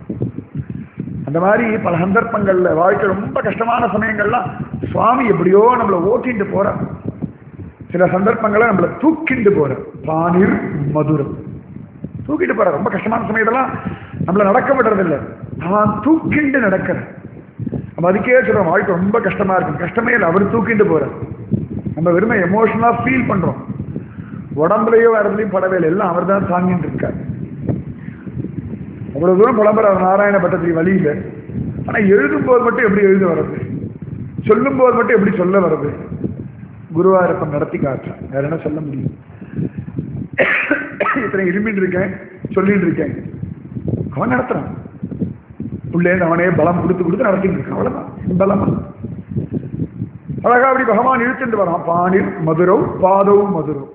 அந்த மாதிரி பல சந்தர்ப்பங்கள்ல வாழ்க்கை ரொம்ப கஷ்டமான சமயங்கள்லாம் சுவாமி எப்படியோ நம்மளை ஓட்டிட்டு போற சில சந்தர்ப்பங்களை நம்மளை தூக்கிட்டு போற பானிர் மதுரம் தூக்கிட்டு போற ரொம்ப கஷ்டமான சமயத்தெல்லாம் நம்மளை நடக்க விடுறதில்லை நான் தூக்கிண்டு நடக்கிறேன் நம்ம அதுக்கே சொல்றோம் வாழ்க்கை ரொம்ப கஷ்டமா இருக்கு கஷ்டமே இல்லை அவர் தூக்கிட்டு போறார் நம்ம வெறுமை எமோஷனலா ஃபீல் பண்றோம் உடம்புலையோ இடத்துலையும் படவே இல்லை எல்லாம் அவர் தான் தாங்கிட்டு இருக்கார் அவ்வளவு தூரம் புலம்புறார் நாராயண பட்டத்திரி வழியில ஆனா எழுதும் போது மட்டும் எப்படி எழுத வர்றது சொல்லும் போது மட்டும் எப்படி சொல்ல வர்றது குருவாரப்பன் நடத்தி காட்டுறான் வேற என்ன சொல்ல முடியும் இத்தனை இருமிட்டு இருக்கேன் சொல்லிட்டு இருக்கேன் அவன் நடத்துறான் உள்ளேந்து அவனே பலம் கொடுத்து கொடுத்து நடத்திட்டு இருக்கான் அவ்வளவுதான் பலமா அழகா அப்படி பகவான் இழுத்துட்டு வரான் பாணிர் மதுரோ பாதோ மதுரோ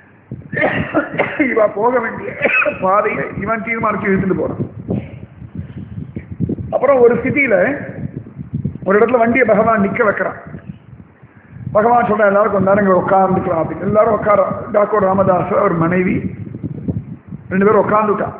இவ போக வேண்டிய பாதையை இவன் தீர்மானிச்சு இழுத்துட்டு போறான் அப்புறம் ஒரு ஸ்திதியில ஒரு இடத்துல வண்டியை பகவான் நிக்க வைக்கிறான் பகவான் சொல்ற எல்லாரும் கொஞ்ச நேரம் இங்க உட்கார்ந்துக்கலாம் அப்படின்னு எல்லாரும் உட்கார டாக்டர் ராமதாஸ் அவர் மனைவி ரெண்டு பேரும் உட்கார்ந்துட்டான்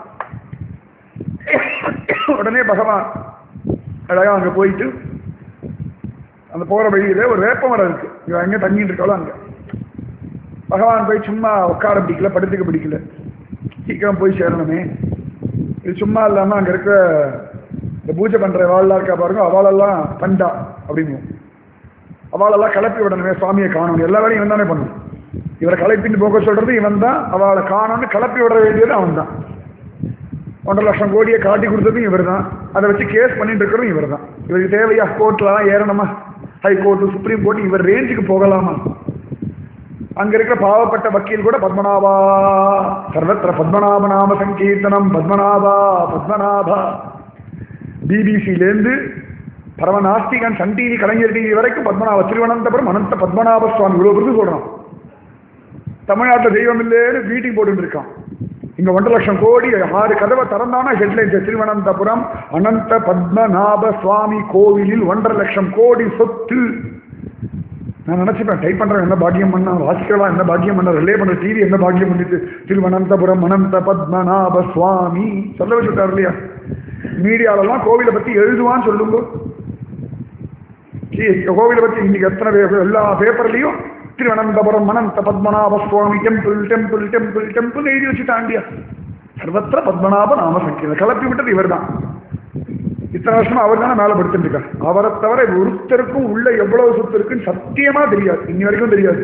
உடனே பகவான் அழகா அங்க போயிட்டு அந்த போற வழியில ஒரு வேப்ப மரம் இருக்கு இவன் எங்க தங்கிட்டு இருக்காளோ அங்க பகவான் போய் சும்மா உட்கார பிடிக்கல படுத்துக்க பிடிக்கல சீக்கிரம் போய் சேரணுமே இது சும்மா இல்லாம அங்க இருக்க இந்த பூஜை பண்ற வாழலாம் இருக்கா பாருங்க அவளெல்லாம் பண்டா அப்படின்னு அவளெல்லாம் கிளப்பி விடணுமே சுவாமியை காணணும் எல்லா வேலையும் இவன் தானே பண்ணணும் இவரை களைப்பின்னு போக சொல்றது இவன் தான் அவளை காணணும்னு கிளப்பி விட வேண்டியது அவன் தான் ஒன்றரை லட்சம் கோடியை காட்டி கொடுத்ததும் இவர் தான் அதை வச்சு கேஸ் பண்ணிட்டு இருக்கிறதும் இவர் தான் இவருக்கு தேவையா கோர்ட்லாம் ஏறணுமா ஹை கோர்ட்டு சுப்ரீம் கோர்ட் இவர் ரேஞ்சுக்கு போகலாமா அங்க இருக்கிற பாவப்பட்ட வக்கீல் கூட பத்மநாபா சர்வத்திர பத்மநாப நாம சங்கீர்த்தனம் பத்மநாபா பத்மநாபா பிபிசிலேருந்து பரமநாஸ்திகன் சன் டிவி கலைஞர் டிவி வரைக்கும் பத்மநாப திருவனந்தபுரம் அனந்த பத்மநாப சுவாமி இவ்வளவு விருது சொல்றான் தமிழ்நாட்டில் தெய்வம் இல்லைன்னு மீட்டிங் போட்டு இருக்கான் இங்க ஒன்றரை லட்சம் கோடி ஆறு கதவை திறந்தானா ஹெட்லைன்ஸ் திருவனந்தபுரம் அனந்த பத்மநாப சுவாமி கோவிலில் ஒன்றரை லட்சம் கோடி சொத்து நான் நினைச்சுப்பேன் டைப் பண்றேன் என்ன பாக்கியம் பண்ணா வாசிக்கலாம் என்ன பாக்கியம் பண்ண ரிலே பண்ற டிவி என்ன பாக்கியம் பண்ணிட்டு திருவனந்தபுரம் அனந்த பத்மநாப சுவாமி சொல்ல வச்சுட்டார் இல்லையா மீடியாலெல்லாம் கோவிலை பத்தி எழுதுவான்னு சொல்லுங்க கோவிலை பத்தி இன்னைக்கு எத்தனை பே- எல்லா பேப்பர்லயும் Thiruvananthapuram Anantha Padmanabha Swamy temple temple temple temple எழுதி வச்சுட்டாண்டியா சர்வத்திர பத்மநாப நாம சங்கீதம் கிளப்பி விட்டது இவர்தான் இத்தனை வருஷமா அவர் தானே மேல படுத்துட்டு இருக்கார் அவரை தவிர ஒருத்தருக்கும் உள்ள எவ்வளவு சொத்து இருக்குன்னு சத்தியமா தெரியாது இன்னி வரைக்கும் தெரியாது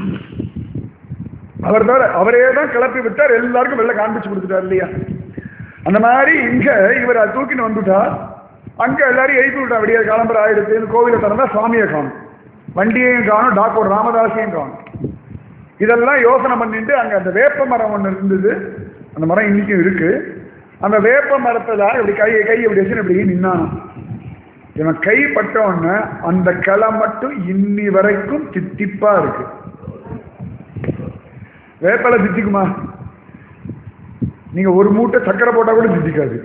அவர் தவிர அவரே தான் கிளப்பி விட்டார் எல்லாருக்கும் வெளில காண்பிச்சு கொடுத்துட்டார் இல்லையா அந்த மாதிரி இங்க இவர் அதை தூக்கின்னு வந்துட்டார் அங்க எல்லாரும் எழுப்பி விட்டா விடிய கிளம்புற ஆயிடுச்சு கோவிலை திறந்தா சுவாமியை காணும் வண்டியையும் காணும் டாக்டர் ராமதாஸையும் காணும் இதெல்லாம் யோசனை பண்ணிட்டு அங்க அந்த வேப்ப மரம் ஒன்று இருந்தது அந்த மரம் இன்னைக்கும் இருக்கு அந்த வேப்ப மரத்துல இப்படி கை கை இப்படி வச்சு இப்படி நின்னான் இவன் கை பட்ட உடனே அந்த கிளை மட்டும் இன்னி வரைக்கும் தித்திப்பா இருக்கு வேப்பலை தித்திக்குமா நீங்க ஒரு மூட்டை சக்கரை போட்டா கூட தித்திக்காது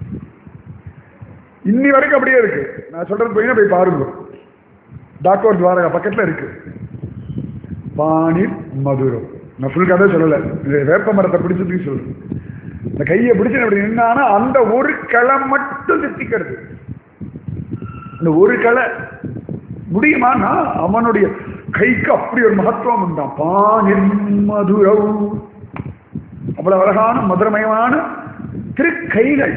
இன்னி வரைக்கும் அப்படியே இருக்கு நான் சொல்றது போய் போய் பாருங்க டாக்டர் துவாரகா பக்கத்துல இருக்கு பாணிர் மதுரம் நான் ஃபுல் கதை சொல்லல இது வேப்ப மரத்தை பிடிச்சதுக்கு சொல்லு இந்த கையை பிடிச்சு அப்படி நின்னானா அந்த ஒரு களை மட்டும் தித்திக்கிறது இந்த ஒரு களை முடியுமானா அவனுடைய கைக்கு அப்படி ஒரு மகத்துவம் உண்டான் பாணிர் மதுரவு அவ்வளவு அழகான மதுரமயமான திருக்கைகள்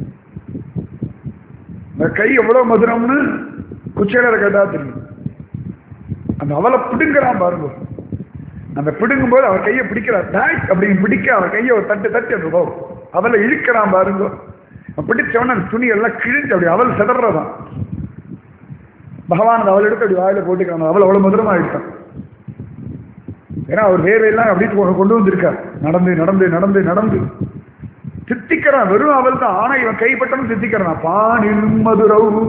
இந்த கை எவ்வளவு மதுரம்னு குச்சேலரை கேட்டா தெரியும் அந்த அவளை பிடுங்குறான் பாருங்க அந்த பிடுங்கும் போது அவர் கையை பிடிக்கிறார் டேக் அப்படின்னு பிடிக்க அவர் கையை ஒரு தட்டு தட்டி அந்த போ அவளை இழுக்கிறான் பாருங்க அவன் பிடிச்சவன அந்த துணி எல்லாம் கிழிஞ்சு அப்படி அவள் சிதறதான் பகவான் அந்த அவள் எடுத்து அப்படி வாயில போட்டுக்கிறான் அவள் அவ்வளவு மதுரமா எடுத்தான் ஏன்னா அவர் வேர்வையெல்லாம் அப்படி கொ- கொண்டு வந்திருக்கார் நடந்து நடந்து நடந்து நடந்து தித்திக்கிறான் வெறும் அவள் தான் ஆனா இவன் கைப்பட்டவன் தித்திக்கிறான் பாணில் மதுரவு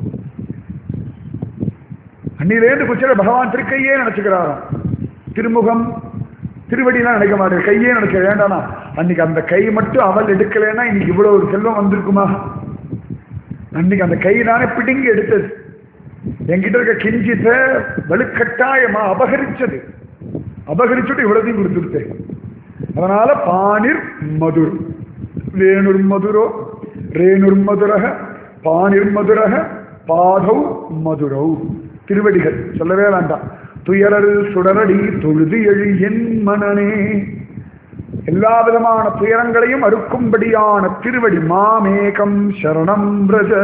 அன்னிலேருந்து குச்சில பகவான் திருக்கையே நினைச்சுக்கிறாராம் திருமுகம் திருவடிலாம் நினைக்க மாட்டேன் கையே நினைக்க வேண்டானா அன்னைக்கு அந்த கை மட்டும் அவள் எடுக்கலைன்னா இன்னைக்கு இவ்வளவு ஒரு செல்வம் வந்திருக்குமா அன்னைக்கு அந்த கை தானே பிடுங்கி எடுத்தது என்கிட்ட இருக்க கிஞ்சித்த வலுக்கட்டாயமா அபகரிச்சது அபகரிச்சுட்டு இவ்வளத்தையும் கொடுத்துருத்தேன் அதனால பாணிர் மதுர் வேணுர் மதுரோ ரேணுர் மதுரக பாணிர் மதுரக பாதௌ மதுரௌ திருவடிகள் சொல்லவே வேண்டாம் துயரல் சுடரடி தொழுது எழு என் மனனே எல்லா விதமான துயரங்களையும் அறுக்கும்படியான திருவடி மாமேகம் சரணம் பிரஜ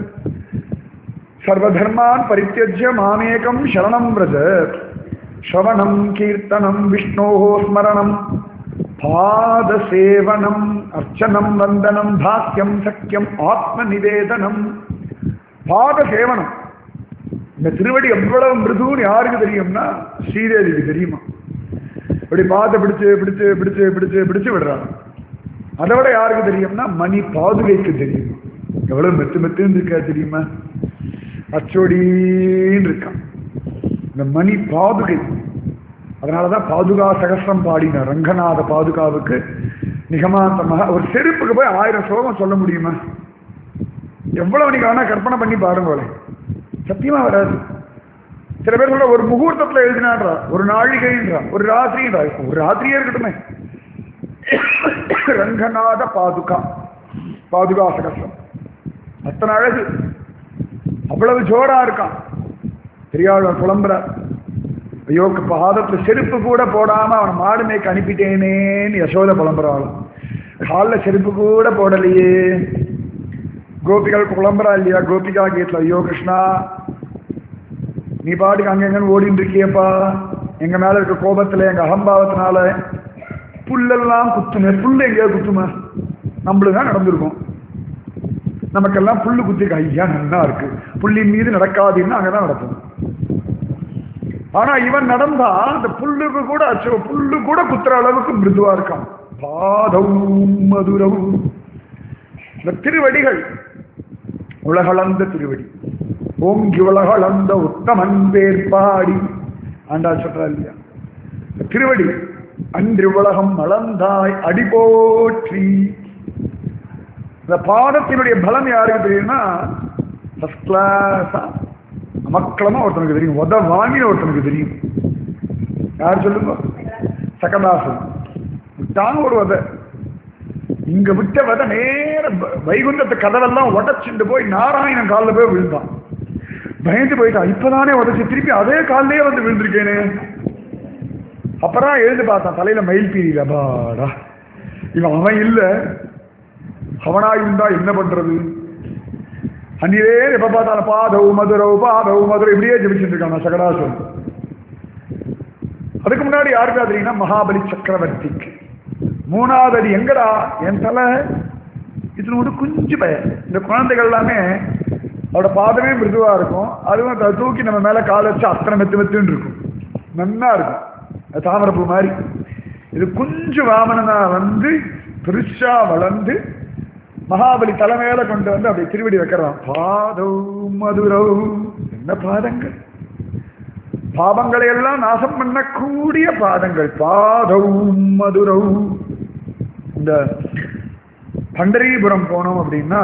சர்வதர்மான் பரித்தியஜ்ய மாமேகம் சரணம் பிரஜ ஸ்ரவணம் கீர்த்தனம் விஷ்ணோ ஸ்மரணம் பாதசேவனம் அர்ச்சனம் வந்தனம் பாக்கியம் சக்கியம் ஆத்ம நிவேதனம் பாதசேவனம் இந்த திருவடி எவ்வளவு மிருதுன்னு யாருக்கு தெரியும்னா ஸ்ரீதேவிக்கு தெரியுமா இப்படி பாத பிடிச்சு பிடிச்சு பிடிச்சு பிடிச்சு பிடிச்சு விடுறாங்க அதை விட யாருக்கு தெரியும்னா மணி பாதுகைக்கு தெரியும் எவ்வளவு மெத்து மெத்துன்னு இருக்கா தெரியுமா அச்சோடின்னு இருக்கான் இந்த மணி பாதுகை அதனாலதான் பாதுகா சகசிரம் பாடின ரங்கநாத பாதுகாவுக்கு நிகமாந்தமாக ஒரு செருப்புக்கு போய் ஆயிரம் ஸ்லோகம் சொல்ல முடியுமா எவ்வளவு நீங்க வேணா கற்பனை பண்ணி பாருங்களேன் சத்தியமா வராது சில பேர் சொல்ற ஒரு முகூர்த்தத்துல எழுதினான்றா ஒரு நாழிகைன்றா ஒரு ராத்திரின்றா ஒரு ராத்திரியே இருக்கட்டுமே ரங்கநாத பாதுகா பாதுகா சகசிரம் அத்தனை அழகு அவ்வளவு ஜோரா இருக்கான் பெரியாள் புலம்புறார் ஐயோ பாதத்துல செருப்பு கூட போடாம அவன் மாடு மேய்க்க அனுப்பிட்டேனேன்னு யசோத புலம்புறாள் காலில் செருப்பு கூட போடலையே கோபிகள் புலம்புறா இல்லையா கோபிகா கீட்ல ஐயோ கிருஷ்ணா நீ பாட்டுக்கு அங்கங்கன்னு ஓடிட்டு இருக்கியப்பா எங்க மேல இருக்க கோபத்துல எங்க அகம்பாவத்தினால புல்லெல்லாம் குத்துமே புல்லு எங்கேயாவது குத்துமா நம்மளுக்கு தான் நடந்திருக்கும் நமக்கெல்லாம் புல்லு குத்திருக்க ஐயா நல்லா இருக்கு புள்ளின் மீது நடக்காதுன்னு அங்கதான் நடக்கும் ஆனா இவன் நடந்தா அந்த புல்லுக்கு கூட அச்சோ புல்லு கூட குத்துற அளவுக்கு மிருதுவா இருக்கான் பாதவும் மதுரவும் இந்த திருவடிகள் உலகளந்த திருவடி ஓங்கி உலகளந்த உத்தமன் பேர் பாடி ஆண்டா சொல்றா இல்லையா இந்த திருவடி அன்று உலகம் அளந்தாய் அடி போற்றி இந்த பாதத்தினுடைய பலம் யாருக்கு தெரியும்னா ஃபர்ஸ்ட் கிளாஸா அமக்களமா ஒருத்தனுக்கு தெரியும் உத வாங்கின ஒருத்தனுக்கு தெரியும் யார் சொல்லுங்க சகதாசன் விட்டான் ஒரு வதை இங்க விட்ட வதை நேர ப- வைகுந்தத்து கதவெல்லாம் உடச்சுட்டு போய் நாராயணன் காலில் போய் விழுந்தான் பயந்து போயிட்டான் இப்பதானே உடச்சு திருப்பி அதே காலிலே வந்து விழுந்திருக்கேனே அப்புறம் எழுந்து பார்த்தான் தலையில மயில் பீரியல பாடா இவன் அவன் இல்ல அவனா இருந்தா என்ன பண்றது அன்னிலே எப்ப பார்த்தாலும் பாதவு மதுரவு பாதவு மதுரை இப்படியே ஜெபிச்சுட்டு இருக்கான் சகடாசுரன் அதுக்கு முன்னாடி யாருக்கா தெரியும்னா மகாபலி சக்கரவர்த்திக்கு மூணாவது அடி எங்கடா என் தலை இதனோட குஞ்சு பய இந்த குழந்தைகள் எல்லாமே அவட பாதமே மிருதுவா இருக்கும் அதுவும் அதை தூக்கி நம்ம மேல கால் வச்சு அத்தனை மெத்து மெத்துன்னு இருக்கும் நன்னா இருக்கும் அது தாமரப்பூ மாதிரி இது குஞ்சு வாமனனா வந்து பெருசா வளர்ந்து மகாபலி தலைமையில கொண்டு வந்து அப்படி திருவடி வைக்கிறான் பாதௌ மதுரௌ என்ன பாதங்கள் பாவங்களை எல்லாம் நாசம் பண்ணக்கூடிய பாதங்கள் பாதௌ மதுரௌ இந்த பண்டரிபுரம் போனோம் அப்படின்னா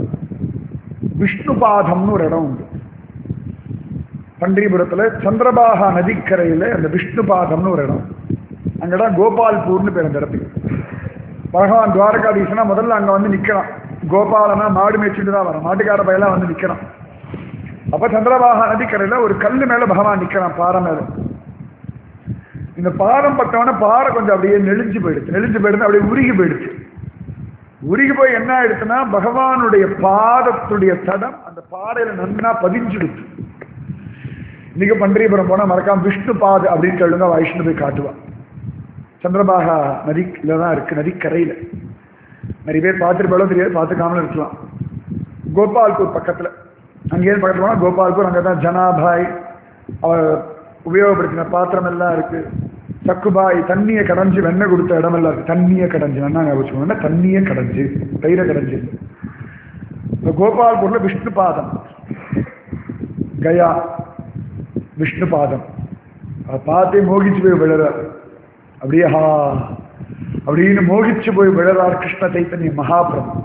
விஷ்ணு பாதம்னு ஒரு இடம் உண்டு பண்டரிபுரத்துல சந்திரபாகா நதிக்கரையில அந்த விஷ்ணு பாதம்னு ஒரு இடம் அங்கதான் கோபால்பூர்னு பேர் அந்த இடத்துக்கு பகவான் துவாரகாதீசனா முதல்ல அங்க வந்து நிக்கிறான் கோபாலனா மாடு மேய்ச்சிட்டு தான் வரான் மாட்டுக்கார பையெல்லாம் வந்து நிக்கிறான் அப்ப சந்திரபாகா நதிக்கரையில ஒரு கல்லு மேல பகவான் நிக்கிறான் பாறை மேல இந்த பாதம் பட்டவன பாறை கொஞ்சம் அப்படியே நெளிஞ்சு போயிடுச்சு நெளிஞ்சு போயிடுச்சு அப்படியே உருகி போயிடுச்சு உருகி போய் என்ன ஆயிடுச்சுன்னா பகவானுடைய பாதத்துடைய தடம் அந்த பாறையில நன்னா பதிஞ்சுடுச்சு இன்னைக்கு பண்டரிபுரம் போனா மறக்காம விஷ்ணு பாது அப்படின்னு சொல்லுங்க வைஷ்ணு போய் காட்டுவான் சந்திரபாகா நதியில தான் இருக்கு நதிக்கரையில நிறைய பேர் பார்த்துருப்பாலும் தெரியாது பார்த்துக்காமலும் இருக்கலாம் கோபால்பூர் பக்கத்துல அங்கேயே பக்கத்துல போனா கோபால்பூர் அங்கே தான் ஜனாபாய் அவர் உபயோகப்படுத்தின பாத்திரம் எல்லாம் இருக்கு சக்குபாய் தண்ணியை கடைஞ்சு வெண்ணெய் கொடுத்த இடமெல்லாம் இருக்கு தண்ணியை கடைஞ்சு வேணா ஞாபகம் தண்ணியை கடைஞ்சு தயிரை கடைஞ்சு இந்த கோபால்பூர்ல விஷ்ணு பாதம் கயா விஷ்ணு பாதம் அதை பார்த்தே மோகிச்சு போய் விழுறார் அப்படியே ஹா அப்படின்னு மோகிச்சு போய் விழுறார் கிருஷ்ண சைத்தன்ய மகாபிரபு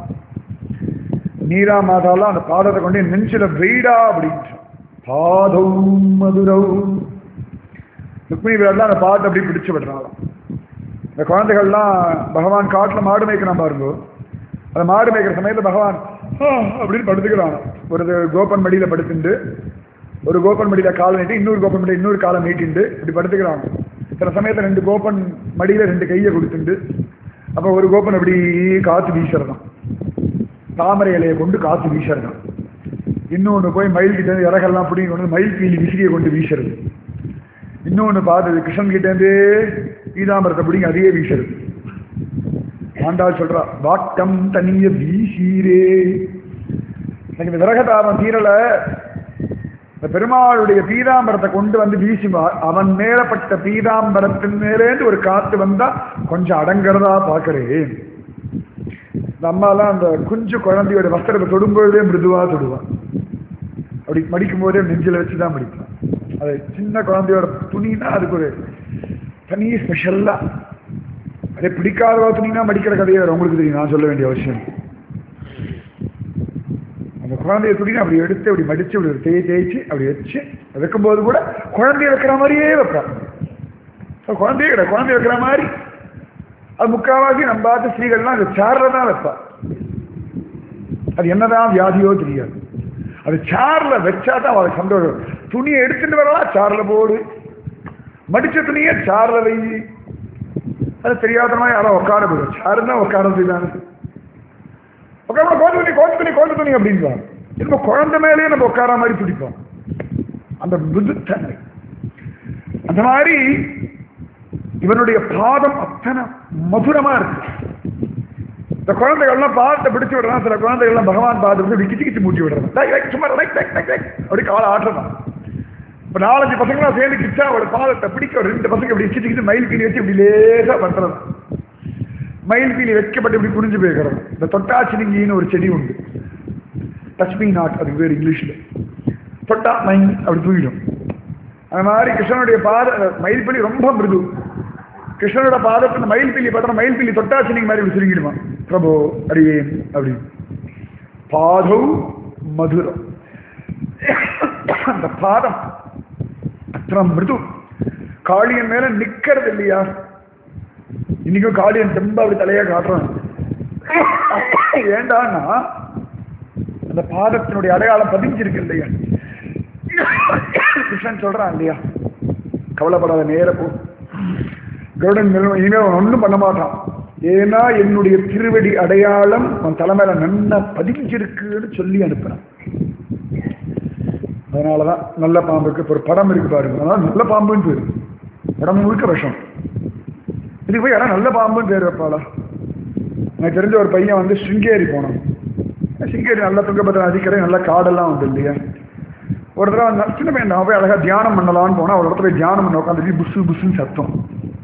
நீரா மாதாலாம் அந்த பாதத்தை கொண்டு நெஞ்சில வெயிடா அப்படின்னு பாதௌ மதுரௌ ருக்மிணி விராட்லாம் அந்த பாதத்தை அப்படி பிடிச்சு விடுறாங்களாம் இந்த குழந்தைகள்லாம் பகவான் காட்டில் மாடு மேய்க்கிறான் பாருங்க அந்த மாடு மேய்க்கிற சமயத்தில் பகவான் "ஆ" அப்படின்னு படுத்துக்கிறான் ஒரு கோபன் மடியில படுத்துண்டு ஒரு கோபன் மடியில காலை நீட்டி இன்னொரு கோபன் மடியில இன்னொரு காலை நீட்டிண்டு இப்படி படுத்துக்கிறாங்க சில சமயத்தில் ரெண்டு கோபன் மடியில ரெண்டு கையை கொடுத்துண்டு அப்போ ஒரு கோபன் அப்படி காத்து வீசுறதான் தாமரை இலையை கொண்டு காத்து வீசுறதான் இன்னொன்று போய் மயில் கிட்ட இருந்து இறகெல்லாம் பிடிங்கி கொண்டு வந்து மயில் பீலி விசிறியை கொண்டு வீசுறது இன்னொன்று பார்த்தது கிருஷ்ணன் கிட்ட இருந்து பீதாம்பரத்தை பிடிங்கி அதையே வீசுறது ஆண்டாள் சொல்றா வாட்டம் தனிய வீசீரே எனக்கு இந்த விரகதாபம் தீரல இந்த பெருமாளுடைய பீதாம்பரத்தை கொண்டு வந்து வீசி வா- அவன் மேலப்பட்ட பீதாம்பரத்தின் மேலேந்து ஒரு காத்து வந்தா கொஞ்சம் அடங்கிறதா பார்க்கிறேன் இந்த அம்மாலாம் அந்த குஞ்சு குழந்தையோட வஸ்திரத்தை தொடும்பொழுதே மிருதுவா தொடுவான் அப்படி மடிக்கும் போதே நெஞ்சில வச்சு தான் மடிப்பான் அது சின்ன குழந்தையோட துணினா அதுக்கு ஒரு தனி ஸ்பெஷல்லா அதே பிடிக்காதவா துணினா மடிக்கிற கதையை வேற உங்களுக்கு தெரியும் நான் சொல்ல வேண்டிய அவசியம் இல்லை. அந்த குழந்தைய துணினா அப்படி எடுத்து அப்படி மடிச்சு அப்படி ஒரு தேய் தேய்ச்சி அப்படி வச்சு வைக்கும்போது கூட குழந்தைய வைக்கிற மாதிரியே வைப்பான் அது குழந்தைய கிடையாது குழந்தைய வைக்கிற மாதிரி அது முக்காவாசி நம்ம பார்த்து ஸ்ரீகள்லாம் அந்த சேர்ல தான் வைப்பா அது என்னதான் வியாதியோ தெரியாது அது சேர்ல வச்சா தான் அவளுக்கு சந்தோஷம் துணியை எடுத்துட்டு வரலாம் சேர்ல போடு மடிச்ச துணியை சேர்ல வை அது தெரியாதமா யாரோ உட்கார போயிடும் சாருன்னா உட்காரது தானே உட்கார கோந்து துணி கோந்து துணி கோந்து துணி அப்படின்வாங்க நம்ம குழந்தை மேலேயே நம்ம உட்கார மாதிரி பிடிப்போம் அந்த மிருதுத்தன்மை அந்த மாதிரி இவனுடைய பாதம் அத்தனை மதுரமா இருக்கு இந்த குழந்தைகள்லாம் பாதத்தை பிடிச்சு விடுறான் சில குழந்தைகள்லாம் பகவான் பாதத்தை விக்கி கிச்சு மூட்டி விடுறான் டேய், டேய், சும்மா டேய், டேய், டேய், டேய், அப்படி காலை ஆட்டுறான் இப்ப நாலஞ்சு பசங்களா சேர்ந்து கிச்சா அவரோட பாதத்தை பிடிக்க ஒரு ரெண்டு பசங்க இப்படி கிச்சு கிச்சு மயில் பீலி வச்சு இப்படி லேசா பண்றது மயில் பீலி வைக்கப்பட்டு இப்படி புரிஞ்சு போயிருக்கிறது இந்த தொட்டாச்சினிங்கின்னு ஒரு செடி உண்டு டச்மி நாட் அதுக்கு பேர் இங்கிலீஷ்ல தொட்டா மைன் அப்படி தூக்கிடும் அது மாதிரி கிருஷ்ணனுடைய பாத மயில் பீலி ரொம்ப மிருது கிருஷ்ணனோட பாதத்தில் மயில் பீலி பார்த்தா மயில் பீலி தொட்டாச்சினிங் மாதிரி இப்படி சுருங்கிடுமா பிரபு அடியேன் அப்படி பாதௌ மதுரம் அந்த பாதம் அத்தனை மிருது காளியன் மேல நிக்கிறது இல்லையா இன்னைக்கும் காளியன் தெம்பா அப்படி தலையா காட்டுறான் ஏண்டான்னா அந்த பாதத்தினுடைய அடையாளம் பதிஞ்சிருக்கு இல்லையா கிருஷ்ணன் சொல்றான் இல்லையா கவலைப்படாத நேர போ கருடன் மேலும் இனிமே அவன் ஒன்றும் பண்ண மாட்டான் ஏன்னா என்னுடைய திருவடி அடையாளம் அவன் தலைமையில நன்னா பதிஞ்சிருக்குன்னு சொல்லி அனுப்புறான் அதனாலதான் நல்ல பாம்புக்கு இப்ப ஒரு படம் இருக்கு பாருங்க அதனால நல்ல பாம்புன்னு பேரு படம் முழுக்க விஷம் இதுக்கு போய் யாரா நல்ல பாம்புன்னு பேர் வைப்பாளா எனக்கு தெரிஞ்ச ஒரு பையன் வந்து சிங்கேரி போனான் சிங்கேரி நல்ல துங்கபத்திர நதிக்கரை நல்ல காடெல்லாம் உண்டு இல்லையா ஒரு தடவை அந்த சின்ன பையன் நான் போய் அழகா தியானம் பண்ணலாம்னு போனா ஒரு இடத்துல போய் தியானம் பண்ண உட்காந்து புசு புசுன்னு சத்தம்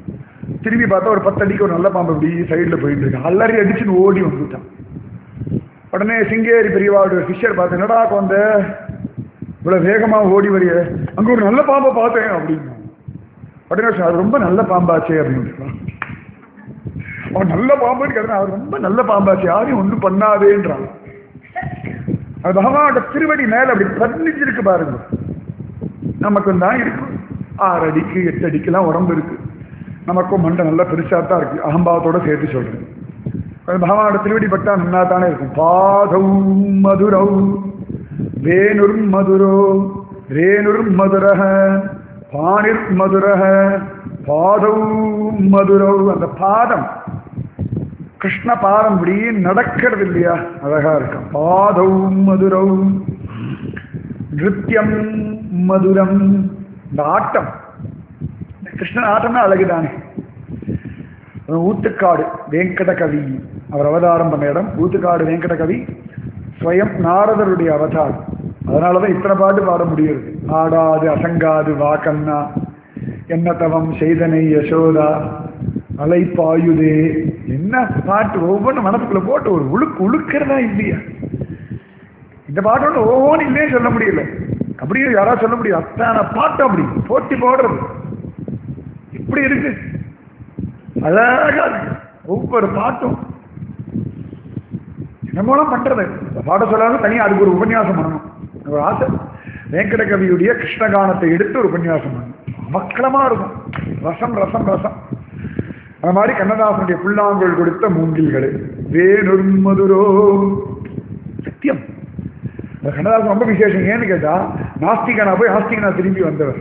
திரும்பி பார்த்தா ஒரு பத்து அடிக்கு ஒரு நல்ல பாம்பு இப்படி சைடில் போயிட்டு இருக்கு அலறி அடிச்சுன்னு ஓடி வந்துட்டான் உடனே சிங்கேரி பெரியவாடு ஃபிஷர் பார்த்து என்னடா குழந்த இவ்வளவு வேகமா ஓடி வரிய அங்க ஒரு நல்ல பாம்பை பார்த்தேன் அப்படின்னு உடனே சொன்னார், அது ரொம்ப நல்ல பாம்பாச்சே அப்படின்னு அவன் நல்ல பாம்புன்னு கேட்கிறான் அவர் ரொம்ப நல்ல பாம்பாச்சு யாரையும் ஒன்றும் பண்ணாதேன்றான் அது பகவானோட திருவடி மேல அப்படி பதிஞ்சிருக்கு பாருங்க நமக்கும் தான் இருக்கு ஆறு அடிக்கு எட்டு அடிக்கெல்லாம் உடம்பு இருக்கு நமக்கும் மண்டை நல்லா பெருசா தான் இருக்கு அகம்பாவத்தோட சேர்த்து சொல்றேன் அது பகவானோட திருவடி பட்டா நன்னா தானே இருக்கும் பாதௌ மதுரௌ வேணுர் மதுரோ ரேணுர் மதுரஹ பாணிர் மதுரஹ பாதௌ மதுரௌ அந்த பாதம் கிருஷ்ண பாதம் இப்படி நடக்கிறது இல்லையா அழகா இருக்கும் பாதௌ மதுரௌ நிருத்தியம் மதுரம் இந்த ஆட்டம் இந்த கிருஷ்ணன் ஆட்டம்னா அழகுதானே அப்புறம் ஊத்துக்காடு வெங்கட கவி அவர் அவதாரம் பண்ண இடம் ஊத்துக்காடு வெங்கட கவி ஸ்வயம் நாரதருடைய அவதாரம் அதனாலதான் இத்தனை பாட்டு பாட முடியுது ஆடாது அசங்காது வாக்கண்ணா என்ன தவம் செய்தனை யசோதா அலை பாயுதே என்ன பாட்டு ஒவ்வொன்றும் மனசுக்குள்ள போட்டு ஒரு உழுக்கு உழுக்கிறதா இல்லையா இந்த பாட்டு ஒன்று ஓஹோன்னு இல்லையே சொல்ல முடியல அப்படியே யாராவது சொல்ல முடியும் அத்தான பாட்டு அப்படி போட்டி போடுறது இப்படி இருக்கு அழகா இருக்கு ஒவ்வொரு பாட்டும் என்னமோலாம் பண்றது இந்த பாட சொல்லாத தனியா அதுக்கு ஒரு உபன்யாசம் பண்ணணும் எனக்கு ஒரு ஆசை வேங்கட கவியுடைய கிருஷ்ணகானத்தை எடுத்து ஒரு உபன்யாசம் பண்ணணும் மக்களமா இருக்கும் ரசம் ரசம் ரசம் அந்த மாதிரி கண்ணதாசனுடைய புல்லாங்குழல் கொடுத்த மூங்கில்கள் வேணுர் மதுரோ சத்தியம் அந்த கண்ணதாசன் ரொம்ப விசேஷம் ஏன்னு கேட்டா நாஸ்திகனா போய் ஆஸ்திகனா திரும்பி வந்தவர்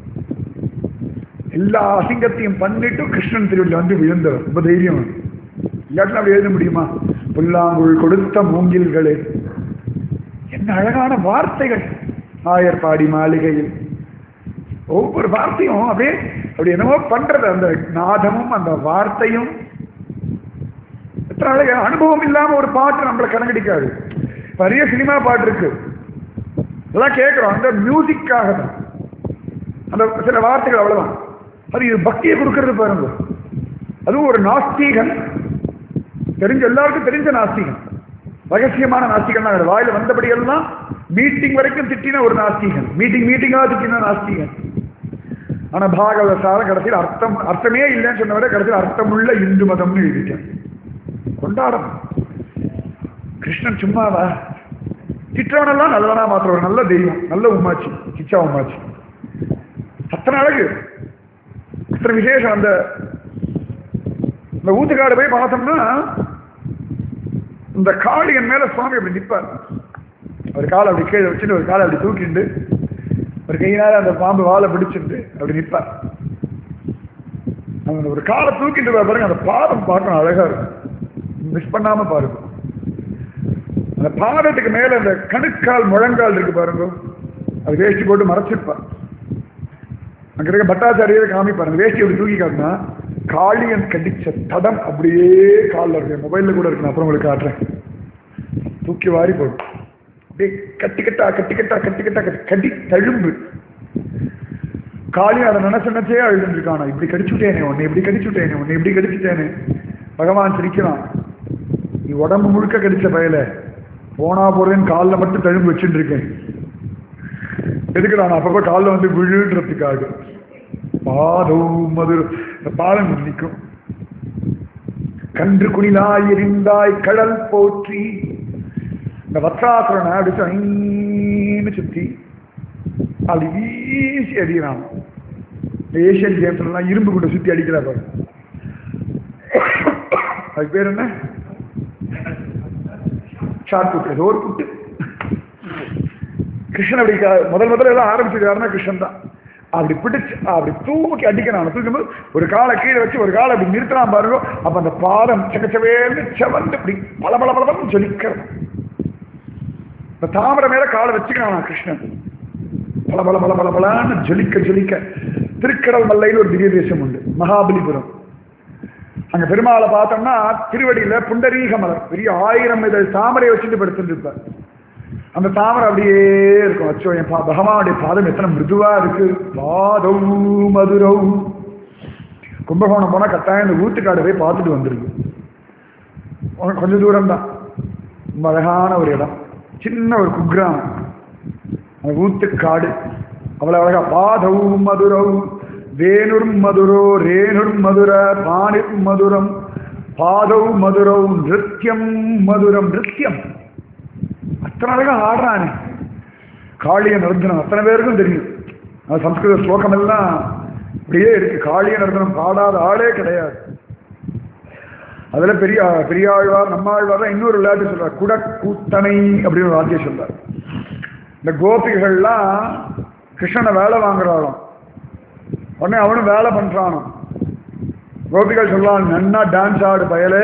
எல்லா அசிங்கத்தையும் பண்ணிட்டு கிருஷ்ணன் திருவள்ளில் வந்து விழுந்தவர் ரொம்ப தைரியம் இல்லாட்டினா அப்படி எழுத முடியுமா புல்லாங்குழல் கொடுத்த மூங்கில்களே என்ன அழகான வார்த்தைகள் ஆயர்பாடி மாளிகையில் ஒவ்வொரு வார்த்தையும் அப்படியே அப்படி என்னமோ பண்றது அந்த நாதமும் அந்த வார்த்தையும் எத்தனை அழகு அனுபவம் இல்லாம ஒரு பாட்டு நம்மளை கணக்கடிக்காது நிறைய சினிமா பாட்டு இருக்கு இதெல்லாம் கேட்கிறோம் அந்த மியூசிக்காக தான் அந்த சில வார்த்தைகள் அவ்வளவுதான் அது இது பக்தியை கொடுக்கறது பாருங்க அதுவும் ஒரு நாஸ்தீகன் தெரிஞ்ச எல்லாருக்கும் தெரிஞ்ச நாஸ்திகன் ரகசியமான நாஸ்திகன் தான் வாயில வந்தபடியெல்லாம் மீட்டிங் வரைக்கும் திட்டின ஒரு நாஸ்திகன் மீட்டிங் மீட்டிங்கா திட்டின நாஸ்திகன் ஆனா பாகவத சாரம் கடைசியில் அர்த்தம் அர்த்தமே இல்லைன்னு சொன்னவரை கடைசியில் அர்த்தமுள்ள இந்து மதம்னு எழுதிட்டேன் கொண்டாடணும் கிருஷ்ணன் சும்மாவா திட்டவனெல்லாம் நல்லவனா மாத்திரம் ஒரு நல்ல தெய்வம் நல்ல உமாச்சி கிச்சா உமாச்சி அத்தனை அழகு அத்தனை விசேஷம் அந்த இந்த ஊத்துக்காடு போய் பார்த்தோம்னா இந்த காளியன் மேல சுவாமி அப்படி நிற்பார் ஒரு காலை அப்படி கீழே வச்சுட்டு ஒரு காலை அப்படி தூக்கிண்டு ஒரு கையினால அந்த பாம்பு வாழை பிடிச்சிட்டு அப்படி நிற்பார் அந்த ஒரு காலை தூக்கிட்டு வர பாருங்க அந்த பாதம் பார்க்கணும் அழகா இருக்கும் மிஸ் பண்ணாம பாருங்க அந்த பாதத்துக்கு மேல அந்த கணுக்கால் முழங்கால் இருக்கு பாருங்க அது வேஷ்டி போட்டு மறைச்சிருப்பார் அங்க இருக்க பட்டாச்சாரியரை காமி பாருங்க வேஷ்டி அப்படி தூக்கி காட்டினா காளியன் கடிச்ச தடம் அப்படியே காலில் இருக்கு மொபைல்ல கூட இருக்கு நான் அப்புறம் உங்களுக்கு காட்டுறேன் தூக்கி வாரி போடும் அப்படியே கட்டி கட்டா கட்டி கட்டா கட்டி கட்டா கட்டி கட்டி தழும்பு காளி அதை நினைச்ச நினைச்சே அழுதுருக்கானா இப்படி கடிச்சுட்டேனே உன்னை இப்படி கடிச்சுட்டேனே உன்னை இப்படி கடிச்சுட்டேனே பகவான் சிரிக்கிறான் நீ உடம்பு முழுக்க கடிச்ச பயல போனா போறேன்னு காலில் மட்டும் தழும்பு வச்சுட்டு இருக்கேன் எதுக்கு நான் அப்பப்போ காலில் வந்து விழுன்றதுக்காக பாதம் மதுர இந்த பாதம் நிற்கும் கன்று குனிலாய் எரிந்தாய் கடல் போற்றி இந்த வத்ராசுரனை அப்படி ஐன்னு சுத்தி அப்படி வீசி அடிக்கிறான் இந்த ஏசியன் கேம்ஸ்லாம் இரும்பு கொண்டு சுத்தி அடிக்கிறா பாரு அதுக்கு பேர் என்ன ஷார்ட் புட்டு ஏதோ ஒரு புட்டு கிருஷ்ணன் அப்படி க- முதல் முதல்ல எல்லாம் ஆரம்பிச்சது யாருன்னா கிருஷ்ணன் தான் அப்படி பிடிச்சு அப்படி தூக்கி அடிக்கிறான் தூக்கும்போது ஒரு காலை கீழே வச்சு ஒரு காலை அப்படி நிறுத்தினான் பாருங்க அப்ப அந்த பாதம் சக்கச்சவேன்னு செவந்து இப்படி பல பல பலபலன்னு ஜொலிக்கிறது இந்த தாமரை மேல காலை வச்சுக்கிறான் கிருஷ்ணன் பல பல பல பல பலான்னு ஜொலிக்க ஜொலிக்க திருக்கடல் மல்லைன்னு ஒரு திவ்ய தேசம் உண்டு மகாபலிபுரம் அங்க பெருமாளை பார்த்தோம்னா திருவடியில புண்டரீக மலர் பெரிய ஆயிரம் இதழ் தாமரையை வச்சுட்டு படுத்துட்டு இருப்பார் அந்த தாமரை அப்படியே இருக்கும் அச்சோ என் பா- பகவானுடைய பாதம் எத்தனை மிருதுவா இருக்கு பாதம் மதுரௌ கும்பகோணம் போனா கட்டாயம் இந்த ஊத்துக்காடு போய் பார்த்துட்டு வந்துருக்கு உனக்கு கொஞ்சம் தூரம் தான் ரொம்ப அழகான ஒரு இடம் சின்ன ஒரு குக்கிராமம் அந்த ஊத்துக்காடு அவ்வளவு அழகா பாதவு மதுரவு வேணுர் மதுரோ ரேணுர் மதுர பாணிர் மதுரம் பாதவ் மதுரவ் நிருத்தியம் மதுரம் நிருத்தியம் அத்தனை அழகா ஆடுறானே காளிய நர்த்தனம் அத்தனை பேருக்கும் தெரியும் அது சம்ஸ்கிருத ஸ்லோகம் எல்லாம் இப்படியே இருக்கு காளிய நர்த்தனம் பாடாத ஆளே கிடையாது அதுல பெரிய பெரியாழ்வார் நம்மாழ்வார் தான் இன்னொரு விளையாட்டு சொல்றார் குடக்கூத்தனை அப்படின்னு ஒரு வார்த்தையை சொல்றார் இந்த கோபிகள்லாம் கிருஷ்ணனை வேலை வாங்குறாளாம் உடனே அவனும் வேலை பண்றானாம் கோபிகள் சொல்லலாம் நன்னா டான்ஸ் ஆடு பயலே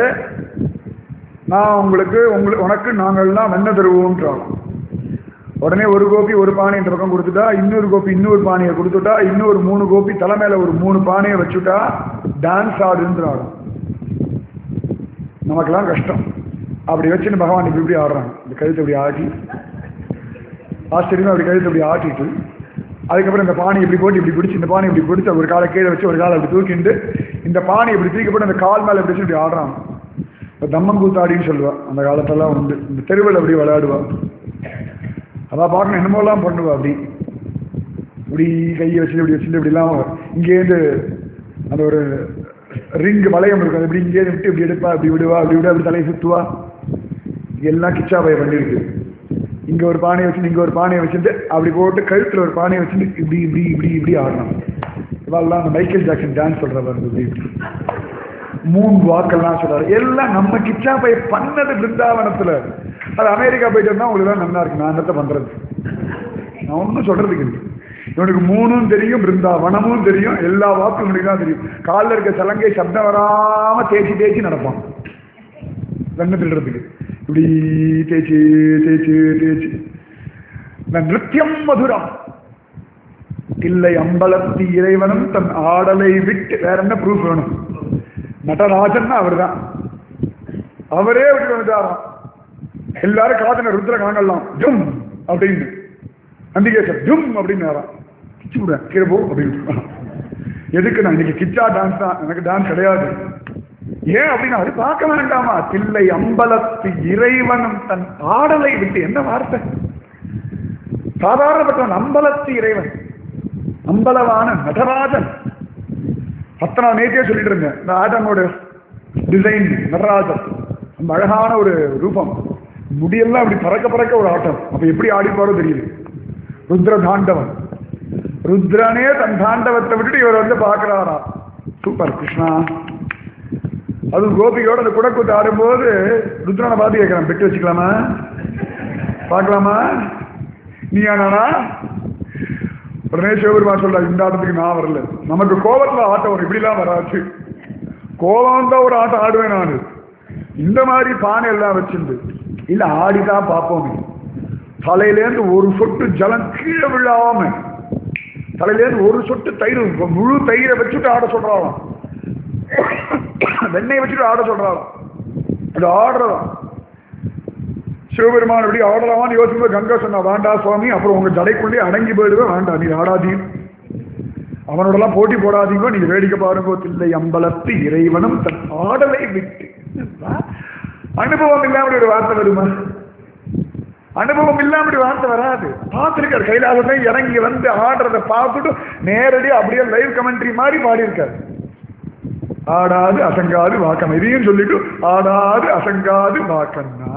நான் உங்களுக்கு உங்களுக்கு உனக்கு நாங்கள்லாம் வெண்ண தருவோன்றான் உடனே ஒரு கோபி ஒரு பானை இந்த பக்கம் கொடுத்துட்டா இன்னொரு கோபி இன்னொரு பானையை கொடுத்துட்டா இன்னொரு மூணு கோபி தலைமையில ஒரு மூணு பானையை வச்சுட்டா டான்ஸ் ஆடுன்றாள் நமக்கெல்லாம் கஷ்டம் அப்படி வச்சுன்னு பகவான் இப்படி இப்படி ஆடுறாங்க இந்த கழுத்தை இப்படி ஆட்டி ஆச்சரியமா அப்படி கழுத்தை இப்படி ஆட்டிட்டு அதுக்கப்புறம் இந்த பானை இப்படி போட்டு இப்படி பிடிச்சி இந்த பானை இப்படி பிடிச்சி ஒரு காலை கீழே வச்சு ஒரு காலை அப்படி தூக்கிண்டு இந்த பானை இப்படி தூக்கி போட்டு அந்த கால் மேலே இப்படி வச்சு இப்படி ஆடுறான் இப்போ தம்மங்கூத்தாடின்னு சொல்லுவா அந்த காலத்தெல்லாம் உண்டு இந்த தெருவில் அப்படி விளையாடுவா அதான் பார்க்கணும் என்னமோலாம் பண்ணுவா அப்படி இப்படி கையை வச்சு இப்படி வச்சுட்டு இப்படிலாம் இங்கேருந்து அந்த ஒரு ரிங் வளையம் இருக்கும் அது இப்படி இங்கேருந்து விட்டு இப்படி எடுப்பா இப்படி விடுவா அப்படி விட அப்படி தலையை சுத்துவா எல்லாம் கிச்சா பய பண்ணிருக்கு இங்க ஒரு பானையை வச்சு இங்க ஒரு பானையை வச்சுட்டு அப்படி போட்டு கழுத்துல ஒரு பானையை வச்சுட்டு இப்படி இப்படி இப்படி இப்படி ஆடணும் இவெல்லாம் அந்த மைக்கேல் ஜாக்சன் டான்ஸ் சொல்ற பாருங்க இப்படி இப்படி மூணு வாக்கெல்லாம் சொல்றாரு எல்லாம் நம்ம கிச்சா பை பண்ணது பிருந்தாவனத்துல அது அமெரிக்கா போயிட்டு வந்தா உங்களுக்கு தான் நல்லா இருக்கு நான் என்னத்த பண்றது நான் ஒன்றும் சொல்றதுக்கு இல்லை இவனுக்கு மூணும் தெரியும் பிருந்தாவனமும் தெரியும் எல்லா வாக்கும் இவனுக்கு தான் தெரியும் காலில் இருக்க சலங்கை சப்தம் வராம தேய்ச்சி தேய்ச்சி நடப்பான் வெண்ண திருடுறதுக்கு இப்படி தேய்ச்சி தேய்ச்சி தேய்ச்சி இந்த நிருத்தியம் மதுரம் இல்லை அம்பலத்தி இறைவனும் தன் ஆடலை விட்டு வேற என்ன ப்ரூஃப் வேணும் நடராஜன் அவர் தான் அவரே விட்டு வந்துட்டாராம் எல்லாரும் காதன ருத்ர காணலாம் ஜும் அப்படின்னு நந்திகேசர் ஜும் அப்படின்னு கிச்சு விட கீழே போ அப்படின்னு எதுக்கு நான் இன்னைக்கு கிச்சா டான்ஸ் தான் எனக்கு டான்ஸ் கிடையாது ஏன் அப்படின்னா அது பார்க்க வேண்டாமா தில்லை அம்பலத்து இறைவனும் தன் ஆடலை விட்டு என்ன வார்த்தை சாதாரணப்பட்டவன் அம்பலத்து இறைவன் அம்பலவான நடராஜன் அத்தனை நேற்றே சொல்லிட்டு இருந்தேன் இந்த ஆட்டமோட டிசைன் நடராஜன் ரொம்ப அழகான ஒரு ரூபம் முடியெல்லாம் அப்படி பறக்க பறக்க ஒரு ஆட்டம் அப்ப எப்படி ஆடிப்பாரோ தெரியுது ருத்ர தாண்டவன் ருத்ரனே தன் தாண்டவத்தை விட்டுட்டு இவர் வந்து பார்க்கிறாரா சூப்பர் கிருஷ்ணா அது கோபியோட அந்த குடக்கூத்து ஆடும்போது ருத்ரனை பார்த்து கேட்கிறான் பெட்டு வச்சுக்கலாமா பார்க்கலாமா நீ ஆனானா உடனே சிவபெருமான் சொல்றாரு இந்த ஆட்டத்துக்கு நான் வரல நமக்கு கோபத்துல ஆட்டம் வரும் இப்படிலாம் வராது கோபம் தான் ஒரு ஆட்டம் ஆடுவேன் நான் இந்த மாதிரி பானை எல்லாம் வச்சிருந்து இல்ல ஆடிதான் பார்ப்போமே தலையிலேருந்து ஒரு சொட்டு ஜலம் கீழே விழாம தலையிலேருந்து ஒரு சொட்டு தயிர் முழு தயிரை வச்சுட்டு ஆட சொல்றாளாம் வெண்ணெய் வச்சுட்டு ஆட சொல்றாளாம் அது ஆடுறதாம் சிவபெருமான் எப்படி ஆடலாமான்னு யோசிக்கும்போது கங்கா சொன்னா வேண்டா சுவாமி அப்புறம் உங்க ஜடைக்குள்ளே அடங்கி போயிடுவேன் வேண்டாம் நீ ஆடாதீங்க அவனோடலாம் போட்டி போடாதீங்க நீங்க வேடிக்கை பாருங்க தில்லை அம்பலத்து இறைவனும் தன் ஆடலை விட்டு அனுபவம் இல்லாம ஒரு வார்த்தை வருமா அனுபவம் இல்லாம ஒரு வார்த்தை வராது பார்த்திருக்காரு கைலாசத்தை இறங்கி வந்து ஆடுறத பார்த்துட்டு நேரடி அப்படியே லைவ் கமெண்ட்ரி மாதிரி பாடியிருக்காரு ஆடாது அசங்காது வாக்கம் இதையும் சொல்லிட்டு ஆடாது அசங்காது வாக்கன்னா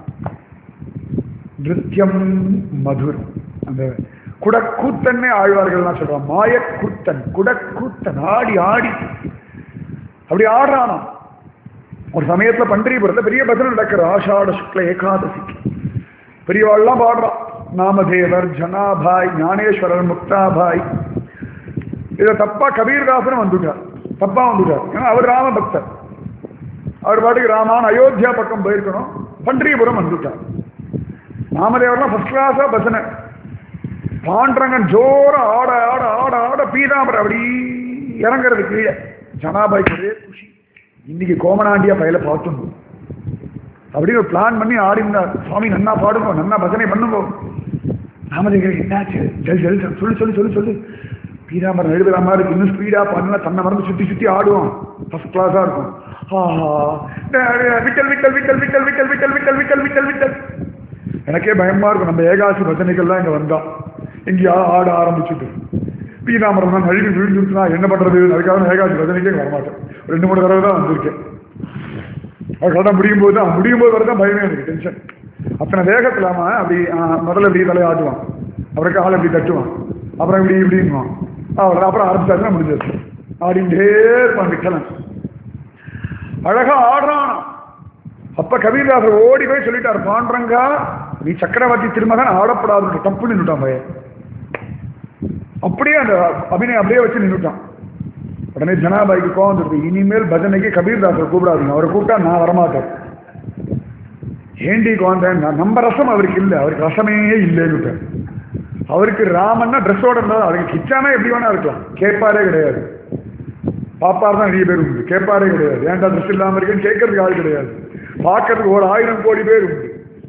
நிருத்தியம் மதுர் அந்த குடக்கூத்தன்னே ஆழ்வார்கள்லாம் சொல்றான் மாயக்கூத்தன் குடக்கூத்தன் ஆடி ஆடி அப்படி ஆடுறானாம் ஒரு சமயத்துல பண்டரிபுரத்துல பெரிய பஜனை நடக்கிற ஆஷாட சுக்ல ஏகாதசி பெரியவாள்லாம் பாடுறான் நாமதேவர் ஜனாபாய் ஞானேஸ்வரர் முக்தாபாய் இதை தப்பா கபீர்தாசனும் வந்துட்டார் தப்பா வந்துட்டார் ஏன்னா அவர் ராம பக்தர் அவர் பாட்டுக்கு ராமான் அயோத்தியா பக்கம் போயிருக்கணும் பண்டரிபுரம் வந்துட்டார் நாமதேவர்லாம் ஃபர்ஸ்ட் கிளாஸா பசனை பாண்டரங்கன் ஜோர ஆட ஆட ஆட ஆட பீதாம்பரம் அப்படி இறங்குறது கீழே ஜனாபாய்க்கு ஒரே குஷி இன்னைக்கு கோமனாண்டியா பயில பார்த்துணும் அப்படின்னு ஒரு பிளான் பண்ணி ஆடினார் சுவாமி நன்னா பாடுங்க நன்னா பஜனை பண்ணுங்க நாமதேவர் என்னாச்சு ஜல் ஜல் ஜல் சொல்லு சொல்லு சொல்லு சொல்லு பீதாம்பரம் எழுதுற மாதிரி இருக்கு இன்னும் ஸ்பீடா பண்ணல தன்னை மறந்து சுத்தி சுத்தி ஆடுவான் ஃபர்ஸ்ட் கிளாஸா இருக்கும் ஆஹா விட்டல் விட்டல் விட்டல் விட்டல் விட்டல் விட்டல் விட்டல் விட்டல் விட்டல் விட்டல் எனக்கே பயமா இருக்கும் நம்ம ஏகாசி பஜனைகள்லாம் இங்க வந்தா எங்கேயா ஆட ஆரம்பிச்சுட்டு பீதாமரம் தான் நழுவி விழுந்துருச்சுனா என்ன பண்றது அதுக்காக நான் ஏகாசி பஜனைக்கே வரமாட்டேன் ரெண்டு மூணு தடவை தான் வந்திருக்கேன் அது கரெக்டாக முடியும் போது தான் முடியும் போது வரதான் பயமே எனக்கு டென்ஷன் அத்தனை வேகத்தில் அவன் அப்படி ஆ, முதல்ல இப்படி தலையை ஆட்டுவான் அப்புறம் காலை இப்படி தட்டுவான் அப்புறம் இப்படி இப்படின்வான் அவ்வளோ அப்புறம் ஆரம்பிச்சாச்சுன்னா முடிஞ்சது ஆடிண்டே இருப்பான் விட்டலன் அழகா ஆடுறான் அப்ப கபீர்தாசர் ஓடி போய் சொல்லிட்டார் பாண்டரங்கா நீ சக்கரவர்த்தி திருமகன் ஆடப்படாது தப்பு நின்றுட்டான் பையன் அப்படியே அந்த அபிநயம் அப்படியே வச்சு நின்றுட்டான் உடனே ஜனாபாய்க்கு கோவம் வந்துடுது இனிமேல் பஜனைக்கு கபீர்தாசரை கூப்பிடாதீங்க அவரை கூப்பிட்டா நான் வரமாட்டேன் ஏண்டி கோந்தேன் நான் நம்ம ரசம் அவருக்கு இல்லை அவருக்கு ரசமே இல்லைன்னு அவருக்கு ராமன்னா ட்ரெஸ்ஸோட இருந்தாலும் அவருக்கு கிச்சானா எப்படி வேணா இருக்கலாம் கேட்பாரே கிடையாது பாப்பார் தான் நிறைய பேர் உண்டு கேட்பாரே கிடையாது ஏன்டா ட்ரெஸ் இல்லாமல் இருக்குன்னு கேட்கறதுக்கு ஆள் கிடையாது பார்க்கறதுக்கு ஒரு ஆயிரம் கோடி பேர் உண்டு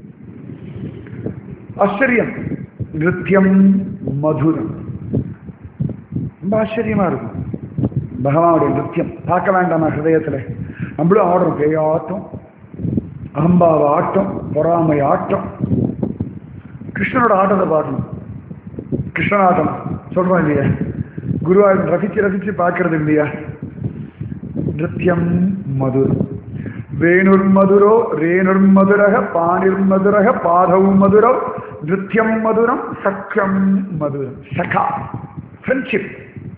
ஆச்சரியம் நிருத்தியம் மதுரம் ரொம்ப ஆச்சரியமா இருக்கும் பகவானுடைய நிருத்தியம் பார்க்க வேண்டாமா ஹிருதயத்துல நம்மளும் ஆடுறோம் பேயாட்டம் அகம்பாவ ஆட்டம் பொறாமை ஆட்டம் கிருஷ்ணனோட ஆட்டத்தை பார்க்கணும் கிருஷ்ணனாட்டம் சொல்றோம் இல்லையா குருவாயூர் ரசிச்சு ரசிச்சு பார்க்கறது இல்லையா நிருத்தியம் மதுரம் வேணுர்மதுரோ ரேணுர்மதுரக பாணிர்மதுரக பாதவு மதுரோ நிருத்தியம் மதுரம் சக்கியம் மதுரம் சகா ஃப்ரெண்ட்ஷிப்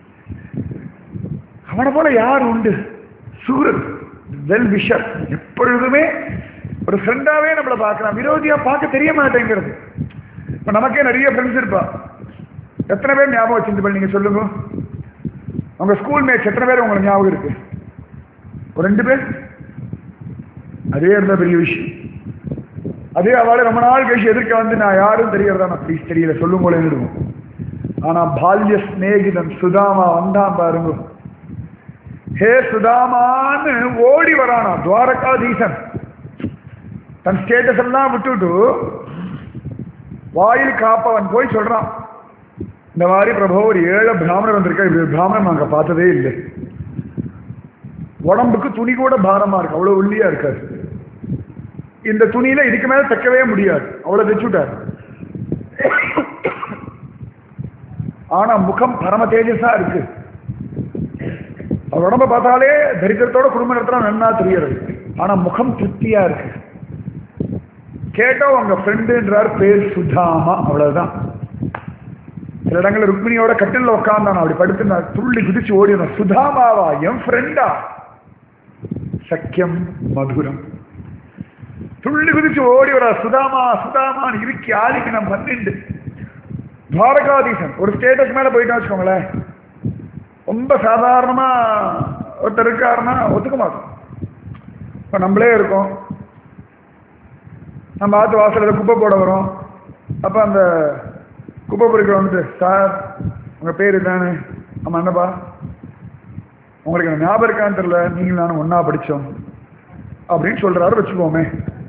அவனை போல யார் உண்டு சூரத் வெல் விஷர் எப்பொழுதுமே ஒரு ஃப்ரெண்டாவே நம்மளை பார்க்கலாம் விரோதியா பார்க்க தெரிய மாட்டேங்கிறது இப்ப நமக்கே நிறைய ஃப்ரெண்ட்ஸ் இருப்பா எத்தனை பேர் ஞாபகம் வச்சிருந்து நீங்க சொல்லுங்க உங்க ஸ்கூல் மேட்ச் எத்தனை பேர் உங்களுக்கு ஞாபகம் இருக்கு ஒரு ரெண்டு பேர் அதே இருந்த பெரிய விஷயம் அதே அவளை ரொம்ப நாள் கழிச்சு எதிர்க்க வந்து நான் யாரும் தெரியறதா நான் ப்ளீஸ் தெரியல சொல்லும் போல இருக்கும் ஆனா பால்ய சிநேகிதன் சுதாமா வந்தான் பாருங்க ஹே சுதாமான்னு ஓடி வரானா துவாரகாதீசன் தன் ஸ்டேட்டஸ் எல்லாம் விட்டுட்டு வாயில் காப்பவன் போய் சொல்றான் இந்த மாதிரி பிரபு ஒரு ஏழை பிராமணர் வந்திருக்கா இப்படி ஒரு பிராமணன் நாங்க பார்த்ததே இல்லை உடம்புக்கு துணி கூட பாரமா இருக்கு அவ்வளவு ஒல்லியா இருக்காரு இந்த துணியில இதுக்கு மேல தைக்கவே முடியாது அவ்வளவு தைச்சுட்டார் ஆனா முகம் பரம தேஜஸா இருக்கு அவர் உடம்ப பார்த்தாலே தரித்திரத்தோட குடும்ப நடத்தினா நன்னா தெரியறது ஆனா முகம் திருப்தியா இருக்கு கேட்டா உங்க ஃப்ரெண்டுன்றார் பேர் சுதாமா அவ்வளவுதான் சில இடங்கள்ல ருக்மிணியோட கட்டில உட்கார்ந்தான் அப்படி படுத்து நான் துள்ளி குதிச்சு ஓடினேன் சுதாமாவா என் ஃப்ரெண்டா சக்கியம் மதுரம் துள்ளி குதிச்சு ஓடி வரா சுதாமா சுதாமான்னு இருக்கி ஆதிக்கு நான் பண்ணிண்டு துவாரகாதீசன் ஒரு ஸ்டேட்டஸ் மேல போயிட்டா வச்சுக்கோங்களேன் ரொம்ப சாதாரணமா ஒருத்தர் இருக்காருன்னா ஒத்துக்க மாட்டோம் இப்ப நம்மளே இருக்கோம் நம்ம ஆத்து வாசலில் குப்பை போட வரோம் அப்ப அந்த குப்பை பொறுக்கிற வந்துட்டு சார் உங்க பேர் தானே ஆமா என்னப்பா உங்களுக்கு எனக்கு ஞாபகம் இருக்கான்னு தெரியல நீங்களும் நானும் ஒண்ணா படிச்சோம் அப்படின்னு சொல்றாரு வச்சுக்கோமே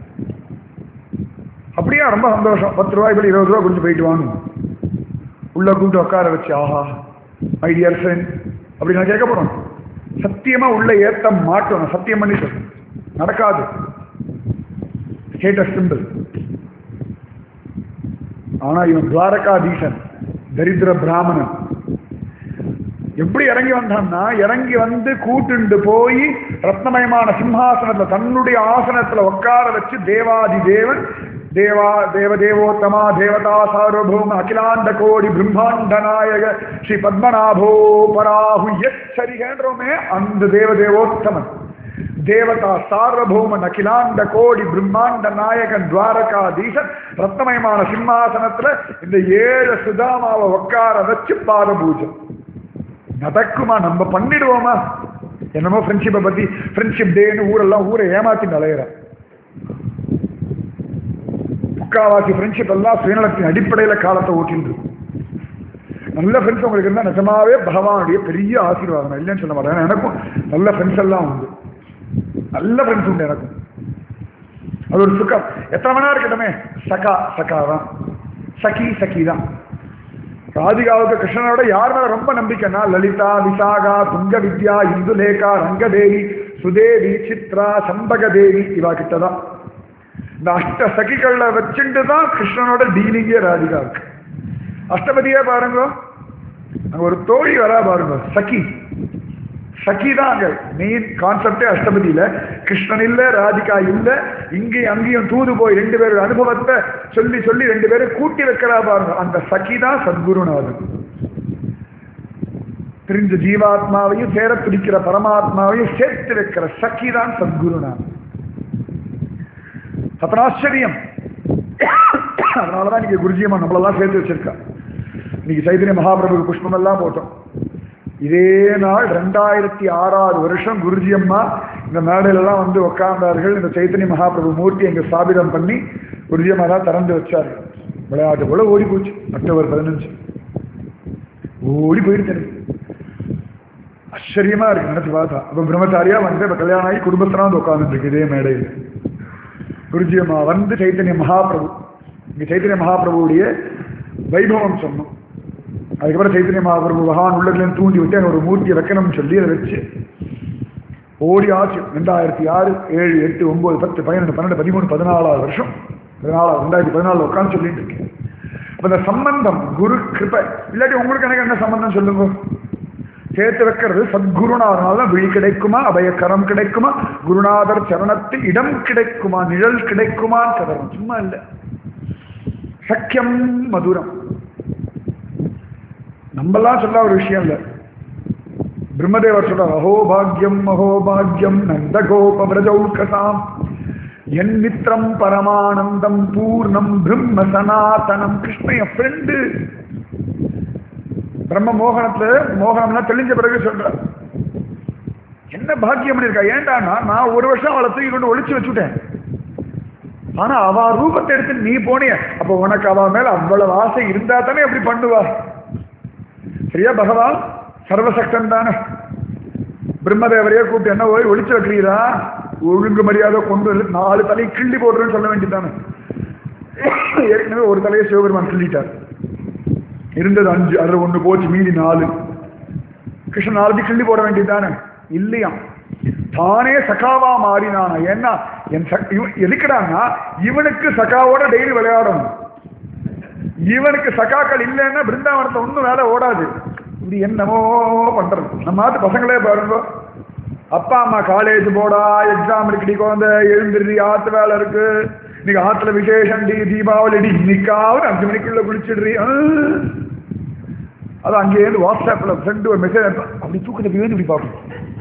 அப்படியே ரொம்ப சந்தோஷம் பத்து ரூபாய் இப்படி இருபது ரூபா கொடுத்து போயிட்டு வாங்க உள்ள கூப்பிட்டு உட்கார வச்சு ஆஹா மை டியர் ஃப்ரெண்ட் அப்படி நான் கேட்க போறோம் சத்தியமா உள்ள ஏத்த மாட்டோம் நான் சத்தியம் பண்ணி சொல்றேன் நடக்காது ஸ்டேட்டஸ் சிம்பிள் ஆனா இவன் துவாரகாதீசன் தரித்திர பிராமணன் எப்படி இறங்கி வந்தான்னா இறங்கி வந்து கூட்டுண்டு போய் ரத்னமயமான சிம்ஹாசனத்துல தன்னுடைய ஆசனத்துல உட்கார வச்சு தேவாதி தேவன் தேவா தேவ தேவோத்தமா தேவதா சார்வபௌம அகிலாண்ட கோடி பிரம்மாண்ட நாயக ஸ்ரீ பத்மநாபோ பராஹு எச்சரிகன்றோமே அந்த தேவ தேவோத்தமன் தேவதா சார்வபௌமன் அகிலாண்ட கோடி பிரம்மாண்ட நாயகன் துவாரகாதீசன் ரத்னமயமான சிம்மாசனத்துல இந்த ஏழு சுதாமாவை உட்கார வச்சு பாத பூஜை நடக்குமா நம்ம பண்ணிடுவோமா என்னமோ ஃப்ரெண்ட்ஷிப்பை பத்தி ஃப்ரெண்ட்ஷிப் டேன்னு ஊரெல்லாம் ஊரை ஏமாத்தி நலையிற முக்காவாசி ஃப்ரெண்ட்ஷிப் எல்லாம் சுயநலத்தின் அடிப்படையில காலத்தை ஓட்டிட்டு நல்ல ஃப்ரெண்ட்ஸ் உங்களுக்கு இருந்தால் நிஜமாவே பகவானுடைய பெரிய ஆசீர்வாதம் நான் இல்லைன்னு சொல்ல மாட்டேன் ஏன்னா எனக்கும் நல்ல ஃப்ரெண்ட்ஸ் எல்லாம் உண்டு நல்ல ஃப்ரெண்ட்ஸ் உண்டு எனக்கும் அது ஒரு சுகம் எத்தனை மணி நேரம் இருக்கட்டுமே சகா சகா தான் சகி சகி தான் ராதிகாவுக்கு கிருஷ்ணனோட யார் மேல ரொம்ப நம்பிக்கைன்னா லலிதா விசாகா துங்க வித்யா இந்துலேகா ரங்கதேவி சுதேவி சித்ரா சம்பகதேவி இவா கிட்டதான் இந்த அஷ்ட சகிகளை வச்சுட்டு தான் கிருஷ்ணனோட டீலிங்கே ராதிகாவுக்கு அஷ்டபதியே பாருங்க அங்க ஒரு தோழி வரா பாருங்க சகி சகி தான் அங்க மெயின் கான்செப்டே அஷ்டபதியில கிருஷ்ணன் இல்ல ராதிகா இல்ல இங்கேயும் அங்கேயும் தூது போய் ரெண்டு பேரும் அனுபவத்தை சொல்லி சொல்லி ரெண்டு பேரும் கூட்டி வைக்கிறா பாருங்க அந்த சகி தான் சத்குருநாதன் தெரிஞ்ச ஜீவாத்மாவையும் சேர பிடிக்கிற பரமாத்மாவையும் சேர்த்து வைக்கிற சகி தான் சத்குருநாதன் அத்தனை ஆச்சரியம் அதனாலதான் நீங்க குருஜியம்மா நம்மளெல்லாம் சேர்த்து வச்சிருக்கா இன்னைக்கு சைதன்ய மகாபிரபு புஷ்பம் எல்லாம் போட்டோம் இதே நாள் ரெண்டாயிரத்தி ஆறாவது வருஷம் குருஜி அம்மா இந்த மேடையிலலாம் வந்து உட்கார்ந்தார்கள் இந்த சைத்தன்ய மகாபிரபு மூர்த்தி எங்க ஸ்தாபிதம் பண்ணி குருஜி அம்மா தான் திறந்து வச்சாரு விளையாட்டு போல ஓடி போச்சு அக்டோபர் பதினஞ்சு ஓடி போயிடுச்சு எனக்கு. ஆச்சரியமா இருக்கு நினைச்சு பார்த்தா அப்ப பிரம்மச்சாரியா வந்து இப்ப கல்யாணம் ஆகி குடும்பத்தினா வந்து உட்கார்ந்துட்டு இருக்கு இதே மேடையில் குருஜி அம்மா வந்து சைத்தன்ய மகாபிரபு இங்க சைத்தன்ய மகாபிரபுடைய வைபவம் சொன்னோம் அதுக்கப்புறம் சைத்தன்ய மகாபிரபு பகவான் உள்ளதுலேருந்து தூண்டி விட்டு அங்க ஒரு மூர்த்தியை வைக்கணும்னு சொல்லி அதை வச்சு ஓடி ஆச்சு ரெண்டாயிரத்தி ஆறு ஏழு எட்டு ஒன்பது பத்து பதினொன்று பன்னெண்டு பதிமூணு பதினாலாவது வருஷம் பதினாலாவது ரெண்டாயிரத்தி பதினாலு உட்காந்து சொல்லிட்டு இருக்கேன் அப்ப இந்த சம்பந்தம் குரு கிருபை இல்லாட்டி உங்களுக்கு எனக்கு என்ன சம்பந்தம் சொல்லுங்க சேர்த்து வைக்கிறது சத்குருநாதனால தான் விழி கிடைக்குமா அபயக்கரம் கிடைக்குமா குருநாதர் சரணத்தில் இடம் கிடைக்குமா நிழல் கிடைக்குமா கதறம் சும்மா இல்லை சக்கியம் மதுரம் நம்மெல்லாம் சொல்ல ஒரு விஷயம் இல்லை பிரம்மதேவர் சொல்றார் அஹோபாகியம் அஹோபாகியம் நந்த கோப விரஜௌகசாம் என் மித்திரம் பரமானந்தம் பூர்ணம் பிரம்ம சனாதனம் கிருஷ்ண என் ஃப்ரெண்டு பிரம்ம மோகனத்துல மோகனம்னா தெளிஞ்ச பிறகு சொல்ற என்ன பாக்கியம் பண்ணிருக்கா ஏண்டானா நான் ஒரு வருஷம் அவளை தூக்கி கொண்டு ஒளிச்சு வச்சுட்டேன் ஆனா அவ ரூபத்தை எடுத்து நீ போனிய அப்ப உனக்கு அவ மேல அவ்வளவு ஆசை இருந்தா தானே அப்படி பண்ணுவா சரியா பகவான் சர்வசக்தன் தானே பிரம்மதேவரையே கூப்பிட்டு என்ன போய் ஒளிச்சு வைக்கிறீரா ஒழுங்கு மரியாதை கொண்டு வந்து நாலு தலையை கிள்ளி போடுறேன்னு சொல்ல வேண்டியதானே ஏற்கனவே ஒரு தலையை சிவபெருமான் கிள்ளிட்டார் இருந்தது அஞ்சு அதுல ஒண்ணு போச்சு மீதி நாலு கிருஷ்ணன் நாலு கிள்ளி போட வேண்டியதானே இல்லையா தானே சகாவா மாறினானா ஏன்னா என் சக் இவன் எதுக்குடான்னா இவனுக்கு சகாவோட டெய்லி விளையாடணும் இவனுக்கு சகாக்கள் இல்லைன்னா பிருந்தாவனத்தை ஒன்றும் வேலை ஓடாது இப்படி என்னமோ பண்றது நம்ம நாட்டு பசங்களே பாருங்க அப்பா அம்மா காலேஜ் போடா எக்ஸாம் இருக்குடி குழந்தை எழுந்திரி ஆத்து வேலை இருக்கு இன்னைக்கு ஆத்துல விசேஷம் டி தீபாவளி டி இன்னைக்காவது அஞ்சு மணிக்குள்ள குளிச்சிடுறி ஆ. அது அங்கேயிருந்து வாட்ஸ்அப்ல ஃப்ரெண்டு ஒரு மெசேஜ் அப்படி தூக்கத்தை போய் இப்படி பார்ப்போம்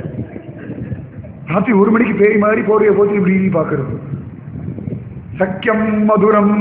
ராத்திரி ஒரு மணிக்கு பேய் மாதிரி போடுற போட்டு இப்படி பார்க்கறது சக்கியம் மதுரம்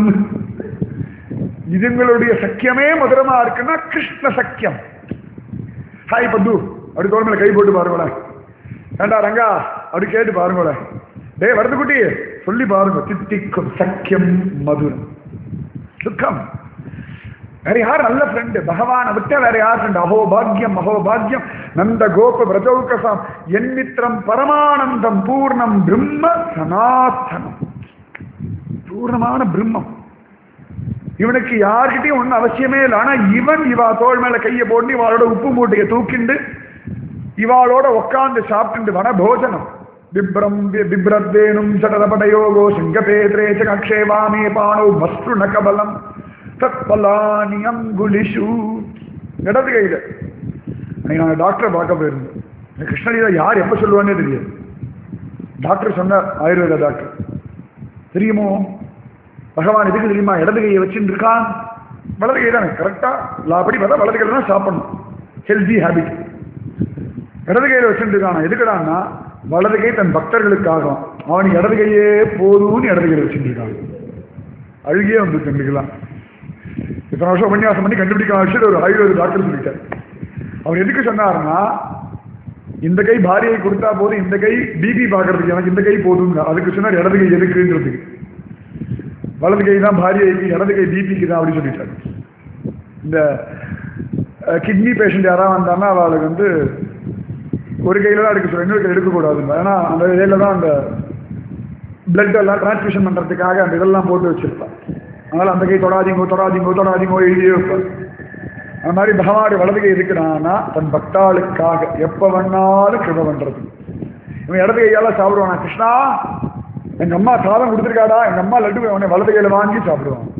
இதுங்களுடைய சக்கியமே மதுரமா இருக்குன்னா கிருஷ்ண சக்கியம் ஹாய் பத்து அப்படி தோல் மேல கை போட்டு பாருங்களேன் ஏண்டா ரங்கா அப்படி கேட்டு பாருங்களேன் டே வரது குட்டி சொல்லி பாருங்க தித்திக்கும் சக்கியம் மதுரம் சுக்கம் வேற யார் நல்ல ஃப்ரெண்டு பகவானை விட்ட வேற யார் ஃப்ரெண்டு அஹோ பாக்யம் அஹோ பாக்யம் நந்த கோப பிரஜௌகசாம் என் மித்திரம் பரமானந்தம் பூர்ணம் பிரம்ம சனாதனம் பூர்ணமான பிரம்மம் இவனுக்கு யார்கிட்டயும் ஒன்றும் அவசியமே இல்லை ஆனா இவன் இவா தோள் மேல கையை போட்டு இவாளோட உப்பு மூட்டையை தூக்கிண்டு இவாளோட உட்கார்ந்து சாப்பிட்டு வன போஜனம் பிப்ரம் பிப்ரத்தேனும் சடரபடயோகோ சிங்கபேத்ரே சகக்ஷேவாமே பானோ மஸ்ரு நகபலம் தத்பலானி அங்குலிஷு இடது கையில அன்னைக்கு நான் டாக்டரை பார்க்க போயிருந்தேன் இந்த கிருஷ்ணலீலா யார் எப்ப சொல்லுவானே தெரியாது டாக்டர் சொன்னார் ஆயுர்வேத டாக்டர் தெரியுமோ பகவான் எதுக்கு தெரியுமா இடது கையை வச்சுட்டு இருக்கான் வலது கை தானே கரெக்டா லாபடி பார்த்தா வலது கையில தான் சாப்பிடணும் ஹெல்தி ஹேபிட் இடது கையில வச்சுட்டு இருக்கானா எதுக்குடான்னா வலது கை தன் பக்தர்களுக்காக அவனுக்கு இடது கையே போதும்னு இடது கையில வச்சுட்டு இருக்கான் அழுகியே வந்து எங்களுக்கெல்லாம் இத்தனை வருஷம் உபன்யாசம் பண்ணி கண்டுபிடிக்க விஷயம் ஒரு ஆயுர்வேத டாக்டர் சொல்லிட்டார் அவர் எதுக்கு சொன்னாருன்னா இந்த கை பாரியை கொடுத்தா போதும் இந்த கை பிபி பார்க்கறதுக்கு எனக்கு இந்த கை போதுங்க அதுக்கு சொன்னார் இடது கை எதுக்குன்றதுக்கு வலது கை தான் பாரியைக்கு இடது கை பிபிக்கு தான் அப்படின்னு சொல்லிட்டாரு இந்த கிட்னி பேஷண்ட் யாராவது வந்தாங்கன்னா அவளுக்கு வந்து ஒரு கையில தான் எடுக்க சொல்ல இன்னொரு கை எடுக்கக்கூடாது ஏன்னா அந்த இதில் தான் அந்த பிளட் எல்லாம் டிரான்ஸ்மிஷன் பண்ணுறதுக்காக அந்த இதெல்லாம் போட்டு வச்சிருப்பான் அதனால அந்த கை தொடாதீங்கோ தொடாதீங்கோ தொடாதீங்கோ எழுதியே வைப்பார் அந்த மாதிரி பகவானுடைய வலது கை இருக்கிறான்னா தன் பக்தாளுக்காக எப்ப வேணாலும் கிருப பண்றது இவன் இடது கையால சாப்பிடுவானா கிருஷ்ணா எங்க அம்மா சாதம் கொடுத்துருக்காடா எங்க அம்மா லட்டு அவனை வலது கையில வாங்கி சாப்பிடுவான்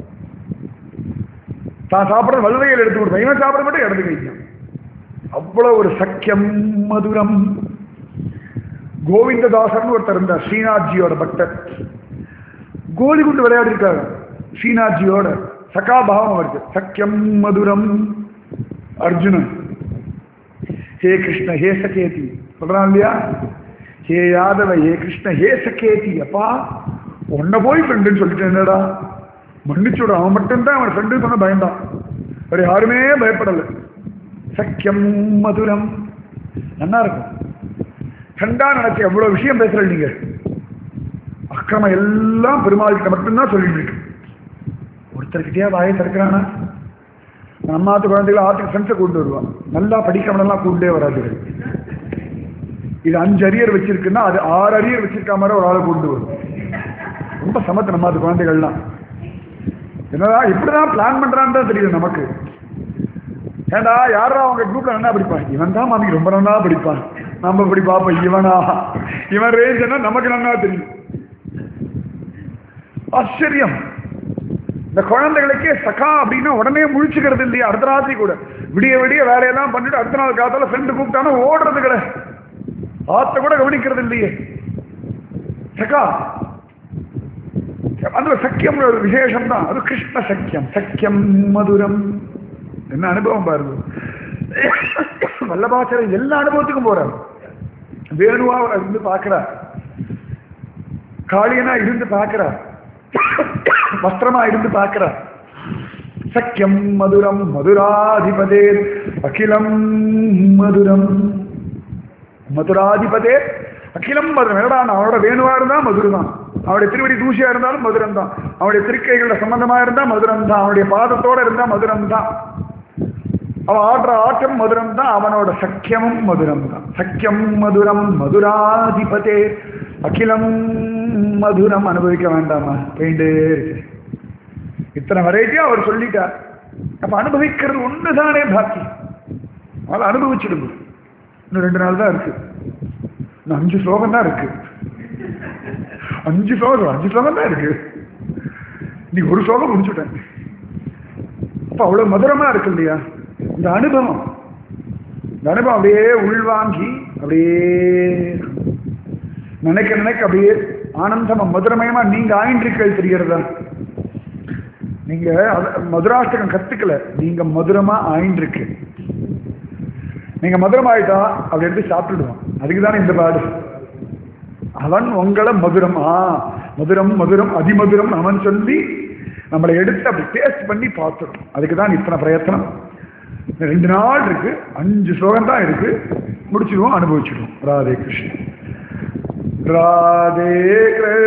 தான் சாப்பிட வலது கையில் எடுத்து கொடுப்பான் இவன் சாப்பிட மட்டும் இடது கைக்கும் அவ்வளவு ஒரு சக்கியம் மதுரம் கோவிந்ததாசர்னு ஒருத்தர் இருந்தார் ஸ்ரீநாத்ஜியோட பக்தர் கோலி குண்டு விளையாடி இருக்காரு ஸ்ரீநாத்ஜியோட சகாபாவம் அவருக்கு சக்கியம் மதுரம் அர்ஜுனன் ஹே கிருஷ்ண ஹே சகேதி சொல்றான் இல்லையா ஹே யாதவ ஹே கிருஷ்ண ஹே சகேதி அப்பா உன்னை போய் ஃப்ரெண்டுன்னு சொல்லிட்டு என்னடா மன்னிச்சுட அவன் மட்டும்தான் அவன் ஃப்ரெண்டு சொன்ன பயந்தான் வேற யாருமே பயப்படலை சக்கியம் மதுரம் நல்லா இருக்கும் கண்டா நினைச்ச எவ்வளவு விஷயம் பேசுற நீங்க அக்கிரமம் எல்லாம் பெருமாள்கிட்ட மட்டும்தான் சொல்லிட்டு இருக்கு ஒருத்தர்கிட்டயே வாயை திறக்கிறானா நம்ம ஆத்து குழந்தைகளை ஆத்துக்கு ஃப்ரெண்ட்ஸை கூட்டு வருவான் நல்லா படிக்கிறவனெல்லாம் கூட்டே வராதுகள் இது அஞ்சு அரியர் வச்சிருக்குன்னா அது ஆறு அரியர் வச்சிருக்க மாதிரி ஒரு ஆளை கூட்டு வரும் ரொம்ப சமத்து நம்ம அது குழந்தைகள்லாம் என்னடா இப்படிதான் பிளான் பண்றான்னு தான் தெரியுது நமக்கு ஏண்டா யாரா அவங்க குரூப்ல நல்லா படிப்பான் இவன் தான் மாமி ரொம்ப நல்லா படிப்பான் நம்ம இப்படி பார்ப்போம் இவனா இவன் ரேஞ்ச் என்ன நமக்கு நல்லா தெரியும் ஆச்சரியம் இந்த குழந்தைகளுக்கே சகா அப்படின்னா உடனே முழிச்சுக்கிறது இல்லையா அடுத்த ராத்திரி கூட விடிய விடிய வேலையெல்லாம் பண்ணிட்டு அடுத்த நாள் காத்தால ஃப்ரெண்டு கூப்பிட்டானா ஓடுறது கிடையாது ஆத்த கூட கவனிக்கிறது இல்லையே சகா அந்த ஒரு சக்கியம் ஒரு விசேஷம் தான் அது கிருஷ்ண சக்கியம் சக்கியம் மதுரம் என்ன அனுபவம் பாருங்க வல்லபாச்சரன் எல்லா அனுபவத்துக்கும் போறார் வேணுவா இருந்து பார்க்கிறார் காளியனா இருந்து பார்க்கிறார் வஸ்திரமா இருந்து பார்க்கிறார் சக்கியம் மதுரம் மதுராதிபதே அகிலம் மதுரம் மதுராதிபதே அகிலம் மதுரம் என்னடா நான் அவனோட வேணுவா இருந்தா மதுரம் தான் அவனுடைய திருவடி தூசியா இருந்தாலும் மதுரம் தான் அவனுடைய திருக்கைகள சம்பந்தமா இருந்தா மதுரம் தான் அவனுடைய பாதத்தோட இருந்தா மதுரம் தான் அவன் ஆடுற ஆட்டம் மதுரம் தான் அவனோட சக்கியமும் மதுரம் தான் சக்கியம் மதுரம் மதுராதிபதே அகிலம் மதுரம் அனுபவிக்க வேண்டாமா போயிட்டே இருக்கு இத்தனை வெரைட்டியா அவர் சொல்லிட்டார் அப்ப அனுபவிக்கிறது ஒண்ணுதானே பாக்கி அதை அனுபவிச்சிடுங்க இன்னும் ரெண்டு நாள் தான் இருக்கு இன்னும் அஞ்சு ஸ்லோகம் தான் இருக்கு அஞ்சு ஸ்லோகம் அஞ்சு ஸ்லோகம் தான் இருக்கு நீ ஒரு ஸ்லோகம் முடிச்சுட்டேன் அப்ப அவ்வளவு மதுரமா இருக்கு இல்லையா இந்த அனுபவம் இந்த அனுபவம் அப்படியே உள்வாங்கி அப்படியே நினைக்க நினைக்க அப்படியே ஆனந்தமா மதுரமயமா நீங்க ஆயின்றிருக்கள் தெரிகிறதா நீங்க அத- மதுராஷ்டகம் கத்துக்கல நீங்க மதுரமா ஆயின்றிருக்கு நீங்க மதுரம் ஆயிட்டா அப்படி எடுத்து சாப்பிட்டுடுவான் அதுக்கு தானே இந்த பாடு அவன் உங்களை மதுரம் ஆ மதுரம் மதுரம் அதிமதுரம் அவன் சொல்லி நம்மளை எடுத்து அப்படி டேஸ்ட் பண்ணி பார்த்துடும் அதுக்கு தான் இத்தனை பிரயத்தனம் இந்த ரெண்டு நாள் இருக்கு அஞ்சு ஸ்லோகம் தான் இருக்கு முடிச்சிடுவோம் அனுபவிச்சிடுவோம் ராதே கிருஷ்ணன் ராதே கிருஷ்ண